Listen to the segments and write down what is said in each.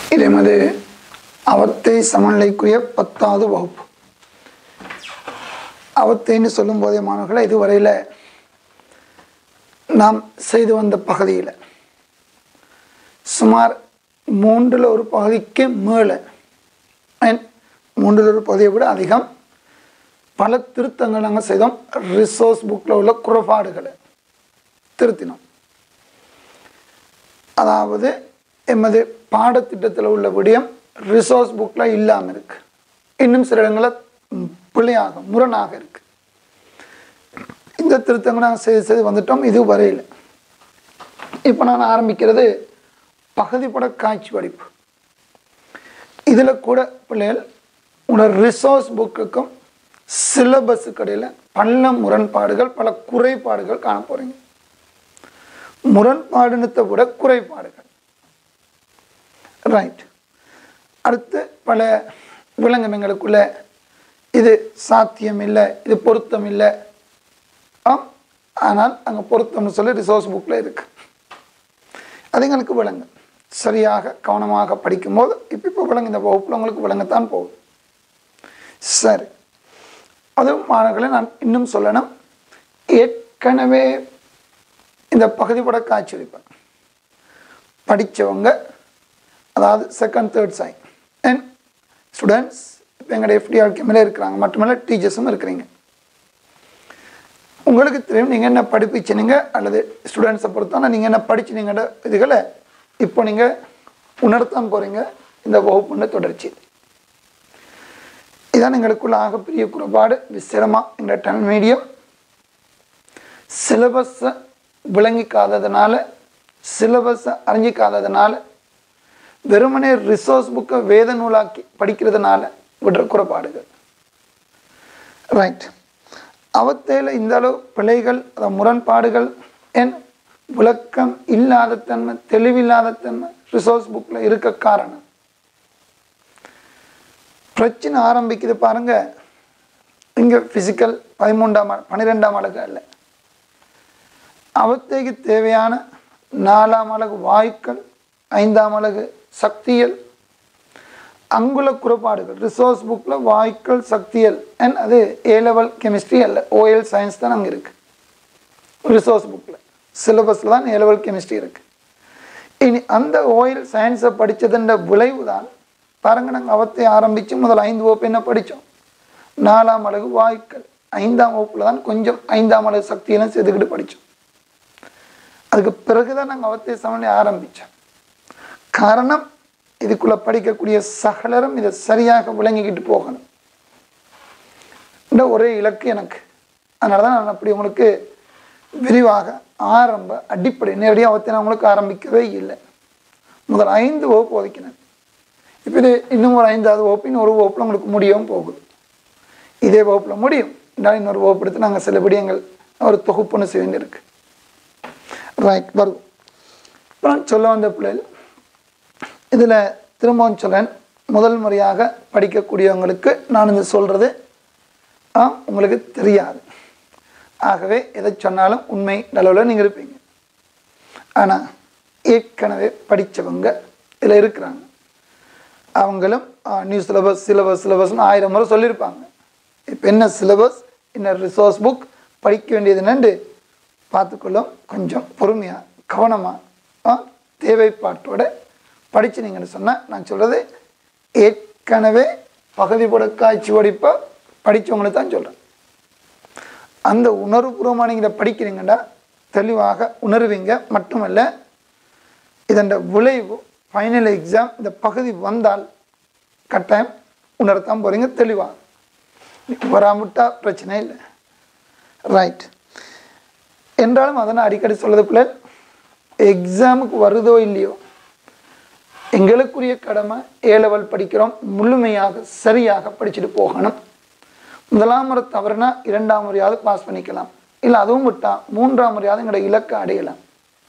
இது எமது அவத்தை சமநிலைக்குரிய பத்தாவது வகுப்பு அவத்தைன்னு சொல்லும் போதே மாணவர்களை இதுவரையில் நாம் செய்து வந்த பகுதியில் சுமார் மூன்றில் ஒரு பகுதிக்கு மேலே and மூன்றில் ஒரு பகுதியை விட அதிகம் பல திருத்தங்கள் நாங்கள் செய்தோம் ரிசோர்ஸ் புக்கில் உள்ள குறைபாடுகளை திருத்தினோம் அதாவது எமது பாடத்திட்டத்தில் உள்ள விடயம் ரிசோர்ஸ் புக்கில் இல்லாமல் இருக்கு இன்னும் சில இடங்களில் ம், பிழையாக முரணாக இருக்கு இந்த திருத்தங்களை நாங்கள் செய்து செய்து வந்துட்டோம் இது வரையில் இப்போ நான் ஆரம்பிக்கிறது பகுதிப்பட காட்சி படிப்பு இதில் கூட பிள்ளைகள் உங்களோட ரிசோர்ஸ் புக்குக்கும் சிலபஸுக்கு இடையில் பல முரண்பாடுகள் பல குறைபாடுகள் காண போகிறீங்க முரண்பாடுனத்தை விட குறைபாடுகள் ரைட் அடுத்து பல விலங்கினங்களுக்குள்ள இது சாத்தியம் இல்லை இது பொருத்தம் இல்லை ஆம் ஆனால் அங்கே பொருத்தம்னு சொல்லி ரிசோர்ஸ் புக்கில் இருக்கு அது எங்களுக்கு விளங்கு சரியாக கவனமாக படிக்கும்போது இப்போ இப்போ விளங்கு இந்த வகுப்பில் உங்களுக்கு விளங்கத்தான் போகுது சரி அது மாணவர்களை நான் இன்னும் சொல்லணும் ஏற்கனவே இந்த பகுதிப்பட காட்சி அளிப்பேன் படித்தவங்க அதாவது செகண்ட் தேர்ட் சைன் அண்ட் ஸ்டூடெண்ட்ஸ் இப்போ எங்களுடைய எஃப்டிஆர் கேமில் இருக்கிறாங்க மட்டுமல்ல டீச்சர்ஸும் இருக்கிறீங்க உங்களுக்கு தெரியும் நீங்கள் என்ன படிப்பிச்சினீங்க அல்லது ஸ்டூடெண்ட்ஸை பொறுத்தான நீங்கள் என்ன படிச்சினீங்கன்ற இதுகளை இப்போ நீங்கள் உணர்த்தான் போகிறீங்க இந்த வகுப்புன்ற தொடர்ச்சி இதான் எங்களுக்குள்ள ஆகப்பெரிய குறைபாடு விசிரமாக என்ற டென் மீடியம் சிலபஸை விளங்கிக்காததுனால சிலபஸை அறிஞ்சிக்காததுனால வெறுமனே ரிசோர்ஸ் புக்கை வேத நூலாக்கி படிக்கிறதுனால விடுற குறைபாடுகள் ரைட் அவத்தையில் இந்த அளவு பிழைகள் அதாவது முரண்பாடுகள் என் விளக்கம் இல்லாத தன்மை தெளிவில்லாத தன்மை ரிசோர்ஸ் புக்கில் இருக்க காரணம் பிரச்சனை ஆரம்பிக்குது பாருங்க இங்கே ஃபிசிக்கல் பதிமூன்றாம் ஆ- பன்னிரெண்டாம் அழகு அல்ல அவத்தைக்கு தேவையான நாலாம் அழகு வாயுக்கள் ஐந்தாம் அழகு சக்தியல் அங்குல குறைபாடுகள் ரிசோர்ஸ் புக்கில் வாயுக்கள் சக்தியல் அண்ட் அது ஏ லெவல் கெமிஸ்ட்ரி அல்ல ஓஎல் சயின்ஸ் தான் அங்கே இருக்கு ரிசோர்ஸ் புக்கில் சிலபஸில் தான் ஏ லெவல் கெமிஸ்ட்ரி இருக்கு இனி அந்த ஓயில் சயின்ஸை படித்ததுன்ற விளைவு தான் பாருங்க நாங்கள் அவத்தை ஆரம்பித்து முதல் ஐந்து வகுப்பு என்ன படித்தோம் நாலாம் அழகு வாயுக்கள் ஐந்தாம் வகுப்பில் தான் கொஞ்சம் ஐந்தாம் அழகு சக்தியெல்லாம் செதுக்கிட்டு படித்தோம் அதுக்கு பிறகு தான் நாங்கள் அவத்தை சமநிலை ஆரம்பித்தோம் காரணம் இதுக்குள்ளே படிக்கக்கூடிய சகலரும் இதை சரியாக விளங்கிக்கிட்டு போகணும் இந்த ஒரே இலக்கு எனக்கு அதனால தான் நான் அப்படி உங்களுக்கு விரிவாக ஆரம்ப அடிப்படை நேரடியாக அவத்தை நான் உங்களுக்கு ஆரம்பிக்கவே இல்லை முதல் ஐந்து வகுப்பு ஒதுக்கினேன் இப்போ இது இன்னும் ஒரு ஐந்தாவது வகுப்பு இன்னும் ஒரு வகுப்பில் உங்களுக்கு முடியவும் போகுது இதே வகுப்பில் முடியும் இருந்தாலும் இன்னொரு வகுப்பு எடுத்து நாங்கள் சில விடயங்கள் ஒரு தொகுப்புன்னு செய்ய வேண்டியிருக்கு ரைட் வரும் இப்போ நான் சொல்ல வந்த பிள்ளைகள் இதில் திரும்பவும் சொல்லேன் முதல் முறையாக படிக்கக்கூடியவங்களுக்கு நான் இது சொல்கிறது ஆ உங்களுக்கு தெரியாது ஆகவே எதை சொன்னாலும் உண்மை அளவில் நீங்கள் இருப்பீங்க ஆனால் ஏற்கனவே படித்தவங்க இதில் இருக்கிறாங்க அவங்களும் நியூ சிலபஸ் சிலபஸ் சிலபஸ்னு ஆயிரம் முறை சொல்லியிருப்பாங்க இப்போ என்ன சிலபஸ் என்ன ரிசோர்ஸ் புக் படிக்க வேண்டியது என்னண்டு பார்த்துக்கொள்ளும் கொஞ்சம் பொறுமையாக கவனமாக தேவைப்பாட்டோட படிச்சினீங்கன்னு சொன்னால் நான் சொல்கிறது ஏற்கனவே பகுதி போட காட்சி படிப்பை படித்தவங்களுக்கு தான் சொல்கிறேன் அந்த உணர்வுபூர்வமாக நீங்கள் இதை படிக்கிறீங்கன்னா தெளிவாக உணர்வீங்க மட்டுமல்ல இதன் விளைவு ஃபைனல் எக்ஸாம் இந்த பகுதி வந்தால் கட்டாயம் உணரத்தான் போகிறீங்க தெளிவாக வராமட்டா பிரச்சனை இல்லை ரைட் என்றாலும் அதை நான் அடிக்கடி சொல்றது பிள்ளை எக்ஸாமுக்கு வருதோ இல்லையோ எங்களுக்குரிய கடமை ஏ லெவல் படிக்கிறோம் முழுமையாக சரியாக படிச்சுட்டு போகணும் முதலாம் முறை தவறுனா இரண்டாம் முறையாவது பாஸ் பண்ணிக்கலாம் இல்லை அதுவும் விட்டா மூன்றாம் முறையாவது எங்களோட இலக்கை அடையலாம்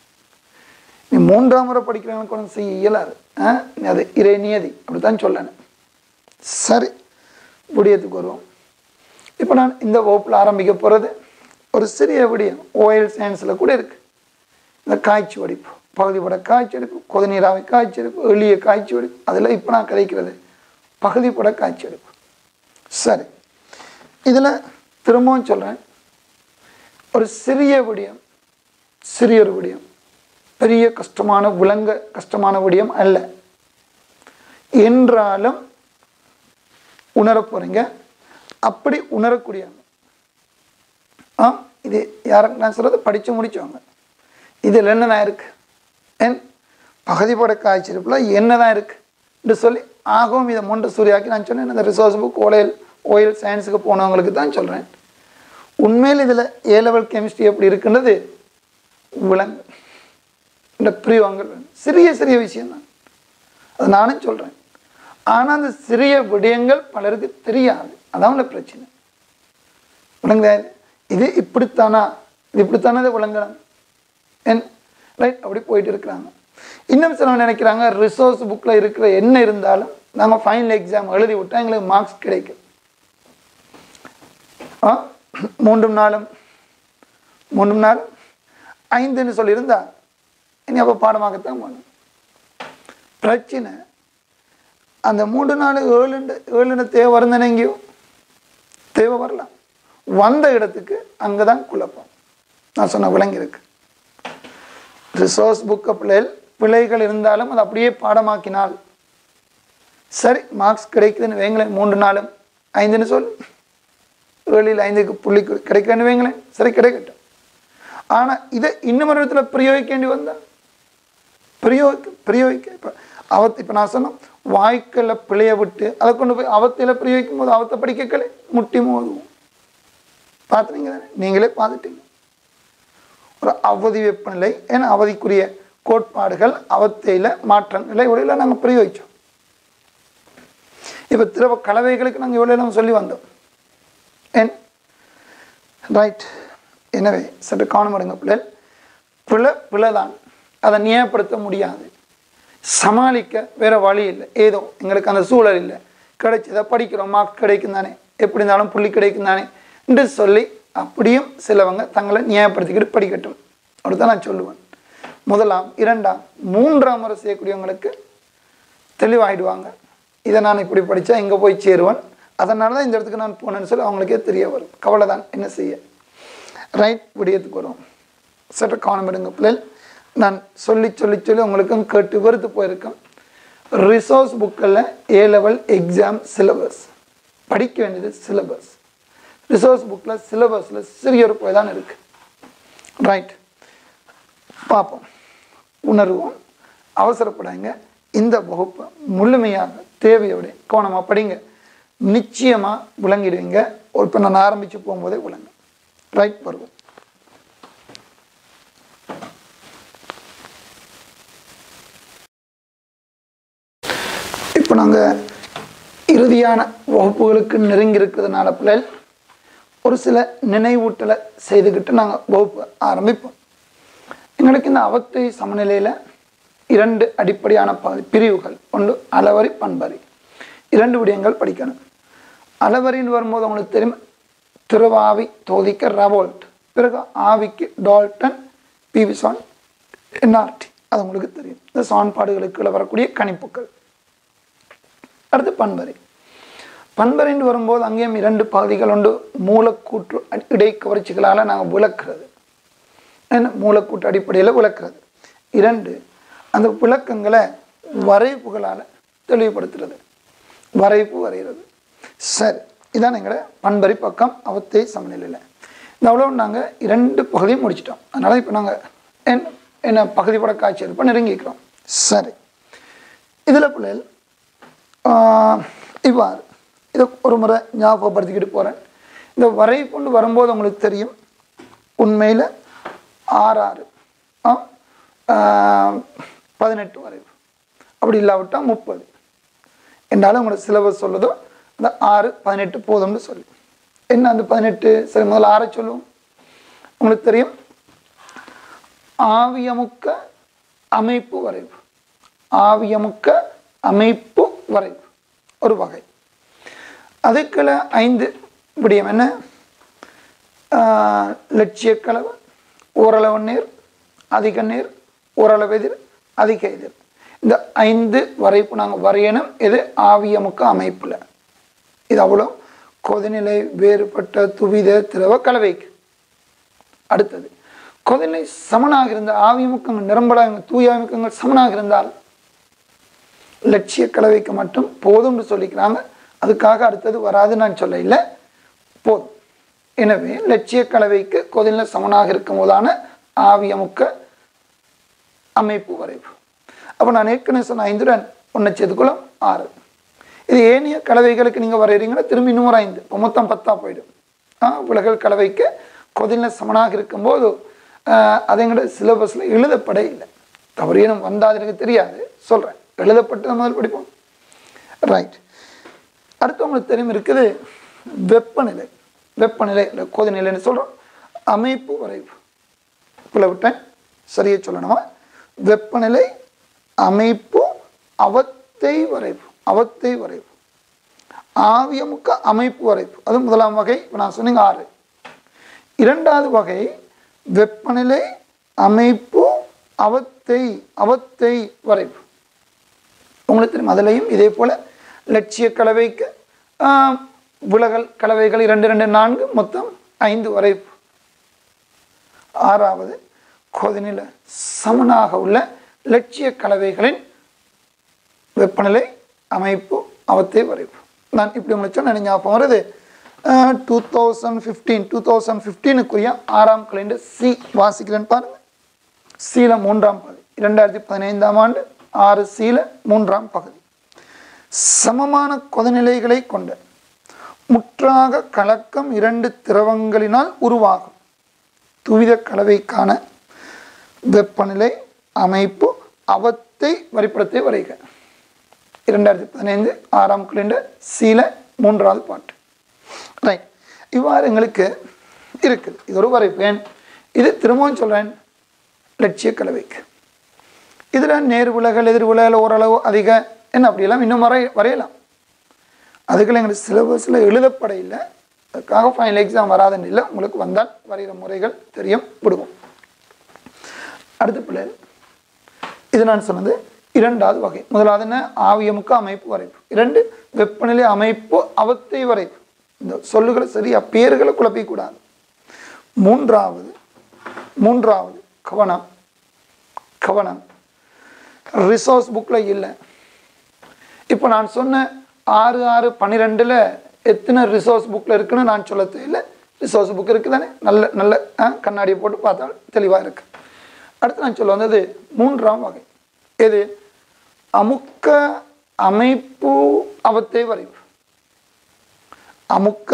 நீ மூன்றாம் முறை படிக்கிறவங்களுக்கு ஒன்றும் செய்ய இயலாது ஆ? அது இறை நியதி அப்படித்தான் சொல்லணும் சரி விடியத்துக்கு வருவோம் இப்போ நான் இந்த வகுப்பில் ஆரம்பிக்க போகிறது ஒரு சிறிய விடியம் ஓஎல் சயின்ஸில் கூட இருக்கு இந்த காய்ச்சி வடிப்பு பகுதிப்பட காய்ச்செடுப்பு கொதிநீராவை காய்ச்செடுப்பு எளிய காய்ச்செடுப்பு அதில் இப்போ நான் கதைக்கிறது பகுதிப்பட காய்ச்செடுப்பு சரி இதில் திரும்பவும் சொல்கிறேன் ஒரு சிறிய விடயம் சிறிய ஒரு விடயம் பெரிய கஷ்டமான விளங்க கஷ்டமான விடயம் அல்ல என்றாலும் உணரப் போகிறீங்க அப்படி உணரக்கூடியவங்க ஆ இது யாருக்கு நான் சொல்கிறது படித்து முடித்தவங்க இதில் என்னதான் இருக்குது என் பகுதிப்பட காய்ச்சிருப்பில் என்னதான் இருக்குது என்று சொல்லி ஆகவும் இதை மொண்டு சூரியாக்கி நான் சொன்னேன் இந்த ரிசோர்ஸ் புக் ஓயில் ஓயில் சயின்ஸுக்கு போனவங்களுக்கு தான் சொல்கிறேன் உண்மையில் இதில் ஏ லெவல் கெமிஸ்ட்ரி எப்படி இருக்குன்றது விலங்கு இந்த பிரிவாங்கள் சிறிய சிறிய விஷயம்தான் அது நானும் சொல்கிறேன் ஆனால் அந்த சிறிய விடயங்கள் பலருக்கு தெரியாது அதான் உள்ள பிரச்சனை விளங்குதா இது? இது இப்படித்தானா இது இப்படித்தானே இதை விளங்கணும் என் ரைட் அப்படி போயிட்டு இருக்கிறாங்க இன்னும் சிலவங்க நினைக்கிறாங்க ரிசோர்ஸ் புக்கில் இருக்கிற என்ன இருந்தாலும் நாங்கள் ஃபைனல் எக்ஸாம் எழுதி விட்டால் எங்களுக்கு மார்க்ஸ் கிடைக்கும் ஆ மூன்றும் நாளும் மூன்றும் நாளும் ஐந்துன்னு சொல்லியிருந்தா இனி அப்போ பாடமாகத்தான் போகணும் பிரச்சனை அந்த மூன்று நாலு ஏழுண்டு ஏழுன்னு தேவை வருந்தன எங்கேயோ தேவை வரலாம் வந்த இடத்துக்கு அங்கே தான் குழப்பம் நான் சொன்ன விளங்கியிருக்கு ரிசோர்ஸ் புக்கை பிள்ளைகள் பிழைகள் இருந்தாலும் அது அப்படியே பாடமாக்கினால் சரி மார்க்ஸ் கிடைக்குதுன்னு வைங்களேன் மூன்று நாளும் ஐந்துன்னு சொல் ஏழில் ஐந்துக்கு புள்ளி கு- கிடைக்குதுன்னு வைங்களேன் சரி கிடைக்கட்டும் ஆனால் இதை இன்னும் ஒரு இடத்துல பிரயோகிக்க வேண்டி வந்தால் பிரயோகிக்க பிரயோகிக்க இப்போ அவத் இப்போ நான் சொன்னோம் வாய்க்கல்ல பிழைய விட்டு அதை கொண்டு போய் அவத்தையில் பிரயோகிக்கும் போது அவத்தை படிக்கக்கலை முட்டி மோதுவோம் பார்த்துனீங்க தானே நீங்களே பார்த்துட்டீங்க ஒரு அவதி வெப்பநிலை ஏன்னா அவதிக்குரிய கோட்பாடுகள் அவத்தையில் மாற்றங்களை இவ்வளோ நாங்கள் பிரயோகித்தோம் இப்போ திரவ கலவைகளுக்கு நாங்கள் இவ்வளோ நம்ம சொல்லி வந்தோம் ஏன் ரைட் எனவே சற்று கவனமடுங்க பிள்ளைகள் பிழை பிழை தான் அதை நியாயப்படுத்த முடியாது சமாளிக்க வேற வழி இல்லை ஏதோ எங்களுக்கு அந்த சூழல் இல்லை கிடைச்சதை படிக்கிறோம் மார்க் கிடைக்கும் தானே எப்படி இருந்தாலும் புள்ளி கிடைக்கும் தானே என்று சொல்லி அப்படியும் சிலவங்க தங்களை நியாயப்படுத்திக்கிட்டு படிக்கட்டும் அப்படித்தான் நான் சொல்லுவேன் முதலாம் இரண்டாம் மூன்றாம் முறை செய்யக்கூடியவங்களுக்கு தெளிவாயிடுவாங்க இதை நான் இப்படி படித்தா எங்கே போய் சேருவேன் அதனால தான் இந்த இடத்துக்கு நான் போனேன்னு சொல்லி அவங்களுக்கே தெரிய வரும் கவலை தான் என்ன செய்ய ரைட் விடியத்துக்கு வரும் சற்று கவனம் எடுங்க பிள்ளைகள் நான் சொல்லி சொல்லி சொல்லி உங்களுக்கும் கேட்டு வெறுத்து போயிருக்கேன் ரிசோர்ஸ் புக்கில் ஏ லெவல் எக்ஸாம் சிலபஸ் படிக்க வேண்டியது சிலபஸ் ரிசோர்ஸ் புக்கில் சிலபஸில் சிறிய ஒரு போய் தான் இருக்குது ரைட் பார்ப்போம் உணர்வோம் அவசரப்படாங்க இந்த வகுப்பை முழுமையாக தேவையோட கவனமாக படிங்க நிச்சயமாக விளங்கிடுவீங்க இப்போ நான் ஆரம்பித்து போகும்போதே விளங்க ரைட் வருவோம் இப்போ நாங்கள் இறுதியான வகுப்புகளுக்கு நெருங்கி இருக்கிறதுனால பிள்ளைகள் ஒரு சில நினைவூட்டலை செய்துக்கிட்டு நாங்கள் வகுப்பு ஆரம்பிப்போம் எங்களுக்கு இந்த அவத்தை சமநிலையில் இரண்டு அடிப்படையான பகுதி பிரிவுகள் ஒன்று அளவரி பண்பரி இரண்டு விடயங்கள் படிக்கணும் அளவரின்னு வரும்போது உங்களுக்கு தெரியும் திருவாவி தோதிக்க ரவோல்ட் பிறகு ஆவிக்கு டால்டன் பிவிசான் என்ஆர்டி அது உங்களுக்கு தெரியும் இந்த சான்பாடுகளுக்குள்ள வரக்கூடிய கணிப்புகள் அடுத்து பண்பறை பண்பறைன்னு வரும்போது அங்கேயும் இரண்டு பகுதிகள் உண்டு மூலக்கூற்று அடி- இடைக்கவர்ச்சிகளால் நாங்கள் விளக்குறது என்ன மூலக்கூற்று அடிப்படையில் விளக்குறது இரண்டு அந்த விளக்கங்களை வரைப்புகளால் தெளிவுபடுத்துறது வரைப்பு வரைகிறது சரி இதான் எங்களோட பண்பறை பக்கம் அவத்தை சமநிலையில் இந்த அவ்வளோ நாங்கள் இரண்டு பகுதியும் முடிச்சிட்டோம் அதனால் இப்போ நாங்கள் என்ன என்ன பகுதி பட காட்சி இருப்போம் நெருங்கிக்கிறோம் சரி இதில் பிள்ளைகள் ஆஹ், இவ்வாறு இதை ஒரு முறை ஞாபகப்படுத்திக்கிட்டு போகிறேன் இந்த வரை கொண்டு வரும்போது உங்களுக்கு தெரியும் உண்மையில் ஆறு ஆறு ஆ? ஆஹ், பதினெட்டு வரைவு அப்படி இல்லாவிட்டால் முப்பது என்றாலும் உங்களுக்கு சிலபஸ் சொல்லுதோ அந்த ஆறு பதினெட்டு போதும்னு சொல்லி என்ன அந்த பதினெட்டு சரி முதல்ல ஆறை சொல்லுவோம் உங்களுக்கு தெரியும் ஆவியமுக்க அமைப்பு வரைவு ஆவியமுக்க அமைப்பு வரைவு ஒரு வகை அதுக்குள்ள ஐந்து விடயம் என்ன ஆஹ், லட்சிய கலவை ஓரளவு நீர் அதிக நீர் ஓரளவு எதிர் அதிக எதிர் இந்த ஐந்து வரைப்பு நாங்கள் வரையணும் இது ஆவியமுக்க அமைப்பில் இது அவ்வளோ கொதிநிலை வேறுபட்ட துவித திரவ கலவைக்கு அடுத்தது கொதிநிலை சமனாக இருந்த ஆவியமுக்கங்கள் நிரம்பலாக தூய ஆவியமுக்கங்கள் சமனாக இருந்தால் லட்சிய கலவைக்கு மட்டும் போதும்னு சொல்லிக்கிறாங்க அதுக்காக அடுத்தது வராதுன்னு நான் சொல்ல இல்லை போதும் எனவே லட்சிய கலவைக்கு கொதிநிலை சமனாக இருக்கும் போதான ஆவியமுக்க அமைப்பு வரைவு அப்போ நான் ஏற்கனவே சொன்ன ஐந்துடன் ஒன்று சேர்த்துக்குள்ள ஆறு இது ஏனைய கலவைகளுக்கு நீங்கள் வரைகிறீங்கன்னா திரும்பி இன்னும் ஒரு ஐந்து இப்போ மொத்தம் பத்தா போயிடும் ஆ உலகள் கலவைக்கு கொதிநிலை சமனாக இருக்கும்போது ஆஹ், அது எங்களோட சிலபஸில் எழுதப்பட இல்லை தவறு ஏனும் வந்தால் எனக்கு தெரியாது சொல்கிறேன் எழுதப்பட்டு நம்ம முதல் படிப்போம் ரைட் அடுத்து உங்களுக்கு தெரியும் இருக்குது வெப்பநிலை வெப்பநிலை இல்லை கொதிநிலைன்னு சொல்கிறோம் அமைப்பு வரைவு பிள்ளை விட்டேன் சரியா சொல்லணுமா வெப்பநிலை அமைப்பு அவத்தை வரைவு அவத்தை வரைவு ஆவியமுக்க அமைப்பு வரைவு அது முதலாம் வகை இப்போ நான் சொன்னீங்க ஆறு இரண்டாவது வகை வெப்பநிலை அமைப்பு அவத்தை அவத்தை வரைவு உங்களுக்கு தெரியும் அதிலையும் இதே போல லட்சிய கலவைக்கு ஆம், விலகல் கலவைகள் இரண்டு ரெண்டு நான்கு மொத்தம் ஐந்து வரைவு ஆறாவது கொதிநிலை சமனாக உள்ள லட்சிய கலவைகளின் வெப்பநிலை அமைப்பு அவத்தை வரைவு நான் இப்படி உங்களுக்கு சொன்ன ஞாபகம் வருது two thousand fifteen two thousand ஃபிஃப்டீனுக்குரிய ஆறாம் கலைண்டர் சி வாசிக்கிறேன்னு பாருங்க சீல மூன்றாம் பகுதி இரண்டாயிரத்தி பதினைந்தாம் ஆண்டு ஆறு சீல மூன்றாம் பகுதி சமமான கொதிநிலைகளை கொண்ட முற்றாக கலக்கம் இரண்டு திரவங்களினால் உருவாகும் துவித கலவைக்கான வெப்பநிலை அமைப்பு அவத்தை வரிப்படத்தை வரைக இரண்டாயிரத்தி பதினைந்து ஆறாம் கலண்டர் சீல மூன்றாவது பாட்டு ரைட் இவ்வாறு எங்களுக்கு இருக்குது இது ஒரு வரைப்பேன் இது திரும்பவும் சொல்கிறேன் லட்சிய கலவைக்கு இதில் நேர் உலகள் எதிர் உலகில் ஓரளவு அதிக என்ன அப்படியெல்லாம் இன்னும் வரை வரையலாம் அதுக்குள்ள எங்களுக்கு சிலபஸில் எழுதப்பட இல்லை அதுக்காக ஃபைனல் எக்ஸாம் வராதுன்னு இல்லை உங்களுக்கு வந்தால் வரைகிற முறைகள் தெரியும் விடுவோம் அடுத்த பிள்ளை இது நான் சொன்னது இரண்டாவது வகை முதலாவது என்ன ஆவியமுக்க அமைப்பு வரைப்பு இரண்டு வெப்பநிலை அமைப்பு அவத்தை வரைப்பு இந்த சொல்லுகளை சரியா பேர்களை குழப்பிக்கூடாது மூன்றாவது மூன்றாவது கவனம் கவனம் ரிசோர்ஸ் புக்கில் இல்லை இப்போ நான் சொன்ன ஆறு ஆறு பன்னிரெண்டில் எத்தனை ரிசோர்ஸ் புக்கில் இருக்குன்னு நான் சொல்ல தெரியல ரிசோர்ஸ் புக் இருக்குது தானே நல்ல நல்ல ஆ, கண்ணாடியை போட்டு பார்த்தால் தெளிவாக இருக்கு அடுத்து நான் சொல்ல வந்தது மூன்றாம் வகை எது அமுக்க அமைப்பு அவத்தை வரைவு அமுக்க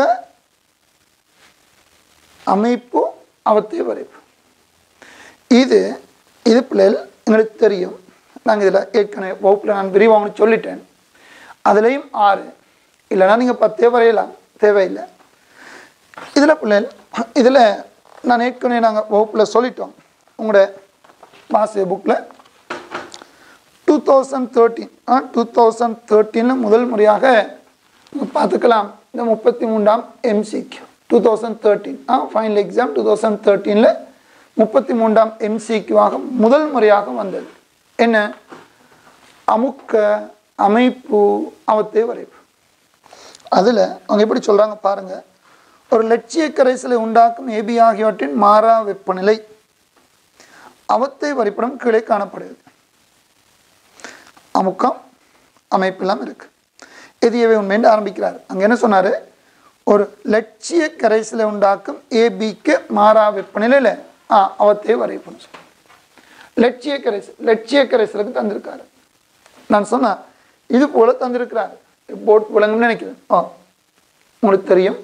அமைப்பு அவத்தை வரைவு இது இது பிள்ளைகள் எங்களுக்கு தெரியும் நாங்கள் இதில் ஏற்கனவே வகுப்பில் நான் விரிவாக சொல்லிட்டேன் அதுலேயும் ஆறு இல்லைன்னா நீங்கள் பத்தே வரையலாம் தேவையில்லை இதில் பிள்ளைகள் இதில் நான் ஏற்கனவே நாங்கள் வகுப்பில் சொல்லிட்டோம் உங்களோட மாசிய புக்கில் two thousand thirteen two thousand தேர்ட்டீனில் முதல் முறையாக பார்த்துக்கலாம் இந்த முப்பத்தி மூன்றாம் MCQ two thousand thirteen final exam two thousand தேர்ட்டீனில் முப்பத்தி மூன்றாம் எம்சிக்யூவாக முதல் முறையாக வந்தது என்ன அமுக்க அமைப்பு அவத்தை வரைவு அதில் அவங்க எப்படி சொல்கிறாங்க பாருங்கள் ஒரு லட்சிய கரைசலை உண்டாக்கும் ஏபி ஆகியவற்றின் மாறா வெப்பநிலை அவத்தை வரைபடம் கீழே காணப்படுகிறது அமுக்கம் அமைப்பெல்லாம் இருக்கு இது இவை உண்மைன்னு ஆரம்பிக்கிறார் அங்கே என்ன சொன்னார் ஒரு லட்சிய கரைசலை உண்டாக்கும் ஏபிக்கு மாறா வெப்பநிலையில் ஆ அவத்தை வரைப்படும் சொன்னார். லட்சிய கரைசல் லட்சிய கரைசலுக்கு தந்திருக்காரு நான் சொன்னேன் இது போல தந்திருக்கிறார் போட் விளங்கும்னு நினைக்கிறேன் ஆ உங்களுக்கு தெரியும்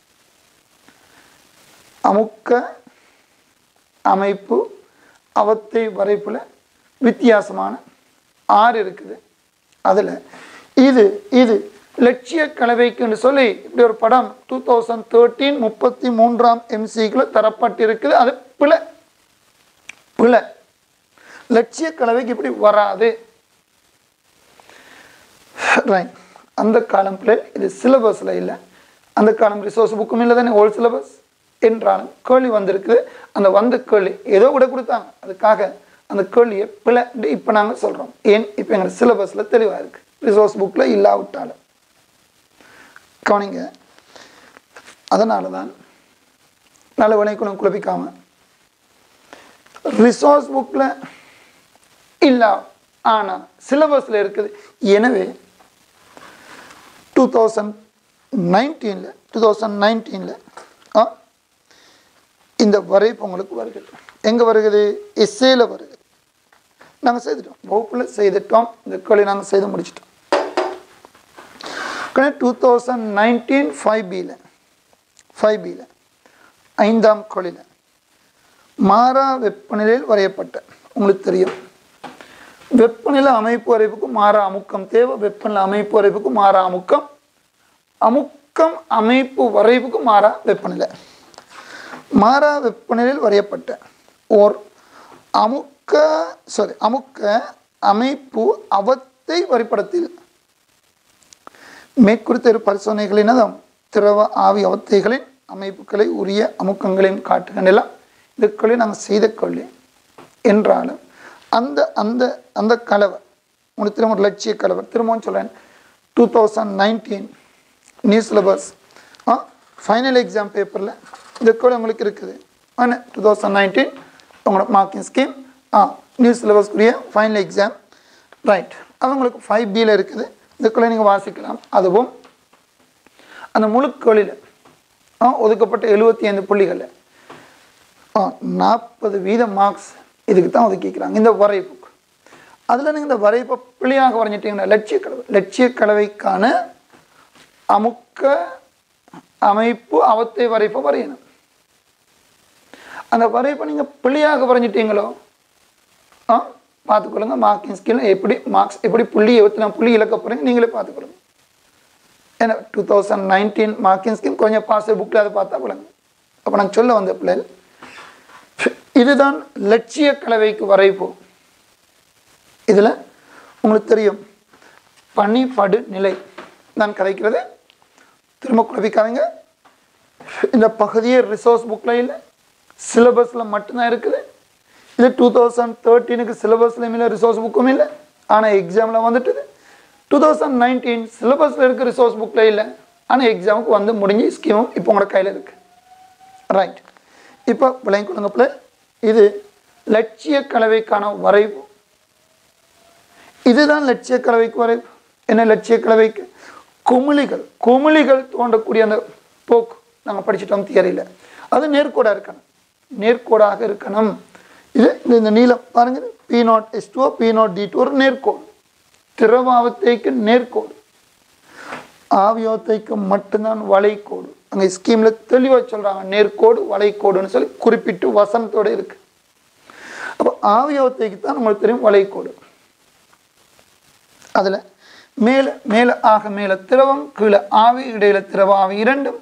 அமுக்க அமைப்பு அவத்தை வரைப்பில் வித்தியாசமான ஆறு இருக்குது அதில் இது இது லட்சிய கலவைக்குன்னு சொல்லி இப்படி ஒரு படம் டூ தௌசண்ட் தேர்ட்டீன் முப்பத்தி மூன்றாம் எம்சிக்குள்ள தரப்பட்டிருக்குது அது பிழை பிழை லட்சிய கலவைக்கு இப்படி வராது ரைட் அந்த காலம் பிள்ளை இது சிலபஸில் இல்லை அந்த காலம் ரிசோர்ஸ் புக்கும் இல்லை தானே ஓல்ட் சிலபஸ் என்றாலும் கேள்வி வந்திருக்குது அந்த வந்த கேள்வி ஏதோ விட கொடுத்தாங்க அதுக்காக அந்த கேள்வியை பிழை இப்போ நாங்கள் சொல்கிறோம் ஏன் இப்போ எங்கள் சிலபஸில் தெளிவாக இருக்குது ரிசோர்ஸ் புக்கில் இல்லாவிட்டாலும் கவனிங்க அதனால தான் நல்ல வினைக்குணம் குழப்பிக்காம ரிசோர்ஸ் புக்கில் இல்லை ஆனால் சிலபஸில் இருக்குது எனவே டூ தௌசண்ட் நைன்டீனில் டூ தௌசண்ட் நைன்டீனில் இந்த வரைப்பு உங்களுக்கு வருகிறது எங்கே வருகிறது எஸ்ஏல வருது நாங்கள் செய்துட்டோம் வகுப்பில் செய்துட்டோம் இந்த கேள்வி நாங்கள் செய்து முடிச்சிட்டோம் டூ தௌசண்ட் நைன்டீன் ஃபைவ் பியில் ஃபைவ் பியில் ஐந்தாம் கொழியில் மாறா வெப்பநிலையில் வரையப்பட்ட உங்களுக்கு தெரியும் வெப்பநிலை அமைப்பு வரைப்புக்கு மாறா அமுக்கம் தேவை வெப்பநிலை அமைப்பு வரைப்புக்கு மாறா அமுக்கம் அமுக்கம் அமைப்பு வரைவுக்கு மாறா வெப்பநிலை மாறா வெப்பநிலையில் வரையப்பட்ட ஓர் அமுக்க சாரி அமுக்க அமைப்பு அவத்தை வரைபடத்தில் மேற்குறித்த இரு பரிசோதனைகளினதும் திரவ ஆவி அவத்தைகளின் அமைப்புகளை உரிய அமுக்கங்களையும் காட்டுகின்றலாம் இதுக்குள்ளே நாங்கள் செய்த கொள்ளி என்றாலும் அந்த அந்த அந்த கலவை உங்களுக்கு திரும்ப ஒரு லட்சிய கலவை திரும்பவும் சொல்கிறேன் two thousand nineteen new syllabus ah final exam பேப்பரில் இந்த கூட உங்களுக்கு இருக்குது ஆனால் டூ தௌசண்ட் நைன்டீன் உங்களோட மார்க்கிங் ஸ்கீம் ஆ நியூ சிலபஸ்க்குரிய ஃபைனல் எக்ஸாம் ரைட் அது உங்களுக்கு ஃபைவ் பியில் இருக்குது இதுக்குள்ளே நீங்கள் வாசிக்கலாம் அதுவும் அந்த முழு கோழியில் ஒதுக்கப்பட்ட எழுபத்தி ஐந்து புள்ளிகளில் நாற்பது வீத மார்க்ஸ் இதுக்கு தான் ஒதுக்கிக்கிறாங்க இந்த வரைப்பு அதில் நீங்கள் இந்த வரைப்பை பிள்ளையாக வரைஞ்சிட்டிங்கன்னா லட்சிய கலவை லட்சிய கலவைக்கான அமுக்க அமைப்பு அவத்தை வரைப்பை வரையணும் அந்த வரைப்பை நீங்கள் பிள்ளையாக வரைஞ்சிட்டீங்களோ ஆ பார்த்துக்கொள்ளுங்க மார்க்கிங் ஸ்கில் எப்படி மார்க்ஸ் எப்படி புள்ளி எவ்வளோ புள்ளி இழக்க போகிறீங்க நீங்களே பார்த்துக்கொள்ளுங்க ஏன்னா two thousand nineteen marking scheme கொஞ்சம் பாஸ் புக்கில் அதை பார்த்தா போலங்க அப்போ நான் சொல்ல வந்த பிள்ளைகள் இதுதான் லட்சிய கலவைக்கு வரைப்பு இதில் உங்களுக்கு தெரியும் பனி படு நிலை நான் கதைக்கிறது திரும்ப குழப்பிக்காதீங்க இந்த பகுதியே ரிசோர்ஸ் புக்கில் இல்லை சிலபஸில் மட்டும்தான் இருக்குது இது டூ தௌசண்ட் தேர்ட்டீனுக்கு சிலபஸ்லையும் இல்லை ரிசோர்ஸ் புக்கும் இல்லை ஆனால் எக்ஸாமில் வந்துட்டுது டூ தௌசண்ட் நைன்டீன் சிலபஸில் இருக்க ரிசோர்ஸ் புக்கில் இல்லை ஆனால் எக்ஸாமுக்கு வந்து முடிஞ்சு ஸ்கீமும் இப்போ உங்களோட கையில் இருக்குது ரைட் இப்போ விளையும் கொள்ளுங்க பிள்ளை இது லட்சிய கலவைக்கான வரைவு இதுதான் லட்சிய கலவைக்கு வரைவு என்ன லட்சிய கலவைக்கு குமிழிகள் குமிழிகள் தோன்றக்கூடிய அந்த போக்கு நாங்கள் படிச்சிட்டோம் தியரியில் அது நேர்கோடாக இருக்கணும் நேர்கோடாக இருக்கணும் இது இந்த இந்த நீளம் பாருங்க P naught S two P naught T two ஒரு நேர்கோடு திரவாவத்தைக்கு நேர்கோடு ஆவியோத்தைக்கு மட்டும்தான் வளைக்கோடு அங்கே ஸ்கீமில் தெளிவாக சொல்கிறாங்க நேர்கோடு வளைக்கோடுன்னு சொல்லி குறிப்பிட்டு வசனத்தோடு இருக்கு அப்போ ஆவியோத்தைக்கு தான் நம்மளுக்கு தெரியும் வளைக்கோடு அதில் மேலே மேலே ஆக மேலே திரவம் கீழே ஆவி இடையில திரவ ஆவி இரண்டும்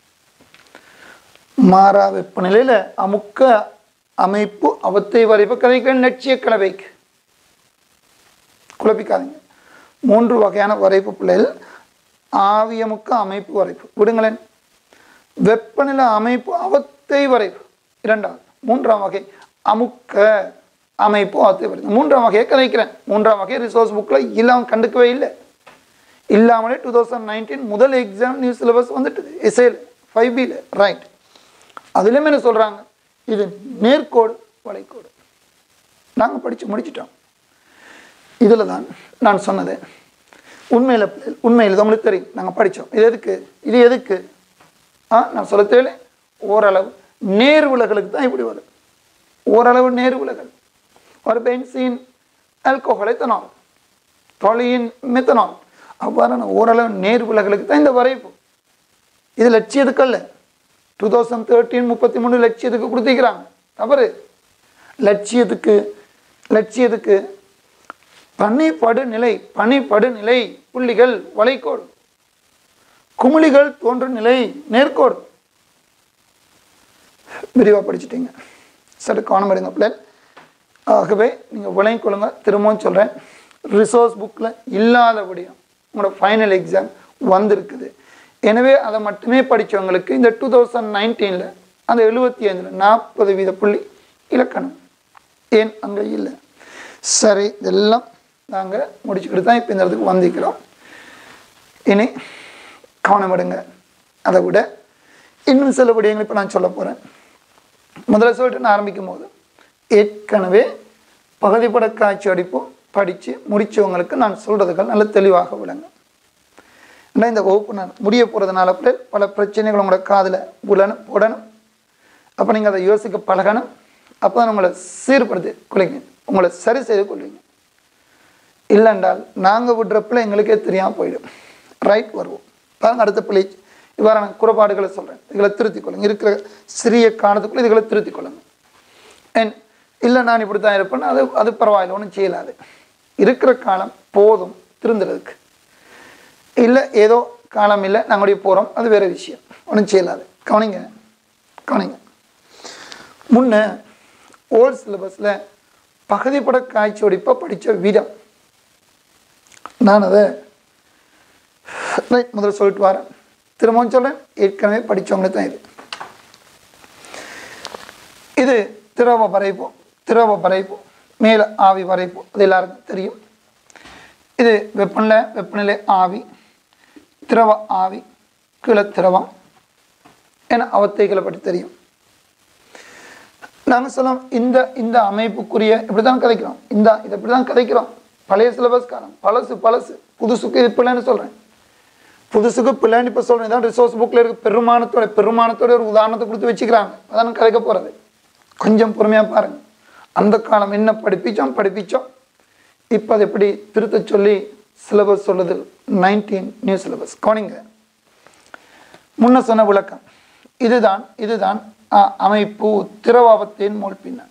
மாறா வெப்பநிலையில் அமுக்க அமைப்பு அவத்தை வரைப்பு கதைகள் லட்சிய கலவைக்கு குழப்பிக்காதீங்க மூன்று வகையான வரைப்பு பிள்ளைகள் ஆவியமுக்க அமைப்பு வரைப்பு விடுங்களேன் வெப்பநிலை அமைப்பு அவத்தை வரைப்பு இரண்டாவது மூன்றாம் வகை அமுக்க அமைப்பு அவத்தை வரைப்பு மூன்றாம் வகையை கதைக்கிறேன் மூன்றாம் வகை ரிசோர்ஸ் புக்கில் இல்லாமல் கண்டுக்கவே இல்லை இல்லாமலே டூ தௌசண்ட் நைன்டீன் முதல் எக்ஸாம் நியூ சிலபஸ் வந்துட்டுது எஸ்ஏல ஃபைவ் பியில் ரைட் அதுலேயுமே என்ன சொல்கிறாங்க இது நேர்கோடு வளைக்கோடு நாங்கள் படித்து முடிச்சிட்டோம் இதில் தான் நான் சொன்னது உண்மையில் உண்மையில் உங்களுக்கு தெரியும் நாங்கள் படித்தோம் இது எதுக்கு இது எதுக்கு ஆ நான் சொல்ல தேவை ஓரளவு நேர் விலகலுக்கு தான் இப்படி வரும் ஓரளவு நேர் விலகல் ஒரு பென்சின் ஆல்கோஹால் எத்தனால் தொலையின் மெத்தனால் அவ்வாறான ஓரளவு நேர் விலகலுக்கு தான் இந்த வரைப்பு இது லட்சியத்துக்கு அல்ல டூ தௌசண்ட் தேர்ட்டீன் முப்பத்தி மூணு லட்சியத்துக்கு கொடுத்திருக்கிறாங்க தவறு லட்சியத்துக்கு லட்சியத்துக்கு பனிப்படு நிலை பனிப்படு நிலை புள்ளிகள் வளைக்கோடு குமிழிகள் தோன்றும் நிலை நேர்கோடு விரிவாக படிச்சிட்டீங்க சரி கவனம் எடுங்க பிள்ளை ஆகவே நீங்கள் விளையும் கொள்ளுங்க திரும்பவும் சொல்கிறேன் ரிசோர்ஸ் புக்கில் இல்லாதபடியும் உங்களோட ஃபைனல் எக்ஸாம் வந்திருக்குது எனவே அதை மட்டுமே படித்தவங்களுக்கு இந்த டூ தௌசண்ட் நைன்டீனில் அந்த எழுபத்தி ஐந்தில் நாற்பது வீத புள்ளி இலக்கணம் ஏன் அங்கே இல்லை சரி இதெல்லாம் நாங்கள் முடிச்சுக்கிட்டு தான் இப்போ இந்த இடத்துக்கு வந்திக்கிறோம் இனி கவனம் எடுங்க அதை விட இன்னும் சில விடயங்கள் இப்போ நான் சொல்ல போகிறேன் முதல்ல சொல்லிட்டு நான் ஆரம்பிக்கும் போது ஏற்கனவே பகுதிப்பட காட்சி அடிப்பும் படித்து முடித்தவங்களுக்கு நான் சொல்கிறதுகள் நல்ல தெளிவாக விளங்கும் ஏன்னா இந்த வகுப்பு நான் முடிய போகிறதுனால கூட பல பிரச்சனைகள் உங்களோட காதில் உடனும் உடனும் அப்போ நீங்கள் அதை யோசிக்க பழகணும் அப்போ தான் உங்களை சீர்படுத்தி கொள்ளுங்க உங்களை சரி செய்து கொள்வீங்க இல்லைன்றால் நாங்கள் விடுறப்பில் எங்களுக்கே தெரியாமல் போயிடும் ரைட் வருவோம் பாருங்க அடுத்த பிள்ளை இவ்வாறான குறைபாடுகளை சொல்கிறேன் இதுகளை திருத்திக் கொள்ளுங்க இருக்கிற சிறிய காலத்துக்குள்ள இதுகளை திருத்திக் கொள்ளுங்க அண்ட் இல்லை நான் இப்படி தான் இருப்பேன் அது அது பரவாயில்ல ஒன்றும் செய்யலாது இருக்கிற காலம் போதும் திருந்துறதுக்கு இல்லை ஏதோ காலம் இல்லை நாங்களுடைய போகிறோம் அது வேறு விஷயம் ஒன்றும் செய்யலாது கவனிங்க கவனிங்க முன்ன ஓல்ட் சிலபஸில் பகுதிப்பட காய்ச்சி ஒடிப்பை படித்த விதம் நான் அதை ரைட் முதல்ல சொல்லிட்டு வரேன் திரும்பவும் சொல்கிறேன் ஏற்கனவே படித்தவங்களுக்கு தான் இது இது திரவ வரைப்பு திரவ வரைப்பு மேலே ஆவி வரைப்பு அது எல்லாருக்கும் தெரியும் இது வெப்பநிலை வெப்பநிலை ஆவி திரவ ஆவி கீழே திரவம் என அவத்தைகளை பற்றி தெரியும் நாங்கள் சொல்லலாம் இந்த இந்த அமைப்புக்குரிய இப்படி தான் கதைக்கிறோம் இந்த இதை இப்படி தான் கதைக்கிறோம் பழைய சிலபஸ்காரன் பழசு பழசு புதுசுக்கு இது பிள்ளைன்னு சொல்கிறேன் புதுசுக்கு பிள்ளைன்னு இப்போ சொல்கிறேன் இதான் ரிசோர்ஸ் புக்கில் இருக்க பெருமானத்தோட பெருமானத்தோட ஒரு உதாரணத்தை கொடுத்து வச்சுக்கிறாங்க அதான் கதைக்க போகிறது கொஞ்சம் பொறுமையாக பாருங்கள் அந்த காலம் என்ன படிப்பிச்சோம் படிப்பிச்சோம் இப்போ அதை எப்படி திருத்த சொல்லி சிலபஸ் சொல்லுது நைன்டீன் நியூ சிலபஸ் கவனிங்க முன்ன சொன்ன விளக்கம் இதுதான் இதுதான் அ, அமைப்பு திரவாபத்தின் மூல் பின்ன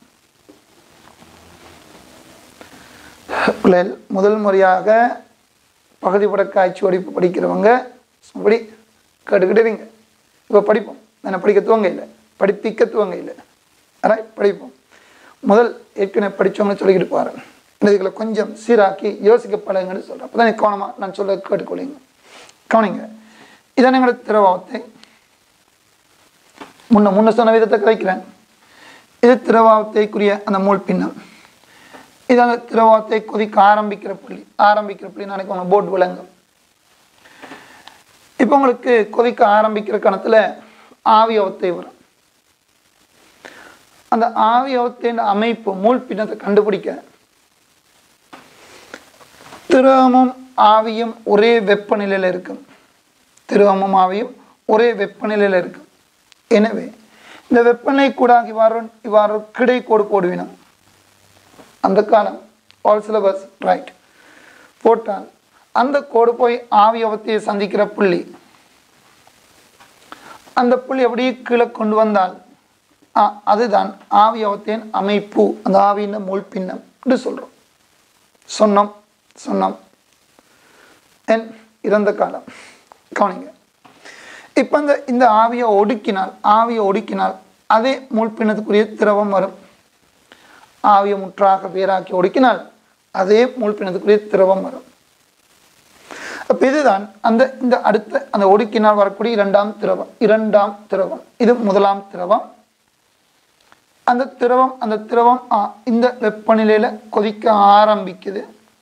பிள்ளைகள் முதல் முறையாக பகுதிப்பட காட்சி வடிப்பு படிக்கிறவங்க இப்படி கேட்டுக்கிட்டுவீங்க இப்போ படிப்போம் நான் படிக்க துவங்க இல்லை படிப்பிக்க துவங்க இல்லை ஆனால் படிப்போம் முதல் ஏற்கனவே படித்தவங்க சொல்லிக்கிட்டு பாருங்க இதுகளை கொஞ்சம் சீராக்கி யோசிக்க பழகுங்கன்னு சொல்கிறேன் அப்போ தான் கவனமாக நான் சொல்ல கேட்டுக்கொள்ளுங்க கவனிங்க இதான் எங்களோட திரவாவத்தை முன்ன முன்ன சொன்ன விதத்தை கதைக்கிறேன் இது திரவாவத்தைக்குரிய அந்த மூல் பின்னம் இது அந்த திரவாவத்தை கொதிக்க ஆரம்பிக்கிற புள்ளி ஆரம்பிக்கிற புள்ளி நாளைக்கு உங்க போர்டு விளங்கும் இப்போ உங்களுக்கு கொதிக்க ஆரம்பிக்கிற கணத்தில் ஆவி அவத்தை வரும் அந்த ஆவி அவத்தின் அமைப்பு மூல் பின்னத்தை கண்டுபிடிக்க திரவமும் ஆவியும் ஒரே வெப்பநிலையில் இருக்கும் திரவமும் ஆவியும் ஒரே வெப்பநிலையில் இருக்கும் எனவே இந்த வெப்பநிலை கூட இவ்வாறு இவ்வாறு கிடை கோடு போடுவினோம் அந்த காலம் ஆல் சிலபஸ் ரைட் போட்டால் அந்த கோடு போய் ஆவி அவத்தையை சந்திக்கிற புள்ளி அந்த புள்ளி அப்படியே கீழே கொண்டு வந்தால் ஆ, அதுதான் ஆவி அவத்தின் அமைப்பு அந்த ஆவியின் முள் பின்னம் என்று சொல்கிறோம் சொன்னோம் சொன்னோம் என் இறந்த காலம் கவனிங்க இப்போ இந்த இந்த ஆவியை ஒடுக்கினால் ஆவியை ஒடுக்கினால் அதே முள் பின்னத்துக்குரிய திரவம் வரும் ஆவியை முற்றாக வேறாக்கி ஒடுக்கினால் அதே முள் பின்னத்துக்குரிய திரவம் வரும் அப்ப இதுதான் அந்த இந்த அடுத்த அந்த ஒடுக்கினால் வரக்கூடிய இரண்டாம் திரவம் இரண்டாம் திரவம் இது முதலாம் திரவம் அந்த திரவம் அந்த திரவம் ஆ, இந்த வெப்பநிலையில கொதிக்க ஆரம்பிக்குது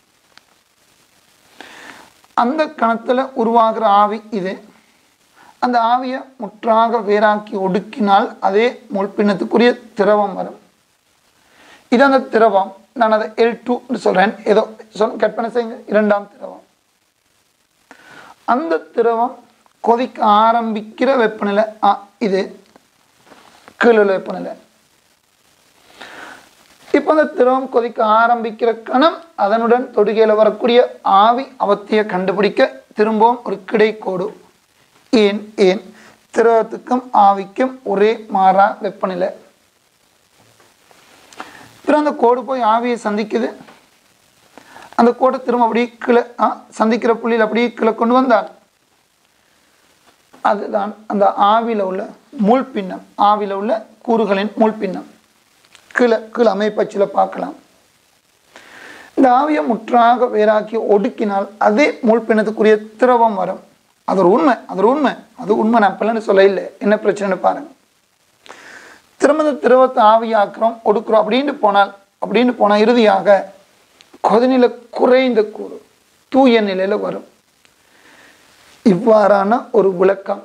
அந்த கணத்துல உருவாகிற ஆவி இது அந்த ஆவியை முற்றாக வேறாக்கி ஒடுக்கினால் அதே முள்பின்னத்துக்குரிய திரவம் வரும் இது அந்த திரவம் நான் அதை எல் டூ சொல்றேன் ஏதோ சொல் கற்பனை செய்யுங்க இரண்டாம் திரவம் அந்த திரவம் கொதிக்க ஆரம்பிக்கிற வெப்பநிலை ஆ, இது கீழுள்ள வெப்பநிலை இப்போ அந்த திரவம் கொதிக்க ஆரம்பிக்கிற கணம் அதனுடன் தொடுகையில் வரக்கூடிய ஆவி அவத்தையை கண்டுபிடிக்க திரும்பவும் ஒரு கிடைக்கோடு ஏன் ஏன் திரவத்துக்கும் ஆவிக்கும் ஒரே மாறா வெப்பநிலை அப்புறம் அந்த கோடு போய் ஆவியை சந்திக்குது அந்த கோடை திரும்ப அப்படியே கீழே ஆ, சந்திக்கிற புள்ளியில் அப்படியே கீழே கொண்டு வந்தால் அதுதான் அந்த ஆவியில் உள்ள மூல் பின்னம் ஆவியில் உள்ள கூறுகளின் மூல் பின்னம் கீழே கீழே அமைப்பச்சில் பார்க்கலாம் இந்த ஆவியை முற்றாக வேறாக்கி ஒடுக்கினால் அதே மூல் பின்னத்துக்குரிய திரவம் வரும் அது ஒரு உண்மை அது ஒரு உண்மை அது உண்மை நான் பிள்ளைன்னு சொல்ல இல்லை என்ன பிரச்சனைன்னு பாருங்க திரும்ப இந்த திரவத்தை ஆவியாக்குறோம் ஒடுக்குறோம் அப்படின்னு போனால் அப்படின்னு போனால் இறுதியாக கொதிநிலை குறைந்த கூறு தூய நிலையில் வரும் இவ்வாறான ஒரு விளக்கம்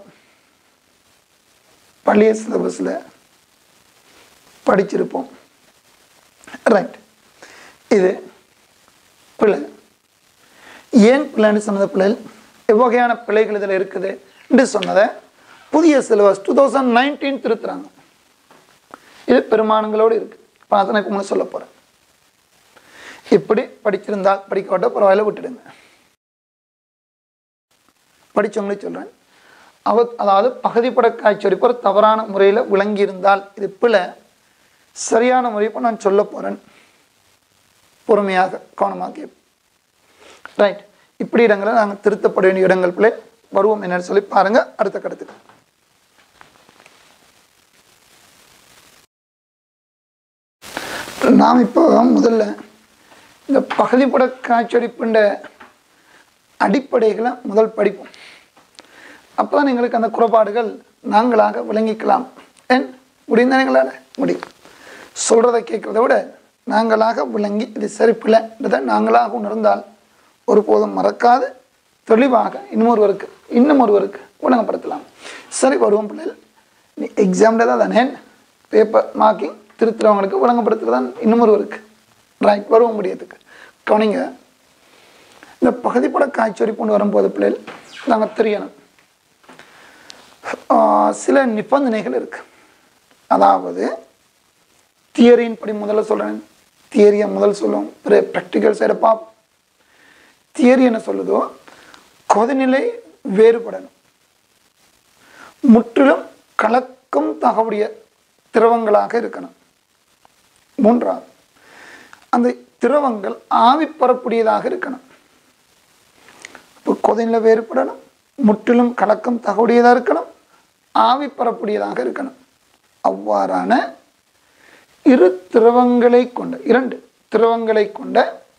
பழைய சிலபஸில் படிச்சிருப்போம் ரைட் இது பிழை ஏன் பிள்ளைன்னு சொன்னது பிள்ளைகள் எவ்வகையான பிழைகள் இதில் இருக்குது என்று சொன்னதை புதிய சிலபஸ் டூ தௌசண்ட் நைன்டீன் திருத்துறாங்க இது பெருமானங்களோடு இருக்கு இப்போ அதை நான் இப்போ உங்களுக்கு சொல்ல போகிறேன் இப்படி படிச்சிருந்தால் படிக்காட்ட பரவாயில்ல விட்டுடுங்க படித்தவங்களே சொல்கிறேன் அவ அதாவது பகுதிப்பட காய்ச்சொறிப்பு ஒரு தவறான முறையில் விளங்கியிருந்தால் இது பிழை சரியான முறை இப்போ நான் சொல்ல போகிறேன் பொறுமையாக கவனமாக கேட்போம் ரைட் இப்படி இடங்களை நாங்கள் திருத்தப்பட வேண்டிய இடங்கள் பிள்ளை வருவோம் என்னன்னு சொல்லி பாருங்க அடுத்த கருத்துக்கு நாம் இப்போ முதல்ல இந்த பகுதிப்பட காய்ச்சொடிப்புண்ட அடிப்படைகளை முதல் படிப்போம் அப்போ தான் எங்களுக்கு அந்த குறைபாடுகள் நாங்களாக விளங்கிக்கலாம் ஏன் முடியும் எங்களால் முடியும் சொல்கிறத கேட்குறத விட நாங்களாக விளங்கி இது சரிப்பில்லைன்றதை நாங்களாக உணர்ந்தால் ஒருபோதும் மறக்காது தெளிவாக இன்னொருவருக்கு இன்னும் ஒருவருக்கு விளங்கப்படுத்தலாம் சரி வருவோம் பிள்ளைகள் நீ எக்ஸாம்ல தான் தானே பேப்பர் மார்க்கிங் திருத்துறவங்களுக்கு விளங்கப்படுத்துறது தான் இன்னும் ஒருவருக்கு ரைட் வருவோம் முடியத்துக்கு கவனிங்க இந்த பகுதிப்பட காய்ச்சொறி கொண்டு வரும்போது பிள்ளைகள் நாங்கள் தெரியணும் ஆஹ் சில நிபந்தனைகள் இருக்கு அதாவது தியரியின் படி முதல்ல சொல்கிறேன் தியரியை முதல் சொல்லுவோம் பிறகு ப்ராக்டிக்கல் சைடை பார்ப்போம் தியரி என்ன சொல்லுதோ கொதிநிலை வேறுபடணும் முற்றிலும் கலக்கும் தகவுடைய திரவங்களாக இருக்கணும் மூன்றாவது அந்த திரவங்கள் ஆவி பெறக்கூடியதாக இருக்கணும் இப்போ கொதிநிலை வேறுபடணும் முற்றிலும் கலக்கம் தகவுடையதாக இருக்கணும் ஆவி பெறக்கூடியதாக இருக்கணும் அவ்வாறான இரு திரவங்களை கொண்ட இரண்டு திரவங்களை கொண்ட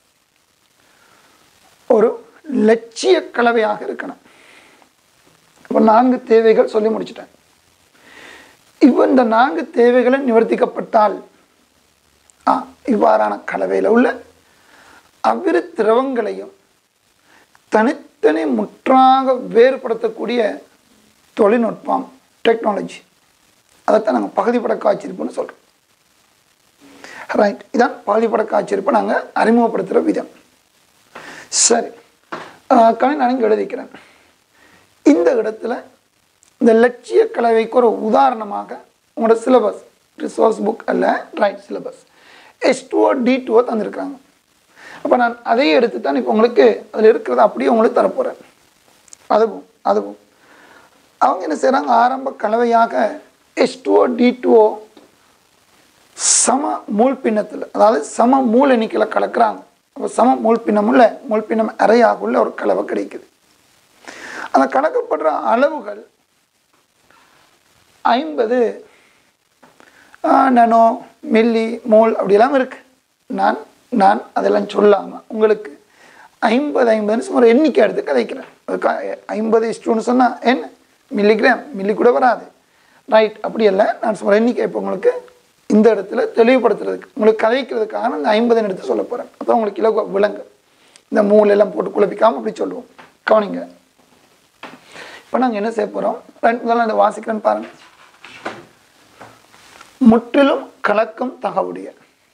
ஒரு லட்சிய கலவையாக இருக்கணும் இப்போ நான்கு தேவைகள் சொல்லி முடிச்சிட்டேன் இப்போ இந்த நான்கு தேவைகளை நிவர்த்திக்கப்பட்டால் ஆ இவ்வாறான கலவையில் உள்ள அவ்விரு திரவங்களையும் தனித்தனி முற்றாக வேறுபடுத்தக்கூடிய தொழில்நுட்பம் டெக்னாலஜி அதைத்தான் நாங்கள் பகுதிப்பட காய்ச்சிருப்புன்னு சொல்கிறோம் ரைட் இதான் பகுதிப்பட காய்ச்சிருப்பை நாங்கள் அறிமுகப்படுத்துகிற விதம் சரி கணி நான் இங்கே எழுதிக்கிறேன் இந்த இடத்துல இந்த லட்சிய கலவைக்கு ஒரு உதாரணமாக உங்களோட சிலபஸ் ரிசோர்ஸ் புக் அல்ல ரைட் சிலபஸ் எஸ் டூஓ டி டூஓ தந்திருக்காங்க அப்போ நான் அதையே எடுத்து தான் இப்போ உங்களுக்கு அதில் இருக்கிறத அப்படியே உங்களுக்கு தரப்போகிறேன் அதுவும் அதுவும் அவங்க என்ன செய்கிறாங்க ஆரம்ப கலவையாக எஸ் டூஓ டி டூஓ சம மூல் பின்னத்தில் அதாவது சம மூல் எண்ணிக்கையில் கலக்கிறாங்க அப்போ சம மூல் பின்னம் உள்ள மூல் பின்னம் அறையாக உள்ள ஒரு கலவை கிடைக்குது அந்த கலக்கப்படுற அளவுகள் ஐம்பது நனோ மில்லி மோல் அப்படியெல்லாம் இருக்கு நான் நான் அதெல்லாம் சொல்லாமல் உங்களுக்கு ஐம்பது ஐம்பதுன்னு சும்மா ஒரு எண்ணிக்கை எடுத்து கதைக்கிறேன் ஐம்பது இஷ்டம்னு சொன்னால் என்ன மில்லிகிராம் மில்லி கூட வராது ரைட் அப்படி இல்லை நான் சும்மா எண்ணிக்கை இப்போ உங்களுக்கு இந்த இடத்துல தெளிவுபடுத்துறதுக்கு உங்களுக்கு கதைக்கிறதுக்காக நான் இந்த ஐம்பதுன்னு எடுத்து சொல்ல போகிறேன் அப்போ உங்களுக்கு கிலோ விலங்கு இந்த மூல் எல்லாம் போட்டு குழப்பிக்காமல் அப்படி சொல்லுவோம் கவனிங்க இப்போ நாங்கள் என்ன செய்ய போகிறோம் ரெண்டு முதல்ல இந்த வாசிக்கிறேன்னு பாருங்கள் முற்றிலும் கலக்கும் தகவுடைய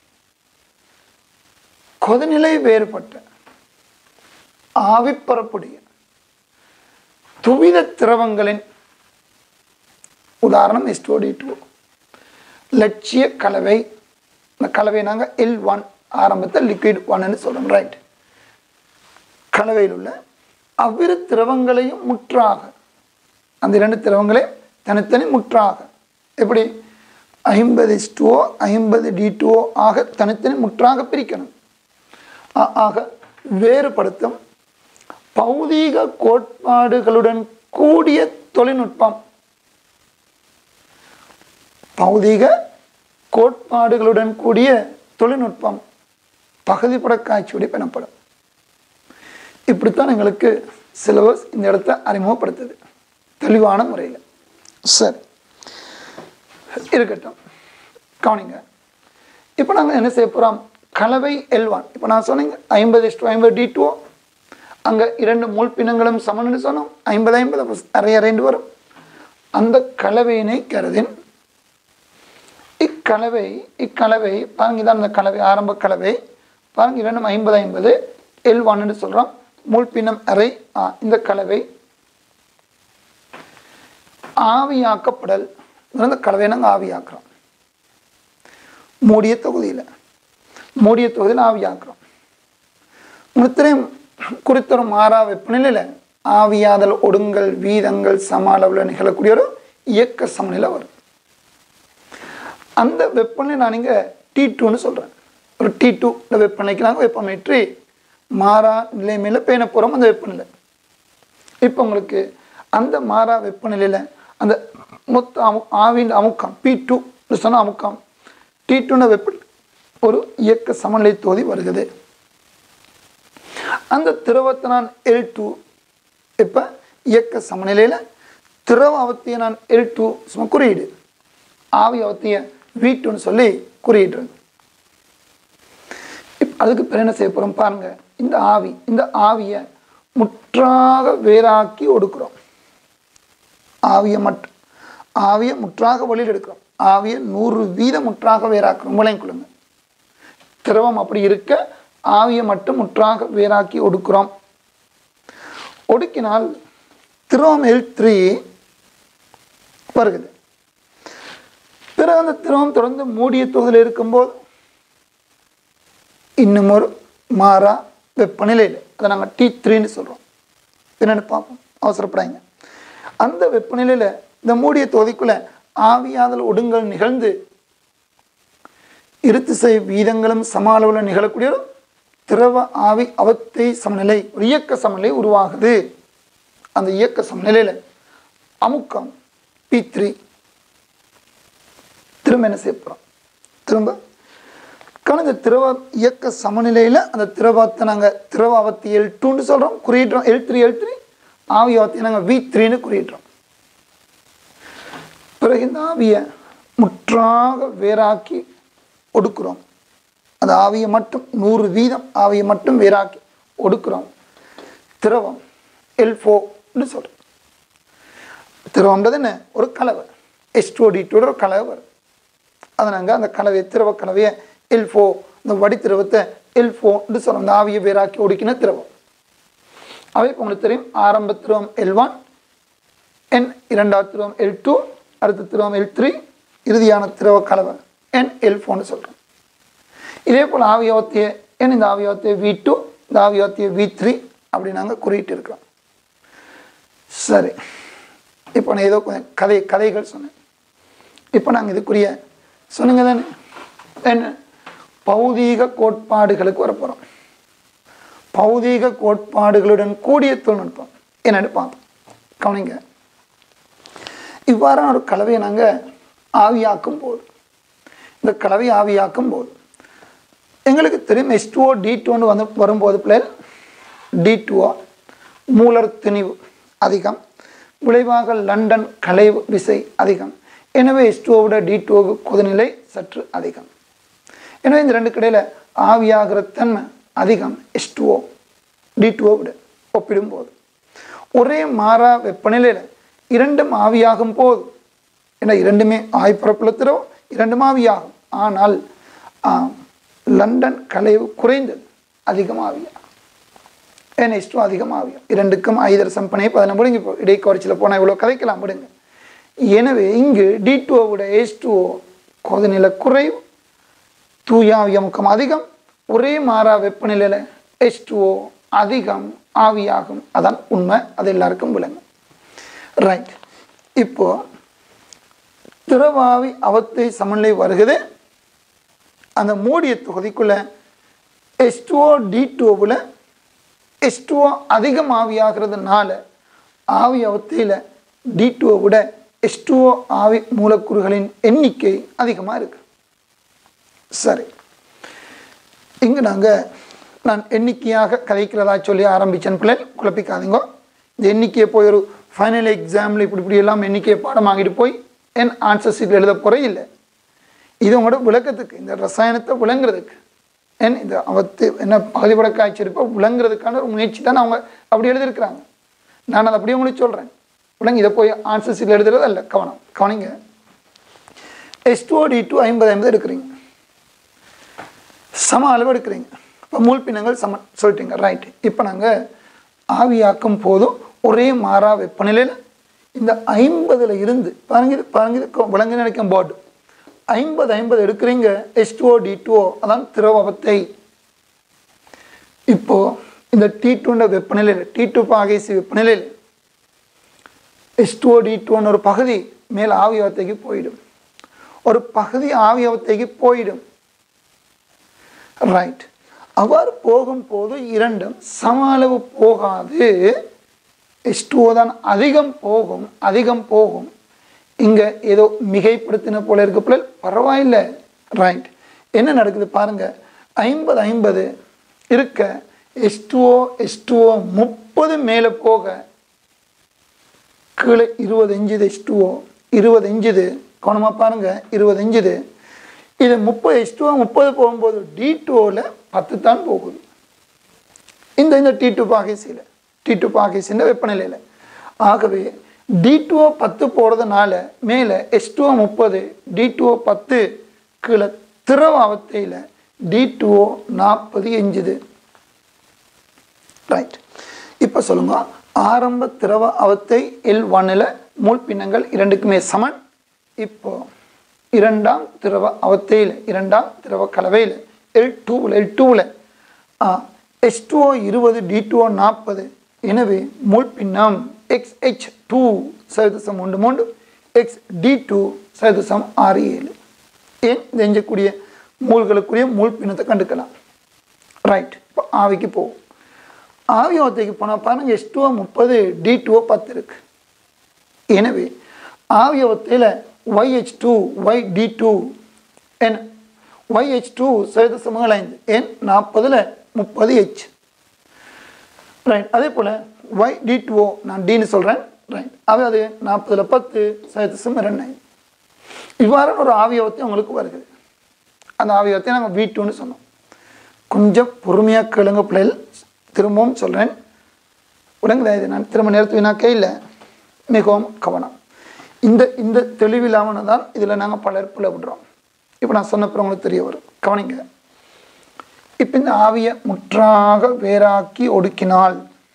கொதிநிலை வேறுபட்ட ஆவிப்பரப்புடைய துவித திரவங்களின் உதாரணம் எஸ்டோடி டூ லட்சிய கலவை இந்த கலவை நாங்கள் எல் ஒன் ஆரம்பத்தில் லிக்விட் ஒன்னு சொல்கிறோம் ரைட் கலவையில் உள்ள அவ்விரு திரவங்களையும் முற்றாக அந்த இரண்டு திரவங்களையும் தனித்தனி முற்றாக எப்படி ஐம்பது டூ ஐம்பது டி டூ ஆக தனித்தனி முற்றாக பிரிக்கணும் ஆ- ஆக வேறுபடுத்தும் பௌதீக கோட்பாடுகளுடன் கூடிய தொழில்நுட்பம் பௌதீக கோட்பாடுகளுடன் கூடிய தொழில்நுட்பம் பகுதிப்பட காட்சியோடு பெறப்படும் இப்படித்தான் எங்களுக்கு சிலபஸ் இந்த இடத்த அறிமுகப்படுத்துது தெளிவான முறையில் சரி இருக்கட்டும் கவனிங்க இப்போ நாங்கள் என்ன செய்ய போகிறோம் கலவை எல்வான் இப்போ நான் சொன்னீங்க ஐம்பது இஷ்டு ஐம்பது டி டூ அங்கே இரண்டு முள் பின்னங்களும் சமன்னு சொன்னோம் ஐம்பது ஐம்பது அப்ப அரை ரெண்டு வரும் அந்த கலவையினை கருதின் இக்கலவை இக்கலவை பாருங்க இதான் அந்த கலவை ஆரம்ப கலவை பாருங்க இரண்டும் ஐம்பது ஐம்பது எல் ஒன்னு சொல்கிறோம் முள் பின்னம் அரை ஆ, இந்த கலவை ஆவியாக்கப்படல் இந்த கலவையை நாங்கள் ஆவியாக்குறோம் மூடிய தொகுதியில் மூடிய தொகுதியில் ஆவியாக்குறோம் முத்திரையும் குறித்தரும் மாறா வெப்பநிலையில் ஆவியாதல் ஒடுங்கல் வீதங்கள் சம அளவில் நிகழக்கூடிய ஒரு இயக்க சமநிலை வரும் அந்த வெப்பநிலை நான் இங்கே டி டூன்னு சொல்கிறேன் ஒரு டி டூ இந்த வெப்பநிலைக்கு நாங்கள் வெப்பமேற்றி மாறா நிலைமையில் பேண போகிறோம் அந்த வெப்பநிலை இப்போ உங்களுக்கு அந்த மாறா வெப்பநிலையில் அந்த மொத்த அமு ஆவின் அமுக்கம் பி டூ சொன்ன அமுக்கம் டி டூன வெப்ப ஒரு இயக்க சமநிலை தொகுதி வருகிறது அந்த திரவத்தை நான் எல் டூ இப்போ இயக்க சமநிலையில் திரவ அவத்தியை நான் எல் டூ சும்மா குறியீடு ஆவி அவத்தியை வி டூன்னு சொல்லி குறியிடுறது இப்போ அதுக்கு பிறகு என்ன செய்ய போகிறோம் பாருங்க இந்த ஆவி இந்த ஆவியை முற்றாக வேறாக்கி ஒடுக்குறோம் ஆவியை மட்டும் ஆவியை முற்றாக வெளியில் எடுக்கிறோம் ஆவியை நூறு வீதம் முற்றாக வேறாக்குறோம் விளையும் கொள்ளுங்க திரவம் அப்படி இருக்க ஆவியை மட்டும் முற்றாக வேறாக்கி ஒடுக்குறோம் ஒடுக்கினால் திரவம் எல் த்ரீ வருகிறது பிறகு அந்த திரவம் தொடர்ந்து மூடிய தொகுதியில் இருக்கும்போது இன்னும் ஒரு மாறா வெப்பநிலையில் அதை நாங்கள் டி த்ரீன்னு சொல்கிறோம் என்னென்னு பார்ப்போம் அவசரப்படாங்க அந்த வெப்பநிலையில் இந்த மூடிய தொகுதிக்குள்ளே ஆவியாதல் ஒடுங்கல் நிகழ்ந்து இருத்திசை வீதங்களும் சம அளவில் நிகழக்கூடிய ஒரு திரவ ஆவி அவத்தை சமநிலை ஒரு இயக்க சமநிலை உருவாகுது அந்த இயக்க சமநிலையில் அமுக்கம் பி த்ரீ திரும்ப என்ன செய்ய போகிறோம் திரும்ப காரணம் இந்த திரவ இயக்க சமநிலையில் அந்த திரவத்தை நாங்கள் திரவ அவத்தி எல் டூன்னு சொல்கிறோம் குறியிடுறோம் எல் த்ரீ எல் த்ரீ ஆவி அவத்தை நாங்கள் வி த்ரீன்னு குறியிடுறோம் பிறகு இந்த ஆவியை முற்றாக வேறாக்கி ஒடுக்குறோம் அந்த ஆவியை மட்டும் நூறு வீதம் ஆவியை மட்டும் வேறாக்கி ஒடுக்குறோம் திரவம் எல் ஃபோன்னு சொல்கிறோம் திரவம்ன்றது என்ன ஒரு கலவை எஸ்டோடி டூட ஒரு கலவை வரும் அதை நாங்கள் அந்த கலவையை திரவ கலவையை எல் ஃபோ இந்த வடி திரவத்தை எல் ஃபோன்னு சொல்கிறோம் அந்த ஆவியை வேறாக்கி ஒடுக்கின திரவம் அவை இப்போ உங்களுக்கு தெரியும் ஆரம்ப திரவம் எல் ஒன் என் இரண்டாவது திரவம் எல் டூ அடுத்த திரவம் எல் த்ரீ இறுதியான திரவ கலவை என் எல் ஃபோன்னு சொல்கிறோம் இதே போல் ஆவியோத்திய என் இந்த ஆவியோத்திய வி டூ இந்த ஆவியோத்திய வி த்ரீ அப்படி நாங்கள் குறியிட்டு இருக்கிறோம் சரி இப்போ நான் ஏதோ கொஞ்சம் கதை கதைகள் சொன்னேன் இப்போ நாங்கள் இதுக்குரிய சொன்னீங்க தானே என்ன பௌதீக கோட்பாடுகளுக்கு வரப்போகிறோம் பௌதீக கோட்பாடுகளுடன் கூடிய தொழில்நுட்பம் என்னன்னு பார்ப்போம் கவனிங்க இவ்வாறான ஒரு கலவையை நாங்கள் ஆவியாக்கும் போது இந்த கலவையை ஆவியாக்கும் போது எங்களுக்கு தெரியும் எஸ் டூஓ டி டூன்னு வந்து வரும்போது பிள்ளைகள் டி டூஓ மூலர் திணிவு அதிகம் விளைவாக லண்டன் கலைவு விசை அதிகம் எனவே எஸ் டூஓட டி டூவுக்கு கொதிநிலை சற்று அதிகம் எனவே இந்த ரெண்டு கடையில் ஆவியாகிற தன்மை அதிகம் எஸ் டூஓ டி டூஓ விட ஒப்பிடும்போது ஒரே மாறா வெப்பநிலையில் இரண்டும் ஆவியாகும் போது ஏன்னா இரண்டுமே ஆய்பரப்பில் திரவம் இரண்டும் ஆவியாகும் ஆனால் ஆ, லண்டன் கலைவு குறைந்தது அதிகம் ஆவியாகும் ஏன்னா இஷ்டம் அதிகம் ஆவியும் இரண்டுக்கும் ஐதர் சம்பனை பதினொன்று முடிங்க இப்போ இடைக்குறைச்சியில் போனால் இவ்வளோ கதைக்கலாம் விடுங்க எனவே இங்கு டி டூவோட எஸ் டூஓ கொதிநிலை குறைவு தூய ஆவியமுக்கம் அதிகம் ஒரே மாறா வெப்பநிலையில் எஸ் டூஓ அதிகம் ஆவியாகும் அதான் உண்மை அது எல்லாருக்கும் விளங்கும் ரைட் இப்போ திரவாவி அவத்தை சமநிலை வருகிறது அந்த மூடிய தொகுதிக்குள்ள எஸ் டூஓ டி டூவில் எஸ் டூஓ அதிகம் ஆவியாகிறதுனால ஆவி அவத்தையில் டி டூவை விட எஸ் டூஓ ஆவி மூலக்கூறுகளின் எண்ணிக்கை அதிகமாக இருக்கு சரி இங்கே நாங்கள் நான் எண்ணிக்கையாக கதைக்கிறதா சொல்லி ஆரம்பித்தேன் பிள்ளை குழப்பிக்காதீங்க இந்த எண்ணிக்கையை போய் ஒரு ஃபைனல் எக்ஸாமில் இப்படி இப்படி எல்லாம் எண்ணிக்கையை பாடம் வாங்கிட்டு போய் என் ஆன்சர் சீட்டில் எழுத போகிறே இல்லை இது உங்களோட விளக்கத்துக்கு இந்த ரசாயனத்தை விளங்குறதுக்கு ஏன் இந்த அவத்து என்ன பகுதிபட காய்ச்சிருப்போ விளங்குறதுக்கான ஒரு முயற்சி தான் அவங்க அப்படி எழுதியிருக்கிறாங்க நான் அதை அப்படியே உங்களுக்கு சொல்கிறேன் விளங்கு இதை போய் ஆன்சர் சீட்டில் எழுதுறது அல்ல கவனம் கவனிங்க எஸ் டூ டி டூ ஐம்பது ஐம்பது எடுக்கிறீங்க சம அளவு எடுக்கிறீங்க இப்போ மூழ்பினங்கள் சம சொல்லிட்டீங்க ரைட் இப்போ நாங்கள் ஆவியாக்கும் போதும் ஒரே மாறா வெப்பநிலையில் இந்த ஐம்பதுல இருந்து பாருங்க இது பாருங்க இது விளங்கு நினைக்கும் போர்டு ஐம்பது ஐம்பது எடுக்கிறீங்க எஸ் டூஓ டி டூஓ அதான் திரவத்தை இப்போ இந்த டி டூன்ற வெப்பநிலையில் டி டூ பாகேசி வெப்பநிலையில் எஸ் டூஓ டி டூன்னு ஒரு பகுதி மேல் ஆவியவத்தைக்கு போயிடும் ஒரு பகுதி ஆவியவத்தைக்கு போயிடும் ரைட் அவ்வாறு போகும்போது இரண்டும் சம அளவு போகாது எஸ் தான் அதிகம் போகும் அதிகம் போகும் இங்கே ஏதோ மிகைப்படுத்தின போல இருக்க போல பரவாயில்லை ரைட் என்ன நடக்குது பாருங்க ஐம்பது ஐம்பது இருக்க எஸ் டூஓ எஸ் டூஓ முப்பது மேலே போக கீழே இருபது இஞ்சுது எஸ் டூஓ இருபது இஞ்சுது கவனமாக பாருங்க இருபது இஞ்சுது இது முப்பது எஸ் டூஓ முப்பது போகும்போது டி டூவில் பத்து தான் போகுது இந்த இந்த டி டூ பாகேசியில் டி டூ பாகேசின்ற வெப்பநிலையில் ஆகவே டி டூஓ பத்து போகிறதுனால மேலே எஸ் டூஓ முப்பது டி டூஓ பத்து கீழே திரவ அவத்தையில் டி டூஓ நாற்பது எஞ்சுது ரைட் இப்போ சொல்லுங்க ஆரம்ப திரவ அவத்தை எல் ஒன்னில் மூல் பின்னங்கள் இரண்டுக்குமே சமன் இப்போ இரண்டாம் திரவ அவத்தையில் இரண்டாம் திரவ கலவையில் எல் டூவில் எல் டூவில் எஸ் டூஓ இருபது டி டூஓ நாற்பது எனவே மூல் பின்னம் எக்ஸ் ஹெச் டூ சதவீதம் ஒன்று மூன்று எக்ஸ் டி டூ சதவீதம் ஆறு ஏழு ஏன் இந்த எஞ்சக்கூடிய மூல்களுக்குரிய மூல் பின்னத்தை கண்டுக்கலாம் ரைட் இப்போ ஆவிக்கு போவோம் ஆவி ஓத்தைக்கு போனால் பாருங்க எஸ் டூஓ முப்பது டி டூஓ பத்து இருக்கு எனவே ஆவி ஓத்தையில் Y H two Y T two என் ஒய்ஹெச் டூ சதவீத சமங்கள் ஐந்து என் நாற்பதில் முப்பது ஹெச் ரைட் அதே போல் ஒய் டி டூஓ நான் டின்னு சொல்கிறேன் ரைட் அது அது நாற்பதில் பத்து சதவீத சமம் ரெண்டு ஐந்து இவ்வாறான ஒரு ஆவியவத்தை உங்களுக்கு வருகிறது அந்த ஆவியவத்தை நாங்கள் வி டூன்னு சொன்னோம் கொஞ்சம் பொறுமையாக கேளுங்க பிள்ளைகள் திரும்பவும் சொல்கிறேன் உடங்குதா இது நான் திரும்ப நேரத்து வினாக்கே இல்லை மிகவும் கவனம் இந்த இந்த தெளிவில்லாமல் தான் இதில் நாங்கள் பலர் பிள்ளை விடுறோம் இப்போ நான் சொன்னப்பறம் உங்களுக்கு தெரிய வரும் கவனிங்க இப்போ இந்த ஆவியை முற்றாக வேறாக்கி ஒடுக்கினால்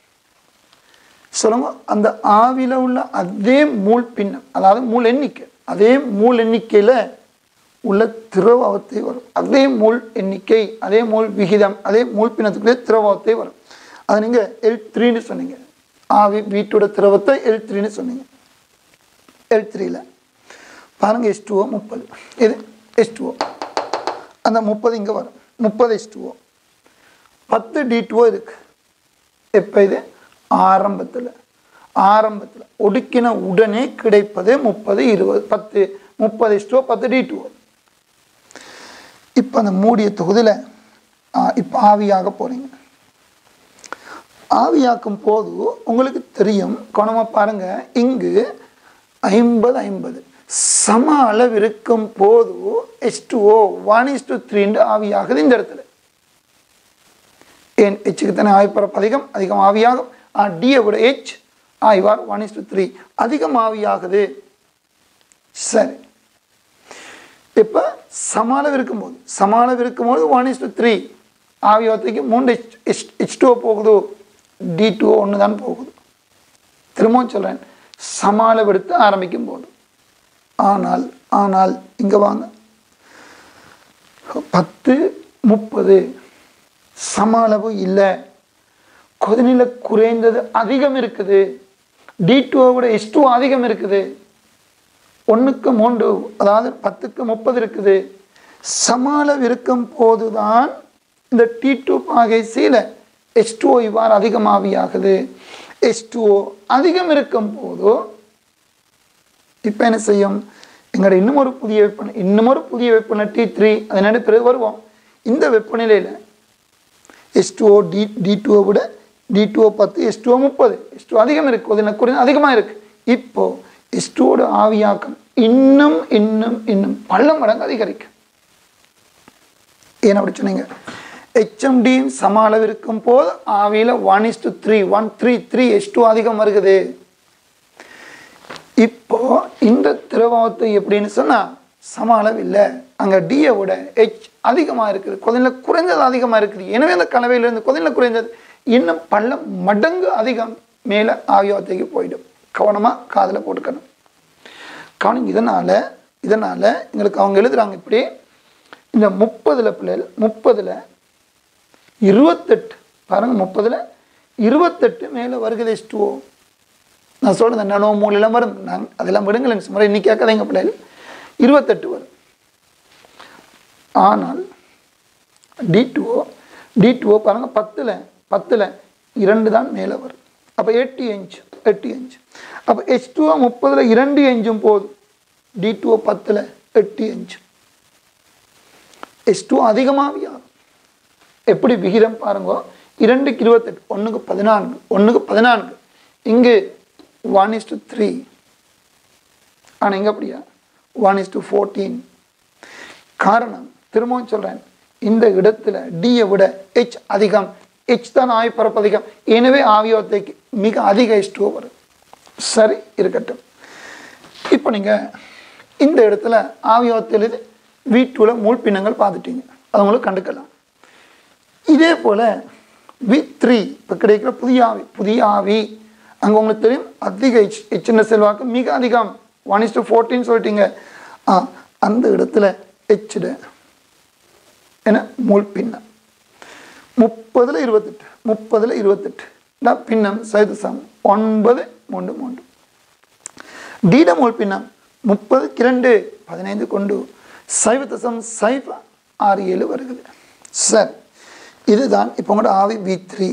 சொல்லுங்க அந்த ஆவியில் உள்ள அதே மூல் பின்னம் அதாவது மூல் எண்ணிக்கை அதே மூல் எண்ணிக்கையில் உள்ள திரவத்தை வரும் அதே மூல் எண்ணிக்கை அதே மூல் விகிதம் அதே மூல் பின்னத்துக்குள்ளே திரவத்தை வரும் அது நீங்கள் எல் த்ரீன்னு சொன்னீங்க ஆவி வீட்டோட திரவத்தை எல் த்ரீன்னு சொன்னீங்க எல் த்ரீல பாருங்கள் எஸ் டூஓ முப்பது இது எஸ் டூஓ அந்த முப்பது இங்கே வரும் முப்பது எஸ் டூஓ பத்து டி டூஓ இருக்கு எப்போ இது ஆரம்பத்தில் ஆரம்பத்தில் ஒடுக்கின உடனே கிடைப்பது முப்பது இருபது பத்து முப்பது எஸ் டூஓ பத்து டி டூஓ இப்போ அந்த மூடிய தொகுதியில் இப்போ ஆவியாக போகிறீங்க ஆவியாக்கும் போது உங்களுக்கு தெரியும் கவனமாக பாருங்க இங்கு ஐம்பது ஐம்பது சம அளவு இருக்கும் போது எஸ் டூ ஓ ஒன் இஸ் டூ த்ரீண்டு ஆவியாகுது இந்த இடத்துல ஏன் ஹெச்சுக்கு தானே ஆய்ப்பரப்பு அதிகம் அதிகம் ஆவியாகும் டியை விட ஹெச் ஆய்வார் ஒன் இஸ் டூ த்ரீ அதிகம் ஆவியாகுது சரி இப்போ சமாளம் இருக்கும்போது சமாளம் இருக்கும்போது ஒன் இஸ் டூ த்ரீ ஆவியத்துக்கு மூன்று ஹெச் ஹெச் டூ போகுது டி டூ ஒன்று தான் போகுது திரும்பவும் சொல்கிறேன் சமாளம் எடுத்து ஆரம்பிக்கும் போது ஆனால் ஆனால் இங்கே வாங்க பத்து முப்பது சம அளவு இல்லை கொதிநிலை குறைந்தது அதிகம் இருக்குது டி டூவை விட எஸ் டூ அதிகம் இருக்குது ஒன்றுக்கு மூன்று அதாவது பத்துக்கு முப்பது இருக்குது சம அளவு இருக்கும் போதுதான் இந்த டி டூ பாகை சீல எஸ் டூ இவ்வாறு அதிகமாவியாகுது எஸ் டூ அதிகம் இருக்கும் போது இப்போ என்ன செய்யும் எங்களோட இன்னும் ஒரு புதிய வெப்பநிலை இன்னும் ஒரு புதிய வெப்பநிலை டி த்ரீ அதனால பிறகு வருவோம் இந்த வெப்பநிலையில் எஸ் டூஓ டி டி டூவை விட டி டூஓ பத்து எஸ் டூஓ முப்பது எஸ் டூ அதிகம் இருக்குது அது குறைந்த அதிகமாக இருக்குது இப்போ எஸ் டூவோட ஆவியாக்கம் இன்னும் இன்னும் இன்னும் பல மடங்கு அதிகரிக்கும் ஏன் அப்படி சொன்னீங்க ஹெச்எம்டியும் சம அளவு இருக்கும் போது ஆவியில் one is to three one three three H two அதிகம் வருகுது இப்போ இந்த திரவத்தை எப்படின்னு சொன்னா சம அளவு இல்லை அங்க டியை விட ஹெச் அதிகமாக இருக்குது கொதினில் குறைஞ்சது அதிகமாக இருக்குது எனவே அந்த கலவையிலிருந்து கொதினில் குறைஞ்சது இன்னும் பல மடங்கு அதிகம் மேலே ஆவியோத்தைக்கு போயிடும் கவனமாக காதில் போட்டுக்கணும் கவனிங்க இதனால் இதனால் எங்களுக்கு அவங்க எழுதுறாங்க இப்படி இந்த முப்பதில் பிள்ளைகள் முப்பதில் இருபத்தெட்டு பாருங்க முப்பதில் இருபத்தெட்டு மேலே வருகிறது எஸ்டுவோ நான் சொல்கிறேன் நனோ மூலையெல்லாம் வரும் நான் அதெல்லாம் விடுங்களேன் சுமார் இன்னைக்கு கேட்காதீங்க பிள்ளைகள் இருபத்தெட்டு வரும் ஆனால் டி டூஓ டி டூஓ பாருங்க பத்தில் பத்தில் இரண்டு தான் மேலே வரும் அப்போ எட்டு இன்ச் எட்டு இன்ச் அப்போ ஹெச் டூஓ முப்பதில் இரண்டு இன்ச்சும் போதும் டி டூஓ பத்தில் எட்டு இன்ச் ஹெச் டூ அதிகமாகவே ஆகும் எப்படி விகிதம் பாருங்க இரண்டுக்கு இருபத்தெட்டு ஒன்றுக்கு பதினான்கு ஒன்றுக்கு பதினான்கு இங்கு ஒன் இஸ் டு த்ரீ ஆனால் இங்கே அப்படியா ஒன் இஸ் டு ஃபோர்டீன் காரணம் திரும்பவும் சொல்கிறேன் இந்த இடத்துல டியை விட ஹெச் அதிகம் ஹெச் தான் ஆவி பரப்பு அதிகம் எனவே ஆவியோத்தைக்கு மிக அதிக ஹெச் டூ வரும் சரி இருக்கட்டும் இப்போ நீங்கள் இந்த இடத்துல ஆவியோத்தில் இது வீட்டுல மூழ்பினங்கள் பார்த்துட்டீங்க அது உங்களுக்கு கண்டுக்கலாம் இதே போல் வி த்ரீ இப்போ கிடைக்கிற புதிய ஆவி புதிய ஆவி அங்கே உங்களுக்கு தெரியும் அதிக ஹெச் ஹெச்என்எஸ் செல்வாக்கு மிக அதிகம் ஒன் இஸ் டு ஃபோர்டீன் சொல்லிட்டீங்க ஆ அந்த இடத்துல ஹெச்டு என்ன முள் பின்னம் முப்பதில் இருபத்தெட்டு முப்பதில் இருபத்தெட்டு நான் பின்னம் சைதுசம் ஒன்பது மூன்று மூன்று டீட மூல் பின்னம் முப்பதுக்கு இரண்டு பதினைந்து கொண்டு சைவ தசம் சைவ ஆறு ஏழு வருகிறது சரி இதுதான் இப்போ உங்களோட ஆவி வி த்ரீ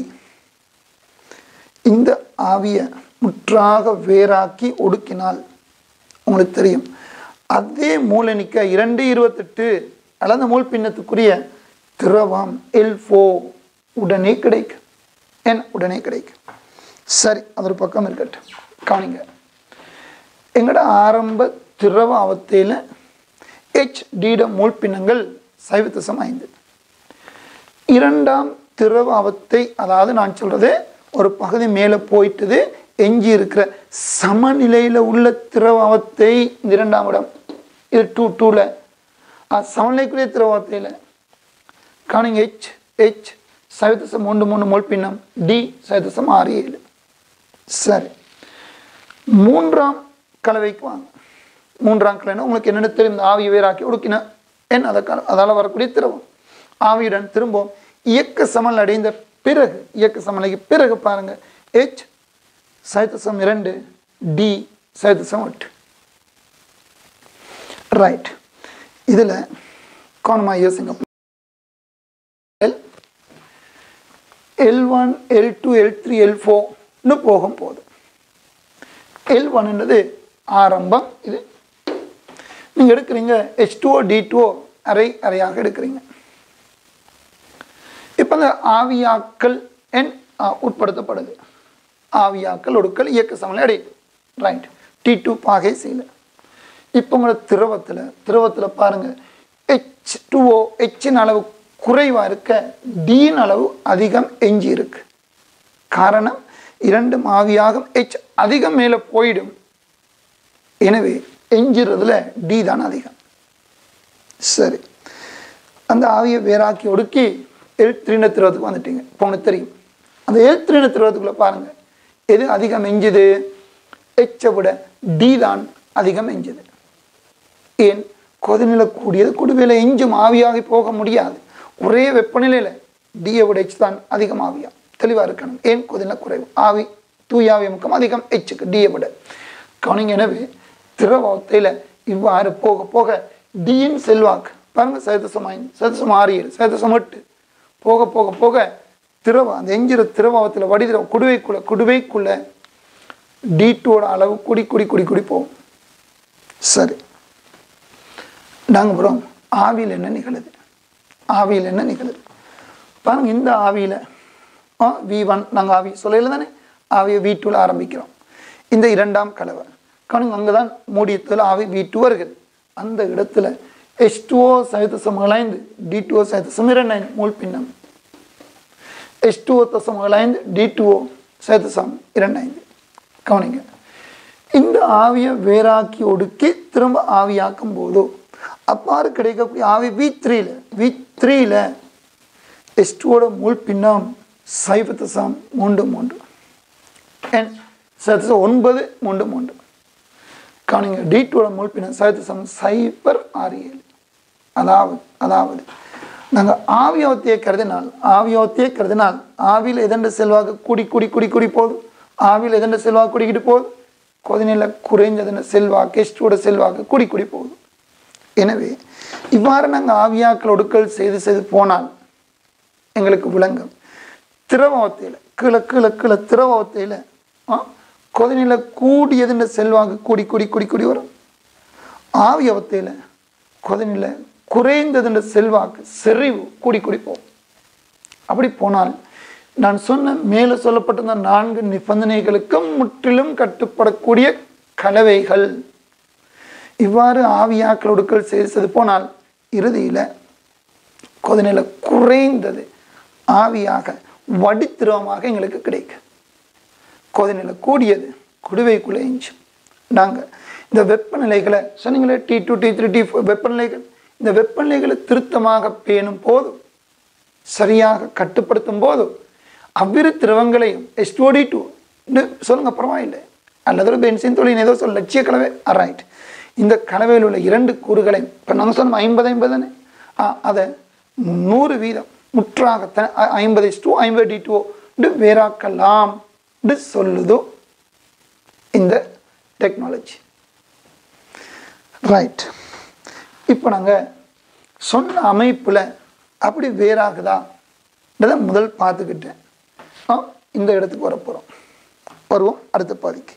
இந்த ஆவியை முற்றாக வேறாக்கி ஒடுக்கினால் உங்களுக்கு தெரியும் அதே மூலனிக்க இரண்டு இருபத்தெட்டு அளந்த மூல் பின்னத்துக்குரிய திரவம் எல் ஃபோ உடனே கிடைக்கும் என் உடனே கிடைக்கும் சரி அது ஒரு பக்கம் இருக்கட்டும் கவனிங்க எங்களோட ஆரம்ப திரவ அவத்தையில் ஹெச் டீட மூல் பின்னங்கள் சைவத்திசம் ஐந்து இரண்டாம் திரவ அவத்தை அதாவது நான் சொல்றது ஒரு பகுதி மேலே போயிட்டது எஞ்சி இருக்கிற சமநிலையில் உள்ள திரவ அவத்தை இந்த இரண்டாம் இடம் இது டூ டூவில் சமநிலைக்குரிய திரவ அவத்தையில் காணுங்க ஹெச் ஹெச் சைவத்திசம் ஒன்று மூணு மோல் பின்னம் டி சைவத்திசம் ஆறு ஏழு சரி மூன்றாம் கலவைக்கு வாங்க மூன்றாம் கலவைனா உங்களுக்கு என்னென்ன தெரியும் இந்த ஆவியை வேறாக்கி ஒடுக்கின என் அதை அதால் வரக்கூடிய திரவம் ஆவியுடன் திரும்பவும் இயக்க சமல் அடைந்த பிறகு இயக்க சமநிலைக்கு பிறகு பாருங்க ஹெச் சைத்தசம் இரண்டு டி சைத்தசம் எட்டு ரைட் இதில் கவனமாக யோசிங்க L L one L two L three L ஃபோர்னு போகும் போது எல் ஒன்னுன்றது ஆரம்பம் இது நீங்கள் எடுக்கிறீங்க ஹெச் டூஓ டி டூஓ அரை அறையாக எடுக்கிறீங்க இப்போ இந்த ஆவியாக்கல் என் ஆ, உட்படுத்தப்படுது ஆவியாக்கல் ஒடுக்கல் இயக்க சமநிலை அடையுது ரைட் டி டூ பாகை செய்யல இப்போ உங்களோட திரவத்தில் திரவத்தில் பாருங்கள் ஹெச் டூஓ ஹெச்சின் அளவு குறைவாக இருக்க டீன் அளவு அதிகம் எஞ்சி இருக்கு காரணம் இரண்டும் ஆவியாகும் ஹெச் அதிகம் மேலே போயிடும் எனவே எஞ்சிறதுல டி தான் அதிகம் சரி அந்த ஆவியை வேறாக்கி ஒடுக்கி எல் த்ரீன திருவத்துக்கு வந்துட்டீங்க இப்போ உங்களுக்கு தெரியும் அந்த எல் த்ரீன திருவத்துக்குள்ள பாருங்க எது அதிகம் எஞ்சுது எச்சை விட டி தான் அதிகம் எஞ்சுது ஏன் கொதிநிலை கூடியது குடுவையில் எஞ்சும் ஆவியாகி போக முடியாது ஒரே வெப்பநிலையில் டியை விட எச் தான் அதிகம் ஆவியா தெளிவாக இருக்கணும் ஏன் கொதிநிலை குறைவு ஆவி தூய ஆவி முக்கம் அதிகம் எச்சுக்கு டியை விட கவனிங்க எனவே திரவத்தையில் இவ்வாறு போக போக டியின் செல்வாக்கு பாருங்க சதசம் ஐந்து சதசம் ஆறு ஏழு சதசம் எட்டு போக போக போக திரவம் அந்த எஞ்சிற திரவத்தில் வடிதிர குடுவைக்குள்ள குடுவைக்குள்ள டி டூவோட அளவு குடி குடி குடி குடி போகும் சரி நாங்கள் அப்புறம் ஆவியில் என்ன நிகழுது ஆவியில் என்ன நிகழுது பாருங்க இந்த ஆவியில் வி ஒன் நாங்கள் ஆவி சொல்லல தானே ஆவியை வி டூவில் ஆரம்பிக்கிறோம் இந்த இரண்டாம் கலவை கவனிங்க அங்கே தான் மூடியத்தில் ஆவி வி டூ வருகிறது அந்த இடத்துல எச் டூஓ சைவத்தசமங்கள் ஐந்து டி டூஓ சைவத்தசம் இரண்டு ஐந்து மூல் பின்னம் எச் டூஓ தசமங்கள் ஐந்து டி டூஓ சைவத்தசம் இரண்டு ஐந்து கவனிங்க இந்த ஆவியை வேறாக்கி ஒடுக்கி திரும்ப ஆவியாக்கும் போதோ அவ்வாறு கிடைக்கக்கூடிய ஆவி வி த்ரீல வி த்ரீல எஸ் டூவோட மூல் பின்னம் சைவத்தசம் மூன்று மூன்று என் சைவத்தசம் ஒன்பது மூன்று மூன்று கவனிங்க டி டூவோட மூல் பின்னம் சைவத்தசம் சைபர் ஆறு ஏழு அதாவது அதாவது நாங்கள் ஆவியோத்தியை கருதினால் ஆவியோத்தியை கருதினால் ஆவியில் எதண்ட செல்வாக்கு கூடி கூடி கூடி கூடி போகுது ஆவியில் எதண்ட செல்வாக்கு கூடிக்கிட்டு போகுது கொதினில குறைஞ்சதுன்னு செல்வாக்கு எஸ்டோட செல்வாக்கு கூடி கூடி போகுது எனவே இவ்வாறு நாங்கள் ஆவியாக்கள் ஒடுக்கல் செய்து செய்து போனால் எங்களுக்கு விளங்கும் திரவத்தையில் கீழே கீழே கீழே திரவத்தையில் கொதினில கூடியதுன்ற செல்வாக்கு கூடி கூடி கூடி கூடி வரும் ஆவியவத்தையில் கொதினில குறைந்ததுன்ற செல்வாக்கு செறிவு கூடி கூடி போகும் அப்படி போனால் நான் சொன்ன மேலே சொல்லப்பட்டிருந்த நான்கு நிபந்தனைகளுக்கும் முற்றிலும் கட்டுப்படக்கூடிய கலவைகள் இவ்வாறு ஆவியாக்கள் ஒடுக்கல் செய்து போனால் இறுதியில் கொதிநிலை குறைந்தது ஆவியாக வடித்திரவமாக எங்களுக்கு கிடைக்கும் கொதிநிலை கூடியது குடுவைக்குள்ளே எஞ்சும் நாங்கள் இந்த வெப்பநிலைகளை சொன்னீங்களே T two T three T four வெப்பநிலைகள் இந்த வெப்பநிலைகளை திருத்தமாக பேணும் போதும் சரியாக கட்டுப்படுத்தும் போதும் அவ்விரு திரவங்களையும் எஸ்டோடி டூ சொல்லுங்க பரவாயில்லை அல்லது ஒரு பென்சின் தொழில் ஏதோ சொல்ல லட்சிய கலவை ரைட் இந்த கலவையில் உள்ள இரண்டு கூறுகளை இப்போ நாங்கள் சொன்னோம் ஐம்பது ஐம்பதுன்னு அதை நூறு வீதம் முற்றாக த- ஐ- ஐம்பது டூ ஐம்பது டி டூ வேறாக்கலாம் சொல்லுதோ இந்த டெக்னாலஜி ரைட் இப்போ நாங்கள் சொன்ன அமைப்பில் அப்படி வேறாகுதா முதல் பார்த்துக்கிட்டேன் ஆ, இந்த இடத்துக்கு வர போகிறோம் வருவோம் அடுத்த பாதிக்கு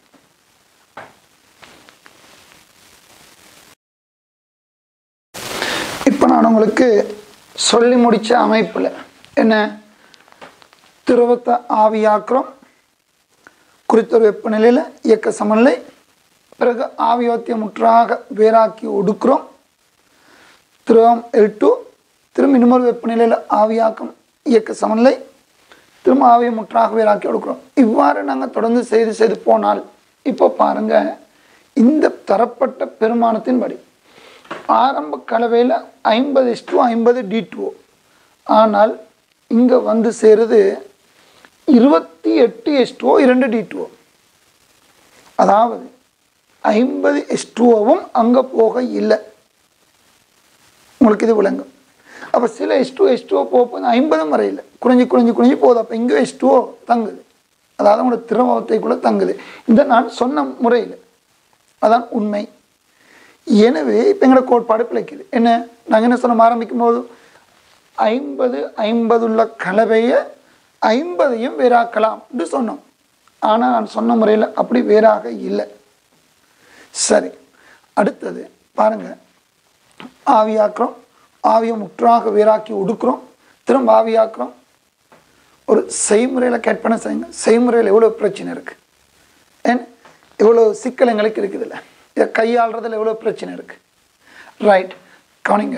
இப்போ நான் உங்களுக்கு சொல்லி முடித்த அமைப்பில் என்ன திரவத்தை ஆவியாக்குறோம் குறித்த ஒரு வெப்பநிலையில் இயக்க சமநிலை பிறகு ஆவியோத்திய முற்றாக வேறாக்கி ஒடுக்குறோம் திரவம் எல் டூ திரும்ப இன்னொரு வெப்பநிலையில் ஆவியாக்கம் இயக்க சமநிலை திரும்ப ஆவியை முற்றாக வேறாக்கி ஒடுக்குறோம் இவ்வாறு நாங்கள் தொடர்ந்து செய்து செய்து போனால் இப்போ பாருங்க இந்த தரப்பட்ட பெருமானத்தின்படி ஆரம்ப கலவையில் ஐம்பது இஸ்டு ஐம்பது டி டூ ஆனால் இங்கே வந்து சேருது இருபத்தி எட்டு எஸ்டுஓ இரண்டு டி டூ அதாவது ஐம்பது எஸ்டுஓவும் அங்கே போக இல்லை உங்களுக்கு இது விளங்கும் அப்போ சில எஸ்டோ எஸ்டோ போகும்போது ஐம்பதும் வரையில் குறைஞ்சி குறைஞ்சி குறைஞ்சி போகுது அப்போ இங்கே எஸ்டோ தங்குது அதாவது உங்களோட திரவத்தைக்குள்ளே தங்குது இந்த நான் சொன்ன முறையில் அதான் உண்மை எனவே இப்போ எங்களோட கோட்பாடு பிழைக்குது என்ன நாங்கள் என்ன சொன்னோம் ஆரம்பிக்கும் போது ஐம்பது ஐம்பதுள்ள கலவையை ஐம்பதையும் வேறாக்கலாம் என்று சொன்னோம் ஆனால் நான் சொன்ன முறையில் அப்படி வேறாக இல்லை சரி அடுத்தது பாருங்க ஆவியாக்குறோம் ஆவியை முற்றாக வேறாக்கி ஒடுக்குறோம் திரும்ப ஆவியாக்குறோம் ஒரு செய்முறையில் கேட் பண்ண செய்யுங்க செய்முறையில் எவ்வளோ பிரச்சனை இருக்குது ஏன் எவ்வளோ சிக்கல் எங்களுக்கு இருக்குதுல்ல இதை கையாளுறதுல எவ்வளோ பிரச்சனை இருக்குது ரைட் கவனிங்க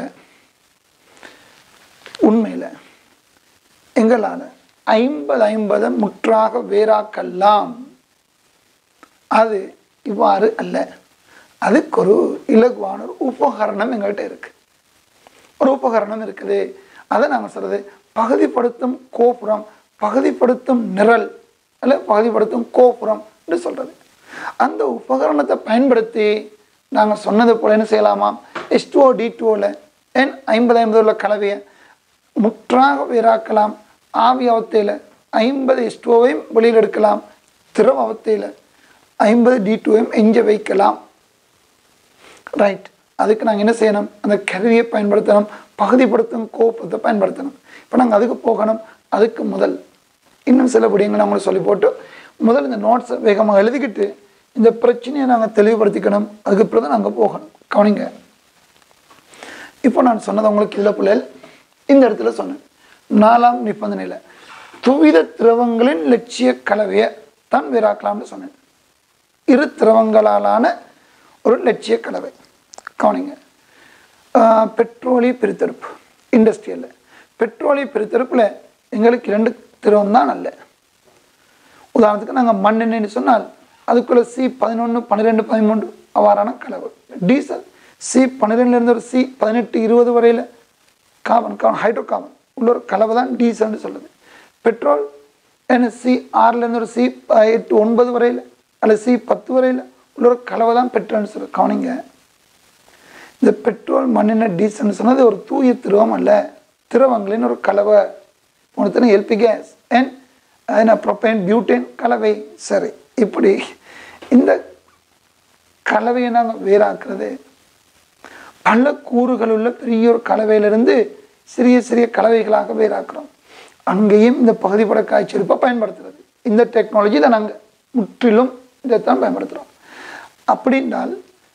உண்மையில் எங்களால் ஐம்பது ஐம்பதை முற்றாக வேறாக்கலாம் அது இவ்வாறு அல்ல அதுக்கு ஒரு இலகுவான ஒரு உபகரணம் எங்கள்கிட்ட இருக்கு ஒரு உபகரணம் இருக்குது அதை நாங்கள் சொல்றது பகுதிப்படுத்தும் கோபுரம் பகுதிப்படுத்தும் நிரல் அல்ல பகுதிப்படுத்தும் கோபுரம் என்று சொல்றது அந்த உபகரணத்தை பயன்படுத்தி நாங்கள் சொன்னது போல என்ன செய்யலாமாம் எஸ் டூ டி டூவில் என் ஐம்பது ஐம்பது உள்ள கலவையை முற்றாக வேறாக்கலாம் ஆவி அவத்தையில் ஐம்பது எஸ்டோவையும் வெளியில் எடுக்கலாம் திரவ அவத்தையில் ஐம்பது டி டூவையும் எஞ்ச வைக்கலாம் ரைட் அதுக்கு நாங்கள் என்ன செய்யணும் அந்த கருவியை பயன்படுத்தணும் பகுதிப்படுத்தும் கோப்பத்தை பயன்படுத்தணும் இப்போ நாங்கள் அதுக்கு போகணும் அதுக்கு முதல் இன்னும் சில விடயங்களை அவங்களுக்கு சொல்லி போட்டு முதல் இந்த நோட்ஸை வேகமாக எழுதிக்கிட்டு இந்த பிரச்சனையை நாங்கள் தெளிவுபடுத்திக்கணும் அதுக்கு பிறகு தான் நாங்கள் போகணும் கவனிங்க இப்போ நான் சொன்னது உங்களுக்கு இதில் பிள்ளைகள் இந்த இடத்துல சொன்னேன் நாலாம் நிபந்தனையில் துவித திரவங்களின் லட்சிய கலவையை தான் வேறாக்கலாம்னு சொன்னேன் இரு திரவங்களாலான ஒரு லட்சிய கலவை கவனிங்க ஆஹ், பெட்ரோலிய பிரித்தெடுப்பு இண்டஸ்ட்ரியலில் பெட்ரோலிய பிரித்தெடுப்பில் எங்களுக்கு இரண்டு திரவம் தான் நல்ல உதாரணத்துக்கு நாங்கள் மண்ணெண்ணெய்னு சொன்னால் அதுக்குள்ளே சி பதினொன்று பன்னிரெண்டு பதிமூன்று அவ்வாறான கலவை டீசல் சி பன்னிரெண்டுலேருந்து ஒரு சி பதினெட்டு இருபது வரையில் கார்பன் கார்பன் ஹைட்ரோ கார்பன் உள்ள ஒரு கலவை தான் டீசல்னு சொல்லுது பெட்ரோல் என்ன சி ஆறுலேருந்து ஒரு சி எட்டு ஒன்பது வரையில் அல்லது சி பத்து வரையில் உள்ள ஒரு கலவை தான் பெட்ரோல்னு சொல்லுது கவனிங்க இந்த பெட்ரோல் மண்ணெண்ணெய் டீசல்னு சொன்னது ஒரு தூய திரவம் அல்ல திரவங்களின் ஒரு கலவை உனக்கு எல்பி கேஸ் அண்ட் என்ன ப்ரொப்பைன் பியூட்டேன் கலவை சரி இப்படி இந்த கலவையை நாங்கள் வேறாக்குறது பல கூறுகள் உள்ள பெரிய ஒரு கலவையிலிருந்து சிறிய சிறிய கலவைகளாக வேறாக்குறோம் அங்கேயும் இந்த பகுதிப்பட காய்ச்செடுப்பை பயன்படுத்துறது இந்த டெக்னாலஜி தான் நாங்கள் முற்றிலும் இதைத்தான் பயன்படுத்துகிறோம் அப்படின்னால்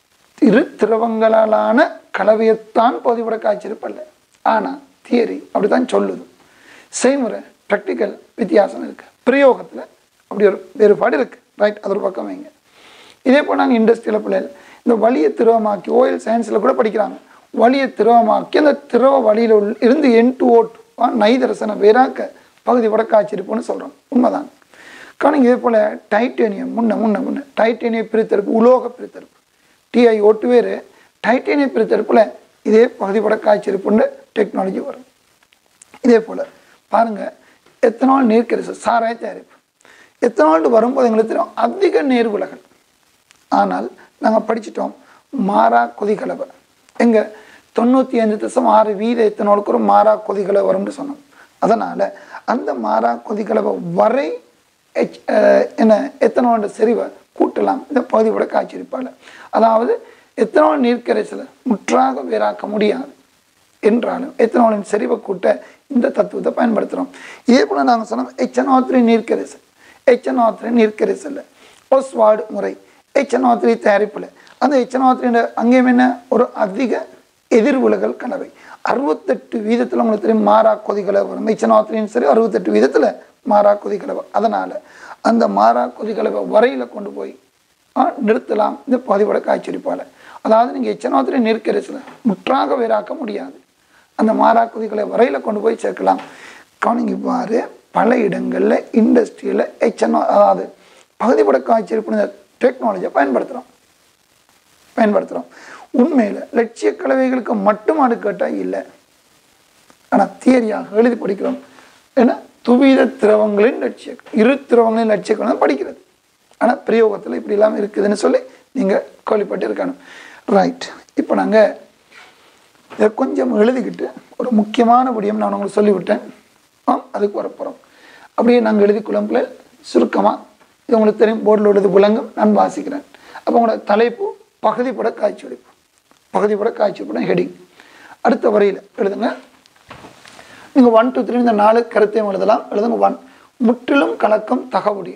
இரு திரவங்களாலான கலவையைத்தான் பகுதிப்பட காய்ச்செடுப்பு அல்ல ஆனால் தியரி அப்படித்தான் சொல்லுது செய்முறை ப்ராக்டிக்கல் வித்தியாசம் இருக்கு பிரயோகத்தில் அப்படி ஒரு வேறுபாடு இருக்கு ரைட் அது ஒரு பக்கம் வைங்க இதே போல் நாங்கள் இண்டஸ்ட்ரியில் பிள்ளைகள் இந்த வலியை திரவமாக்கி ஓயில் சயின்ஸில் கூட படிக்கிறாங்க வலியை திரவமாக்கி அந்த திரவ வழியில் உள்ள இருந்து என் டு ஓட் நைதரசனை வேறாக்க பகுதி கூட காய்ச்சிருப்போம்னு சொல்கிறோம் உண்மைதான் காரணம் இதே போல் டைட்டேனியம் முன்ன முன்ன முன்ன டைட்டேனிய பிரித்தெடுப்பு உலோக பிரித்தெடுப்பு டிஐ ஓட்டு வேறு டைட்டேனிய பிரித்தெடுப்பில் இதே பகுதிப்பட காய்ச்சிருப்புன்னு டெக்னாலஜி வரும் இதே போல் பாருங்கள் எத்தனால் நீர்க்கரிசு சாராய தயாரிப்பு எத்தனால்ட்டு வரும்போது எங்களுக்கு தெரியும் அதிக நேர் விலகல் ஆனால் நாங்கள் படிச்சிட்டோம் மாறா கொதிகலவை எங்கே தொண்ணூற்றி அஞ்சு தசம் ஆறு வீத எத்தனாலுக்கு ஒரு மாறா கொதிகலவை வரும்னு சொன்னோம் அதனால் அந்த மாறா கொதிகலவை வரை எச் அஹ், என்ன எத்தனாலோட செறிவை கூட்டலாம் இந்த பகுதியோட காய்ச்சிருப்பால் அதாவது எத்தனால் நீர்க்கரைசலை முற்றாக வேறாக்க முடியாது என்றாலும் எத்தனாலின் செறிவை கூட்ட இந்த தத்துவத்தை பயன்படுத்துகிறோம் இதே போல் நாங்கள் சொன்னோம் எச்சனாத்திரி நீர்க்கரைசல் எச்சனாத்திரி நீர்க்கரைசல் ஒஸ்வார்டு முறை எச்சனாத்திரி தயாரிப்பில் அந்த எச்சனாத்திரியோட அங்கேயும் என்ன ஒரு அதிக எதிர்விலகல் கலவை அறுபத்தெட்டு வீதத்தில் உங்களுக்கு தெரியும் மாறா கொதிகலவை வரும் எச்சனாத்திரியும் சரி அறுபத்தெட்டு வீதத்தில் மாறா கொதிகலவை அதனால் அந்த மாறா கொதிகலவை வரையில் கொண்டு போய் ஆ, நிறுத்தலாம் இந்த பதிவோட காய்ச்சரிப்பால் அதாவது நீங்கள் எச்சனாத்திரி நெருக்கரிசில் முற்றாக வேறாக்க முடியாது அந்த மாறாக்குதிகளை வரையில் கொண்டு போய் சேர்க்கலாம் கவனிங்க இவ்வாறு பல இடங்களில் இண்டஸ்ட்ரியில் எச்சனோ அதாவது பகுதிப்பட காய்ச்சரிப்பு இந்த டெக்னாலஜியை பயன்படுத்துகிறோம் பயன்படுத்துகிறோம் உண்மையில் லட்சிய கலவைகளுக்கு மட்டும் அது கேட்டால் இல்லை ஆனால் தியரியாக எழுதி படிக்கிறோம் ஏன்னா துவித திரவங்களின் லட்சிய இரு திரவங்களின் லட்சிய கலவை படிக்கிறது ஆனால் பிரயோகத்தில் இப்படி இல்லாமல் இருக்குதுன்னு சொல்லி நீங்கள் கேள்விப்பட்டு இருக்கணும் ரைட் இப்போ நாங்கள் இதை கொஞ்சம் எழுதிக்கிட்டு ஒரு முக்கியமான விடயம் நான் உங்களுக்கு சொல்லிவிட்டேன் ஆம் அதுக்கு வரப்போகிறோம் அப்படியே நாங்கள் எழுதி குழம்பில் சுருக்கமாக இது உங்களுக்கு தெரியும் போர்டில் உள்ளது விளங்கும் நான் வாசிக்கிறேன் அப்போ உங்களோட தலைப்பு பகுதிப்பட காய்ச்சி வெடிப்பு பகுதிப்பட காய்ச்சி படம் ஹெடிங் அடுத்த வரையில் எழுதுங்க நீங்கள் ஒன் டூ த்ரீ இந்த நாலு கருத்தையும் எழுதலாம் எழுதுங்க ஒன் முற்றிலும் கலக்கம் தகவுடைய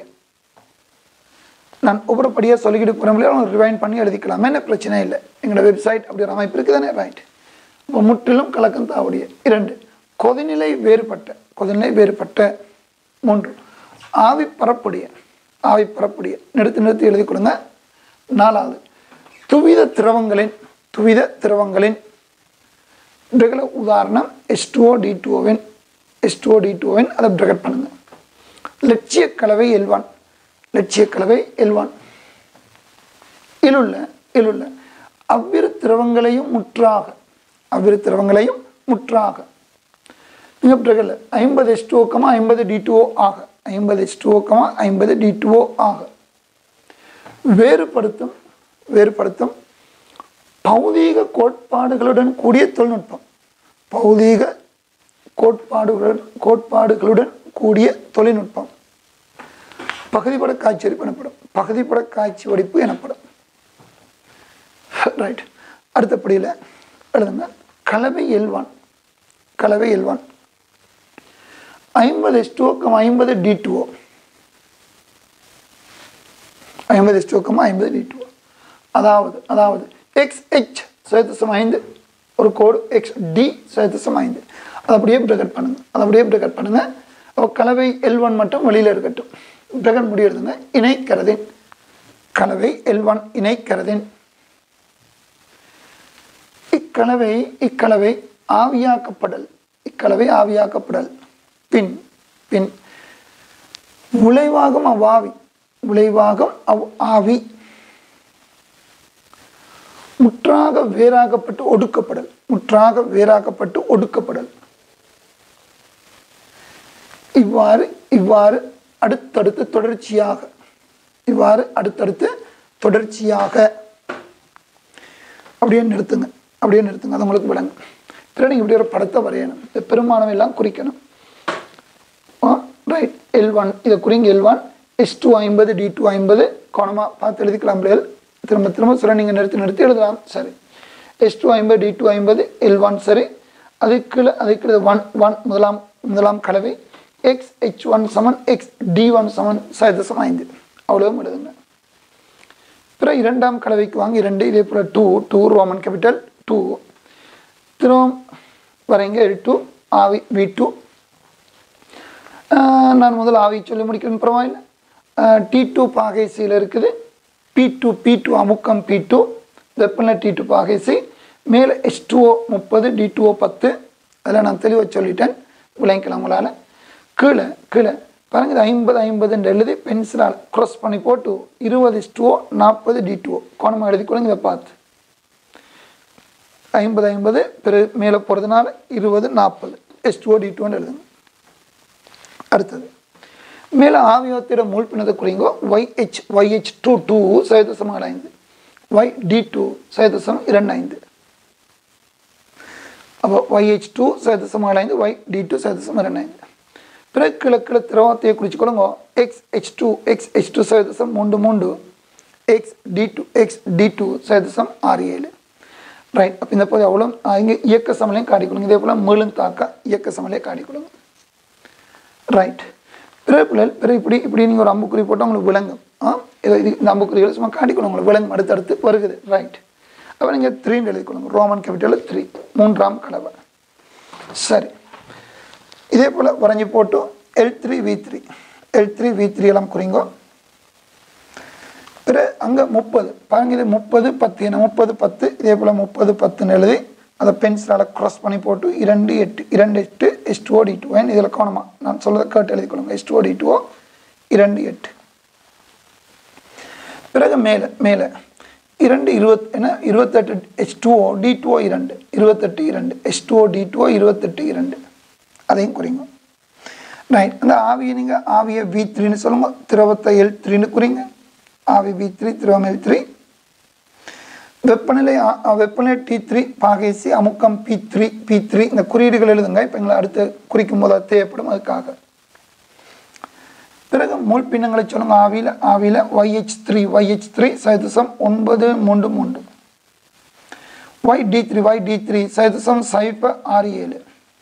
நான் ஒவ்வொரு படியாக சொல்லிக்கிட்டு போகிறோம்லையே அவங்க ரிவைன் பண்ணி எழுதிக்கலாம் என்ன பிரச்சனை இல்லை எங்களோட வெப்சைட் அப்படி ஒரு அமைப்பு இருக்குதானே ரைட் இப்போ முற்றிலும் கலக்கம் தாவுடைய இரண்டு கொதிநிலை வேறுபட்ட கொதிநிலை வேறுபட்ட மூன்று ஆவி பரப்புடைய ஆவி பரப்புடைய நிறுத்தி நிறுத்தி எழுதி கொடுங்க நாலாவது துவித திரவங்களின் துவித திரவங்களின் ரெகுலர் உதாரணம் எஸ் டூஓ டி டூஓவின் எஸ் டூஓ டி டூஓவின் அதை பிரகட் பண்ணுங்க லட்சிய கலவை எல்வான் லட்சிய கலவை எல்வான் இலுள்ள இலுள்ள அவ்விரு திரவங்களையும் முற்றாக அவ்விரு திரவங்களையும் முற்றாக மிக பிறகு ஐம்பது எஸ் டூஓக்கமா ஐம்பது டி டூஓ ஆக ஐம்பது எஸ் டூஓக்கமா ஐம்பது டி டூஓ ஆக வேறுபடுத்தும் வேறுபடுத்தும் பௌதீக கோட்பாடுகளுடன் கூடிய தொழில்நுட்பம் பௌதீக கோட்பாடுகளுடன் கோட்பாடுகளுடன் கூடிய தொழில்நுட்பம் பகுதிப்பட காட்சி வெடிப்பு எனப்படும் பகுதிப்பட காட்சி வெடிப்பு எனப்படும் ரைட் அடுத்தபடியில் எழுதுங்க கலவை எல்வான் கலவை எல்வான் ஐம்பது எஸ்டோக்கம் ஐம்பது டி டூஓ ஐம்பது எஸ்டோக்கம் ஐம்பது டி டூஓ அதாவது அதாவது எக்ஸ் ஹெச் சுயத்தசம் ஐந்து ஒரு கோடு எக்ஸ் டி சுயத்தசம் ஐந்து அதை அப்படியே பிரகட் பண்ணுங்க அதை அப்படியே பிரகட் பண்ணுங்க அப்போ கலவை எல் ஒன் மட்டும் வெளியில் இருக்கட்டும் பிரகட் முடியறதுங்க இணைக்கரதின் கலவை எல் ஒன் இணைக்கரதின் இக்கலவை இக்கலவை ஆவியாக்கப்படல் இக்கலவை ஆவியாக்கப்படல் பின் பின் விளைவாகும் அவ்வாவி விளைவாகும் அவ் ஆவி முற்றாக வேறாகப்பட்டு ஒடுக்கப்படல் முற்றாக வேறாகப்பட்டு ஒடுக்கப்படல் இவ்வாறு இவ்வாறு அடுத்தடுத்து தொடர்ச்சியாக இவ்வாறு அடுத்தடுத்து தொடர்ச்சியாக அப்படியே நிறுத்துங்க அப்படியே நிறுத்துங்க அது உங்களுக்கு விளங்கும் பிறகு நீங்கள் இப்படி ஒரு படத்தை வரையணும் இந்த பெருமானம் எல்லாம் குறிக்கணும் ரைட் எல் ஒன் இதை குறிங்க எல் ஒன் எஸ் டூ ஐம்பது டி டூ ஐம்பது கோணமாக பார்த்து எழுதிக்கலாம் பிள்ளைகள் திரும்ப திரும்ப சொல்ல நீங்கள் நிறுத்தி நிறுத்தி எழுதலாம் சரி எஸ் டூ ஐம்பது டி டூ ஐம்பது எல் ஒன் சரி அதுக்கு அதுக்கு ஒன் ஒன் முதலாம் முதலாம் கலவை எக்ஸ் ஹெச் ஒன் சமன் எக்ஸ் டி ஒன் சமன் சதசம் ஐந்து அவ்வளவும் எழுதுங்க பிறகு இரண்டாம் கலவைக்கு வாங்க இரண்டு இதே போல் two two Roman capital two திரும்ப வரைங்க எல் டூ ஆவி வி டூ நான் முதல் ஆவி சொல்லி முடிக்கிறேன் பரவாயில்ல டி டூ பாகைசியில் இருக்குது பி டூ பி டூ அமுக்கம் பி டூ வெப்பநிலை டி டூ பாகைசி மேலே எஸ் டூஓ முப்பது டி டூஓ பத்து அதில் நான் தெளிவாக சொல்லிட்டேன் விளங்கிக்கலாம் உங்களால் கீழே கீழே பாருங்க இது ஐம்பது ஐம்பதுன்னு எழுதி பென்சிலால் க்ராஸ் பண்ணி போட்டு இருபது எஸ் டூஓ நாற்பது டி டூஓ கோணமாக எழுதி கொடுங்க இதை பார்த்து ஐம்பது ஐம்பது பிறகு மேலே போகிறதுனால இருபது நாற்பது எஸ் டூஓ டி டூன்னு எழுதுங்க அடுத்தது மேலே ஆவியோத்திர மூழ்பினதை குறிங்கோ ஒய்ஹெச் ஒய்ஹெச் டூ டூ சதசம் ஐந்து ஒய் டி டூ சதசம் இரண்டு ஐந்து அப்போ ஒய்ஹெச் டூ சதசம் ஐந்து ஒய் டி டூ சதசம் இரண்டு ஐந்து பிறகு கிழக்கிழ திரவத்தையை குறிச்சுக்கொள்ளுங்க X H two X H two சதசம் மூன்று மூன்று X T two X T two சதசம் ஆறு ஏழு ரைட் அப்போ இந்த போது அவ்வளோ இங்கே இயக்க சமலையும் காட்டிக்கொள்ளுங்க இதே போல் மேலும் தாக்க இயக்க சமலையை காட்டிக்கொள்ளுங்க ரைட் பிறகு பிள்ளைகள் பிறகு இப்படி இப்படி நீங்கள் ஒரு அம்புக்குறி போட்டால் உங்களுக்கு விளங்கும் ஆ இது இது இந்த அம்புக்குறிகள் சும்மா காட்டிக்கணும் உங்களுக்கு விளங்கும் அடுத்தடுத்து வருகுது ரைட் அப்போ நீங்கள் த்ரீன்னு எழுதிக்கொள்ளுங்க ரோமன் கேபிட்டலில் த்ரீ மூன்றாம் கலவை சரி இதே போல் வரைஞ்சி போட்டு L three V three L three V three எல்லாம் குறிங்கோ பிறகு அங்கே முப்பது பாருங்க இது முப்பது பத்து என்ன முப்பது பத்து இதே போல் முப்பது பத்துன்னு எழுதி அதை பென்சிலால் க்ராஸ் பண்ணி போட்டு இரண்டு எட்டு இரண்டு எட்டு எஸ் டூ டி டூ இதில் காணுமா நான் சொல்கிறத கேட்டு எழுதிக்கொள்ளுங்க எஸ் டூ டி டூ இரண்டு எட்டு பிறகு மேலே மேலே இரண்டு இருபத் என்ன இருபத்தெட்டு எஸ் டூ டி டூ இரண்டு இருபத்தெட்டு இரண்டு எஸ் டூ டி டூ இருபத்தெட்டு இரண்டு அதையும் குறிங்க ரைட் அந்த ஆவியை நீங்கள் ஆவியை வி த்ரீன்னு சொல்லுங்க திரவத்தை எல் த்ரீன்னு குறிங்க ஆவி வி த்ரீ திரவம் எல் த்ரீ வெப்பநிலை ஆ- ஆ, வெப்பநிலை டி த்ரீ பாகேசி அமுக்கம் பி த்ரீ பி த்ரீ இந்த குறியீடுகள் எழுதுங்க இப்போ எங்களை அடுத்து குறிக்கும் போது அது தேவைப்படும் அதுக்காக பிறகு மூல் பின்னங்களை சொல்லுங்க ஆவியில் ஆவியில் ஒய்ஹெச் த்ரீ ஒய்ஹெச் த்ரீ சதசம் ஒன்பது மூன்று மூன்று Y T three Y T three சதசம் சைப ஆறு ஏழு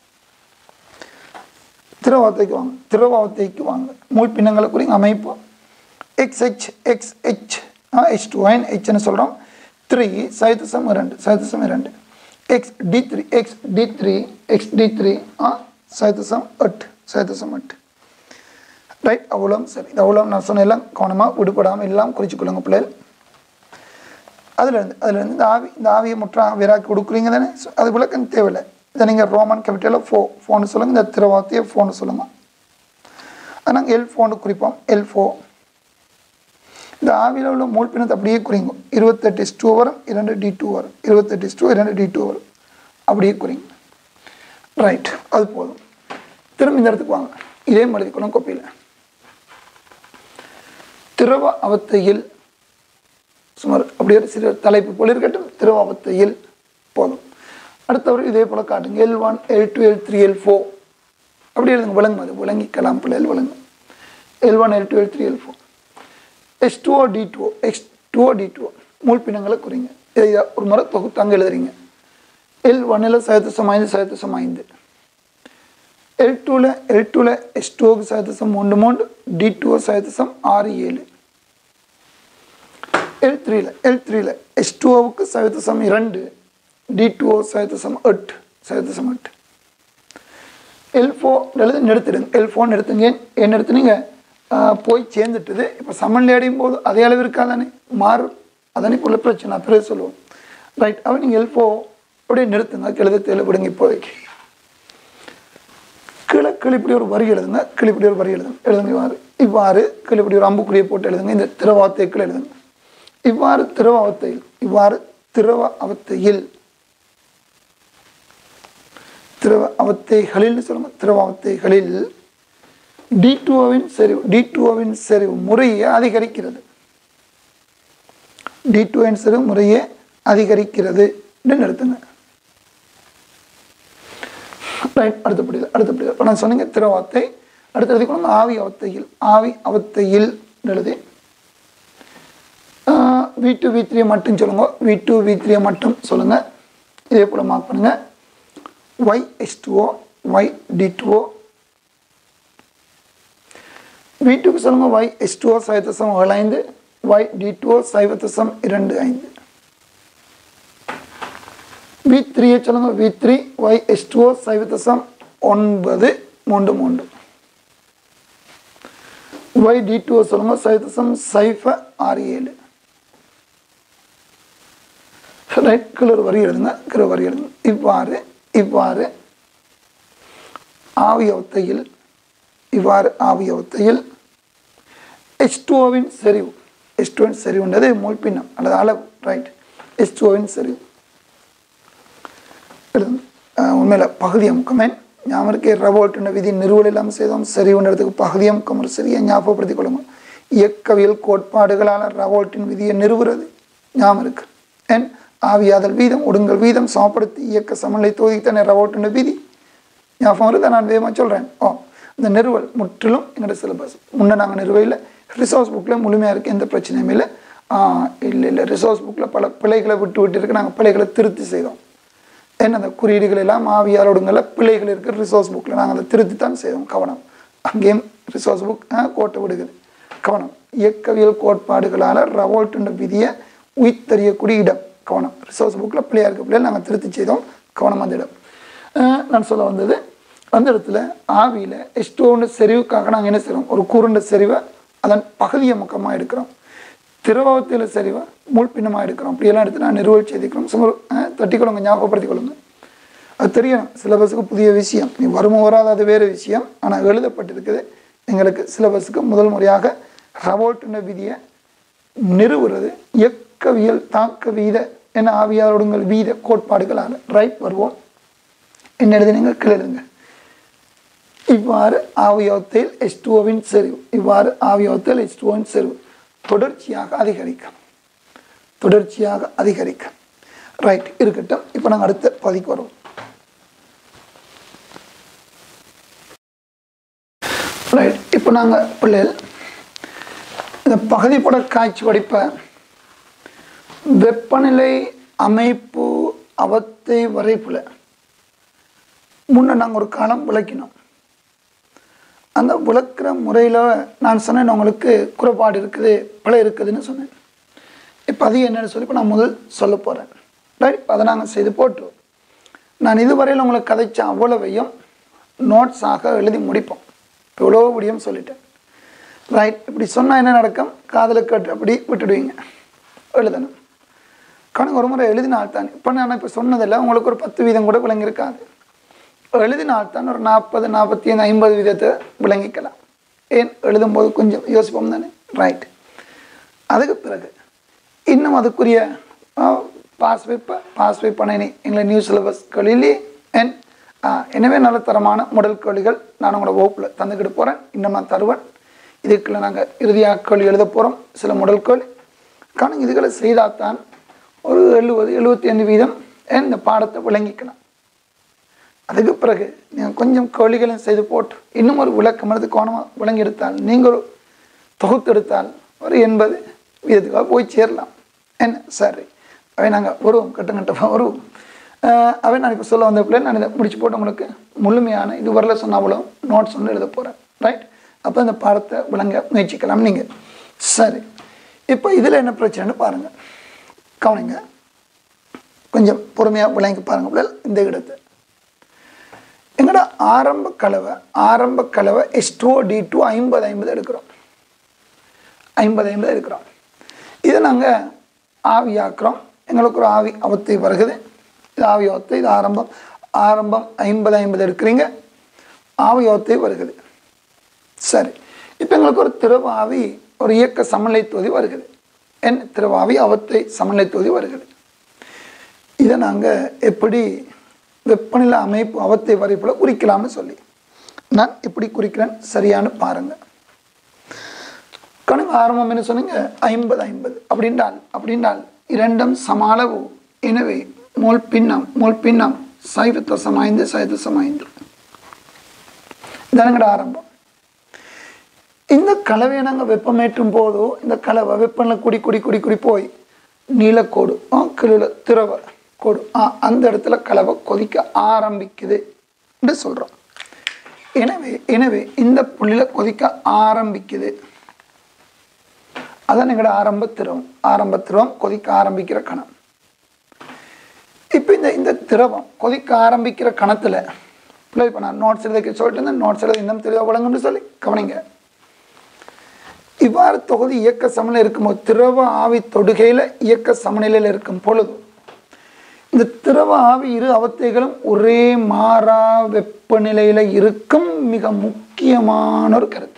திரவத்தைக்கு வாங்க திரவத்தைக்கு வாங்க மூல் பின்னங்களை குறிங்க அமைப்பு எக்ஸ்ஹெச் எக்ஸ்ஹெச் ஹெச் டூ ஒயின் ஹெச்னு சொல்கிறோம் த்ரீ சதசம் இரண்டு சதசம் இரண்டு X T three X T three X T three ஆ சதசம் எட்டு சதசம் எட்டு ரைட் அவ்வளோ சரி இது அவ்வளோ நான் சொன்ன எல்லாம் கவனமாக விடுபடாமல் எல்லாம் குறிச்சிக்கொள்ளுங்க பிள்ளைகள் அதுலேருந்து அதுலேருந்து இந்த ஆவி இந்த ஆவியை முற்றா விராக்கி கொடுக்குறீங்க தானே So, அது விளக்கம் தேவையில்லை இதை நீங்கள் ரோமன் கேபிட்டலில் ஃபோ ஃபோனு சொல்லுங்கள் இந்த திரவாத்தியை ஃபோனு சொல்லுங்கள் அது நாங்கள் எல் ஃபோனு குறிப்போம் எல் ஃபோ இந்த ஆவியில் உள்ள மூல் பின்னத்தை அப்படியே குறிங்க இருபத்தெட்டு இஸ் டூ வரும் இரண்டு டி டூ வரும் இருபத்தெட்டு இஸ் டூ இரண்டு டி டூ வரும் அப்படியே குறிங்க ரைட் அது போதும் திரும்ப இந்த இடத்துக்கு வாங்க இதே மாதிரி எழுதிக்கணும் கோப்பியில் திரவ அவத்தையில் சுமார் அப்படியே ஒரு சிறு தலைப்பு போல இருக்கட்டும் திரவ அவத்தையில் போதும் அடுத்தவர் இதே போல் காட்டுங்க L one L two L three L four அப்படி எழுதுங்க விளங்கும் அது விளங்கிக்கலாம் பிள்ளைகள் விளங்கும் L one L two L three L four S டூஓ டி டூஓ எக்ஸ் டூஓ டி டூஓ மூல் பின்னங்களை குறிங்க இதை ஒரு முறை தொகுத்து அங்கே எழுதுறீங்க எல் ஒன்னில் சதசம் ஐந்து சதசம் ஐந்து எல் டூவில் எல் டூவில் எஸ் டூவுக்கு சதசம் மூன்று மூன்று டி டூஓ சதசம் ஆறு ஏழு எல் த்ரீல எல் த்ரீல எஸ் டூஓவுக்கு சதசம் இரண்டு டி டூஓ சதசம் எட்டு சதசம் எட்டு எல் ஃபோர் எழுதி நிறுத்திடுங்க எல் ஃபோன் எடுத்துங்க ஏன் நிறுத்துனீங்க ஆஹ் போய் சேர்ந்துட்டுது இப்போ சமன்ல அடையும் போது அதே அளவு இருக்காதானே மாறும் அதானே இப்போ உள்ள பிரச்சனை நான் பிறகு சொல்லுவோம் ரைட் அவன் நீங்கள் எல் ஃபோ அப்படியே நிறுத்துங்க கெழுத தேழு விடுங்க இப்போதைக்கு கீழே கிளிப்படி ஒரு வரி எழுதுங்க கிளிப்படி ஒரு வரி எழுதுங்க எழுதுங்க இவ்வாறு இவ்வாறு கிளிப்படி ஒரு அம்புக்குறியை போட்டு எழுதுங்க இந்த திரவாத்தைக்குள் எழுதுங்க இவ்வாறு திரவ அவத்தையில் இவ்வாறு திரவ அவத்தையில் திரவ அவத்தைகளில் சொல்லுங்க திரவ அவத்தைகளில் டி டூவின் செறிவு டி டூவின் செறிவு முறையே அதிகரிக்கிறது டி டூவின் செறிவு முறையே அதிகரிக்கிறது அப்படின்னு நிறுத்துங்க ரைட் அடுத்தபடி அடுத்தபடி இப்போ நான் சொன்னீங்க திரவாத்தை அடுத்து எழுதிக்கணும் ஆவி அவத்தையில் ஆவி அவத்தையில் எழுதி வி டூ வி த்ரீ மட்டும் சொல்லுங்க வி டூ வி த்ரீ மட்டும் சொல்லுங்க இதே போல் மார்க் பண்ணுங்க ஒய் எஸ் டூஓ ஒய் டி டூஓ வி டூக்கு சொல்லுங்க ஒய் எஸ் டூஓ சைவத்தசம் ஏழு ஐந்து ஒய் டி டூஓ சைவத்தசம் இரண்டு ஐந்து வி த்ரீயை சொல்லுங்க வி த்ரீ ஒய் எஸ் டூஓ சைவத்தசம் ஒன்பது மூன்று மூன்று ஒய் டி டூ சொல்லுங்க சைவத்தசம் சைஃப ஆறு ஏழு ரைட் கிளர் வரி எழுதுங்க கிளர் வரி எழுதுங்க இவ்வாறு இவ்வாறு ஆவியவத்தையில் இவ்வாறு ஆவியவத்தையில் எச் டூவின் செறிவு எச் டூவின் செறிவுன்றது மூழ்பின்னம் அல்லது அளவு ரைட் எச் டூவின் செறிவு எழுதுங்க அஹ் உண்மையில பகுதி அமுக்கமேன் ஞாபகம் இருக்கே ரவோல்ட்டுன விதி நிறுவல் இல்லாமல் செய்தோம் சரிவுன்றதுக்கு பகுதி அமுக்கம் ஒரு சரியை ஞாபகப்படுத்திக் கொள்ளுங்க இயக்கவியல் கோட்பாடுகளால் ரவோல்ட்டின் விதியை நிறுவுறது ஞாபகம் இருக்கு என் ஆவியாதல் வீதம் ஒடுங்கல் வீதம் சமப்படுத்தி இயக்க சமநிலை தொகுதித்தானே ரவோல்ட்டுன விதி ஞாபகம் வருதா நான் வேகமாக சொல்கிறேன் ஓ இந்த நிறுவல் முற்றிலும் எங்களோட சிலபஸ் முன்னே நாங்கள் நிறுவையில் ரிசோர்ஸ் புக்கில் முழுமையாக இருக்குது எந்த பிரச்சனையும் இல்லை இல்லை இல்லை ரிசோர்ஸ் புக்கில் பல பிழைகளை விட்டு விட்டு இருக்கு நாங்கள் பிழைகளை திருத்தி செய்தோம் என்ன அந்த குறியீடுகள் எல்லாம் ஆவியாரோடுங்கள பிழைகள் இருக்குது ரிசோர்ஸ் புக்கில் நாங்கள் அதை திருத்தி தான் செய்தோம் கவனம் அங்கேயும் ரிசோர்ஸ் புக் கோட்டை விடுகிறது கவனம் இயக்கவியல் கோட்பாடுகளால் ரவோல்ட்டுன்ற விதியை உயிர்த்தறியக்கூடிய இடம் கவனம் ரிசோர்ஸ் புக்கில் பிள்ளையா இருக்க பிள்ளைகள் நாங்கள் திருத்தி செய்தோம் கவனம் அந்த இடம் அஹ் நான் சொல்ல வந்தது அந்த இடத்துல ஆவியில் எஸ்டோன்னு செறிவுக்காக நாங்கள் என்ன செய்கிறோம் ஒரு கூருண்ட செறிவை அதன் பகுதிய முக்கமாக எடுக்கிறோம் திரவத்தில் செறிவை முள்பின்னமாக எடுக்கிறோம் அப்படியெல்லாம் எடுத்து நான் நிறுவல் செய்திக்கிறோம் சுமார் தட்டிக்கொள்ளுங்க ஞாபகப்படுத்திக் கொள்ளுங்க அது தெரியணும் சிலபஸுக்கு புதிய விஷயம் நீ வருமோ வராது அது வேறு விஷயம் ஆனால் எழுதப்பட்டிருக்குது எங்களுக்கு சிலபஸுக்கு முதல் முறையாக ரவோல்ட்டுன விதியை நிறுவுறது இயக்கவியல் தாக்க வீத என ஆவியாரோடுங்கள் வீத கோட்பாடுகளால் ரைட் வருவோம் என்ன எழுதுனீங்க கீழே எழுதுங்க இவ்வாறு ஆவியோத்தில் எச் டூவின் செறிவு இவ்வாறு ஆவியோத்தில் எச் டூவின் செறிவு தொடர்ச்சியாக அதிகரிக்கும் தொடர்ச்சியாக அதிகரிக்கும் ரைட் இருக்கட்டும் இப்போ நாங்கள் அடுத்த பதிக்கு வருவோம் ரைட் இப்போ நாங்கள் பிள்ளைகள் இந்த பகுதிப்பட காட்சி படிப்பை வெப்பநிலை அமைப்பு அவத்தை வரைப்புல முன்ன நாங்கள் ஒரு காலம் விளக்கினோம் அந்த விளக்குற முறையில் நான் சொன்னேன் உங்களுக்கு குறைபாடு இருக்குது பிழை இருக்குதுன்னு சொன்னேன் இப்போ அது என்னன்னு சொல்லி இப்போ நான் முதல் சொல்ல போகிறேன் ரைட் இப்போ அதை நாங்கள் செய்து போட்டு நான் இதுவரையில் உங்களுக்கு கதைச்ச அவ்வளவையும் நோட்ஸாக எழுதி முடிப்போம் இவ்வளோ முடியும் சொல்லிட்டேன் ரைட் இப்படி சொன்னால் என்ன நடக்கும் காதலுக்கு கட்டு அப்படி விட்டுடுவீங்க எழுதணும் கணக்கு ஒரு முறை எழுதினால் தான் இப்போ நான் இப்போ சொன்னதில்லை உங்களுக்கு ஒரு பத்து வீதம் கூட விளங்கியிருக்காது எழுதினால் தான் ஒரு நாற்பது நாற்பத்தி ஐந்து ஐம்பது வீதத்தை விளங்கிக்கலாம் ஏன் எழுதும்போது கொஞ்சம் யோசிப்போம் தானே ரைட் அதுக்கு பிறகு இன்னும் அதுக்குரிய பாஸ் வைப்ப பாஸ் வைப்பனை எங்களை நியூ சிலபஸ்களிலே என் எனவே நல்ல தரமான முதல் கேள்விகள் நான் உங்களோட வகுப்பில் தந்துக்கிட்டு போகிறேன் இன்னும் நான் தருவேன் இதுக்குள்ள நாங்கள் இறுதியாக கேள்வி எழுத போகிறோம் சில முதல் கேள்வி காணும் இதுகளை செய்தால் தான் ஒரு எழுபது எழுபத்தி ஐந்து வீதம் இந்த பாடத்தை விளங்கிக்கலாம் அதுக்கு பிறகு நீங்கள் கொஞ்சம் கேள்விகளையும் செய்து போட்டு இன்னும் ஒரு விளக்கம் எடுத்து கோணமாக விளங்கி எடுத்தால் நீங்கள் ஒரு தொகுத்து எடுத்தால் ஒரு எண்பது வீதத்துக்காக போய் சேரலாம் என்ன சரி அவை நாங்கள் வருவோம் கட்டம் கட்டமாக வருவோம் அவை நான் இப்போ சொல்ல வந்த பிள்ளை நான் இதை முடிச்சு போட்டு உங்களுக்கு முழுமையான இது வரல சொன்னாவளோ நோட்ஸ் ஒன்று எழுத போகிறேன் ரைட் அப்போ இந்த பாடத்தை விளங்க முயற்சிக்கலாம் நீங்கள் சரி இப்போ இதில் என்ன பிரச்சனைன்னு பாருங்கள் கவனிங்க கொஞ்சம் பொறுமையாக விளங்கி பாருங்கள் பிள்ளை இந்த இடத்தை எங்களோட ஆரம்ப கலவை ஆரம்ப கலவை எஸ் டூ டி டூ ஐம்பது ஐம்பது எடுக்கிறோம் ஐம்பது ஐம்பது எடுக்கிறோம் இதை நாங்கள் ஆவியாக்குறோம் எங்களுக்கு ஒரு ஆவி அவத்தை வருகுது இது ஆவியோத்தை இது ஆரம்பம் ஆரம்பம் ஐம்பது ஐம்பது எடுக்கிறீங்க ஆவியோத்தை வருகிறது சரி இப்போ எங்களுக்கு ஒரு திரவாவி ஒரு இயக்க சமநிலை தொகுதி வருகிறது என் திரவாவி அவத்தை சமநிலை தொகுதி வருகிறது இதை நாங்கள் எப்படி வெப்பநிலை அமைப்பு அவத்தை வரைப்புல குறிக்கலாம்னு சொல்லி நான் எப்படி குறிக்கிறேன் சரியானு பாருங்க கணக்கு ஆரம்பம் என்ன சொன்னீங்க ஐம்பது ஐம்பது அப்படின்றால் அப்படின்றால் இரண்டும் சம அளவு எனவே மோல் பின்னம் மோல் பின்னம் சைவ சமாய்ந்து சைவ சமாய்ந்து இதானுங்கட ஆரம்பம் இந்த கலவையை நாங்கள் வெப்பமேற்றும் போதோ இந்த கலவை வெப்பநிலை குடி குடி குடி குடி போய் நீலக்கோடு ஆ கீழே திரவ கோடு ஆ அந்த இடத்துல கலவை கொதிக்க ஆரம்பிக்குது என்று சொல்கிறோம் எனவே எனவே இந்த புள்ளியில் கொதிக்க ஆரம்பிக்குது அதான் எங்களோட ஆரம்ப திரவம் ஆரம்ப திரவம் கொதிக்க ஆரம்பிக்கிற கணம் இப்போ இந்த இந்த திரவம் கொதிக்க ஆரம்பிக்கிற கணத்தில் இல்லை இப்போ நான் நோட்ஸ் எழுதிக்க சொல்லிட்டு இருந்தேன் நோட்ஸ் எழுதி இன்னும் தெளிவாக வழங்குன்னு சொல்லி கவனிங்க இவ்வாறு தொகுதி இயக்க சமநிலை இருக்கும்போது திரவ ஆவி தொடுகையில் இயக்க சமநிலையில் இருக்கும் பொழுது இந்த திரவ ஆவி இரு அவத்தைகளும் ஒரே மாறா வெப்பநிலையில் இருக்கும் மிக முக்கியமான ஒரு கருத்து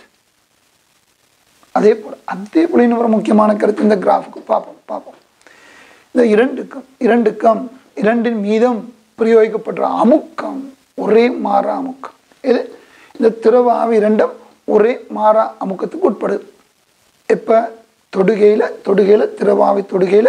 அதே போல் அதே போல இன்னொரு முக்கியமான கருத்து இந்த கிராஃபுக்கு பார்ப்போம் பார்ப்போம் இந்த இரண்டுக்கும் இரண்டுக்கும் இரண்டின் மீதும் பிரயோகிக்கப்படுற அமுக்கம் ஒரே மாறா அமுக்கம் இது இந்த திரவ ஆவி இரண்டும் ஒரே மாறா அமுக்கத்துக்கு உட்படுது இப்போ தொடுகையில் தொடுகையில் திரவாவி தொடுகையில்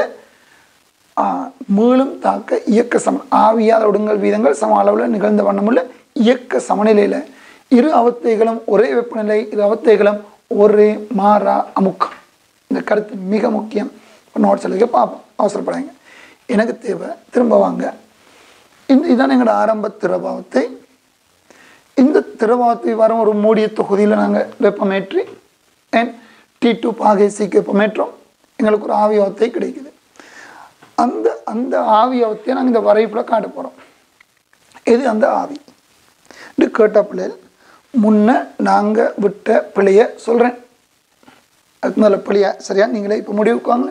மீளும் தாக்க இயக்க சம ஆவியாத ஒடுங்கல் வீதங்கள் சம அளவில் நிகழ்ந்த வண்ணமுள்ள இயக்க சமநிலையில் இரு அவத்தைகளும் ஒரே வெப்பநிலை இரு அவத்தைகளும் ஒரே மாறா அமுக்கம் இந்த கருத்து மிக முக்கியம் நோட்ஸ் எழுதிக்க பார்ப்போம் அவசரப்படாங்க எனக்கு தேவை திரும்ப வாங்க இந்த இதான் எங்களோட ஆரம்ப திரபாவத்தை இந்த திரவாத்தை வரும் ஒரு மூடிய தொகுதியில் நாங்கள் வெப்பமேற்றி அண்ட் டி டூ பாகை சிக்கு வெப்பமேற்றோம் எங்களுக்கு ஒரு ஆவியாவத்தை கிடைக்குது அந்த அந்த ஆவியாவத்தை நாங்கள் இந்த வரைப்பில் காட்ட போகிறோம் எது அந்த ஆவி இது கேட்ட பிள்ளைகள் முன்ன நாங்கள் விட்ட பிழையை சொல்கிறேன் அதுக்கு முதல்ல பிழையா சரியா நீங்களே இப்போ முடிவுக்கு வாங்க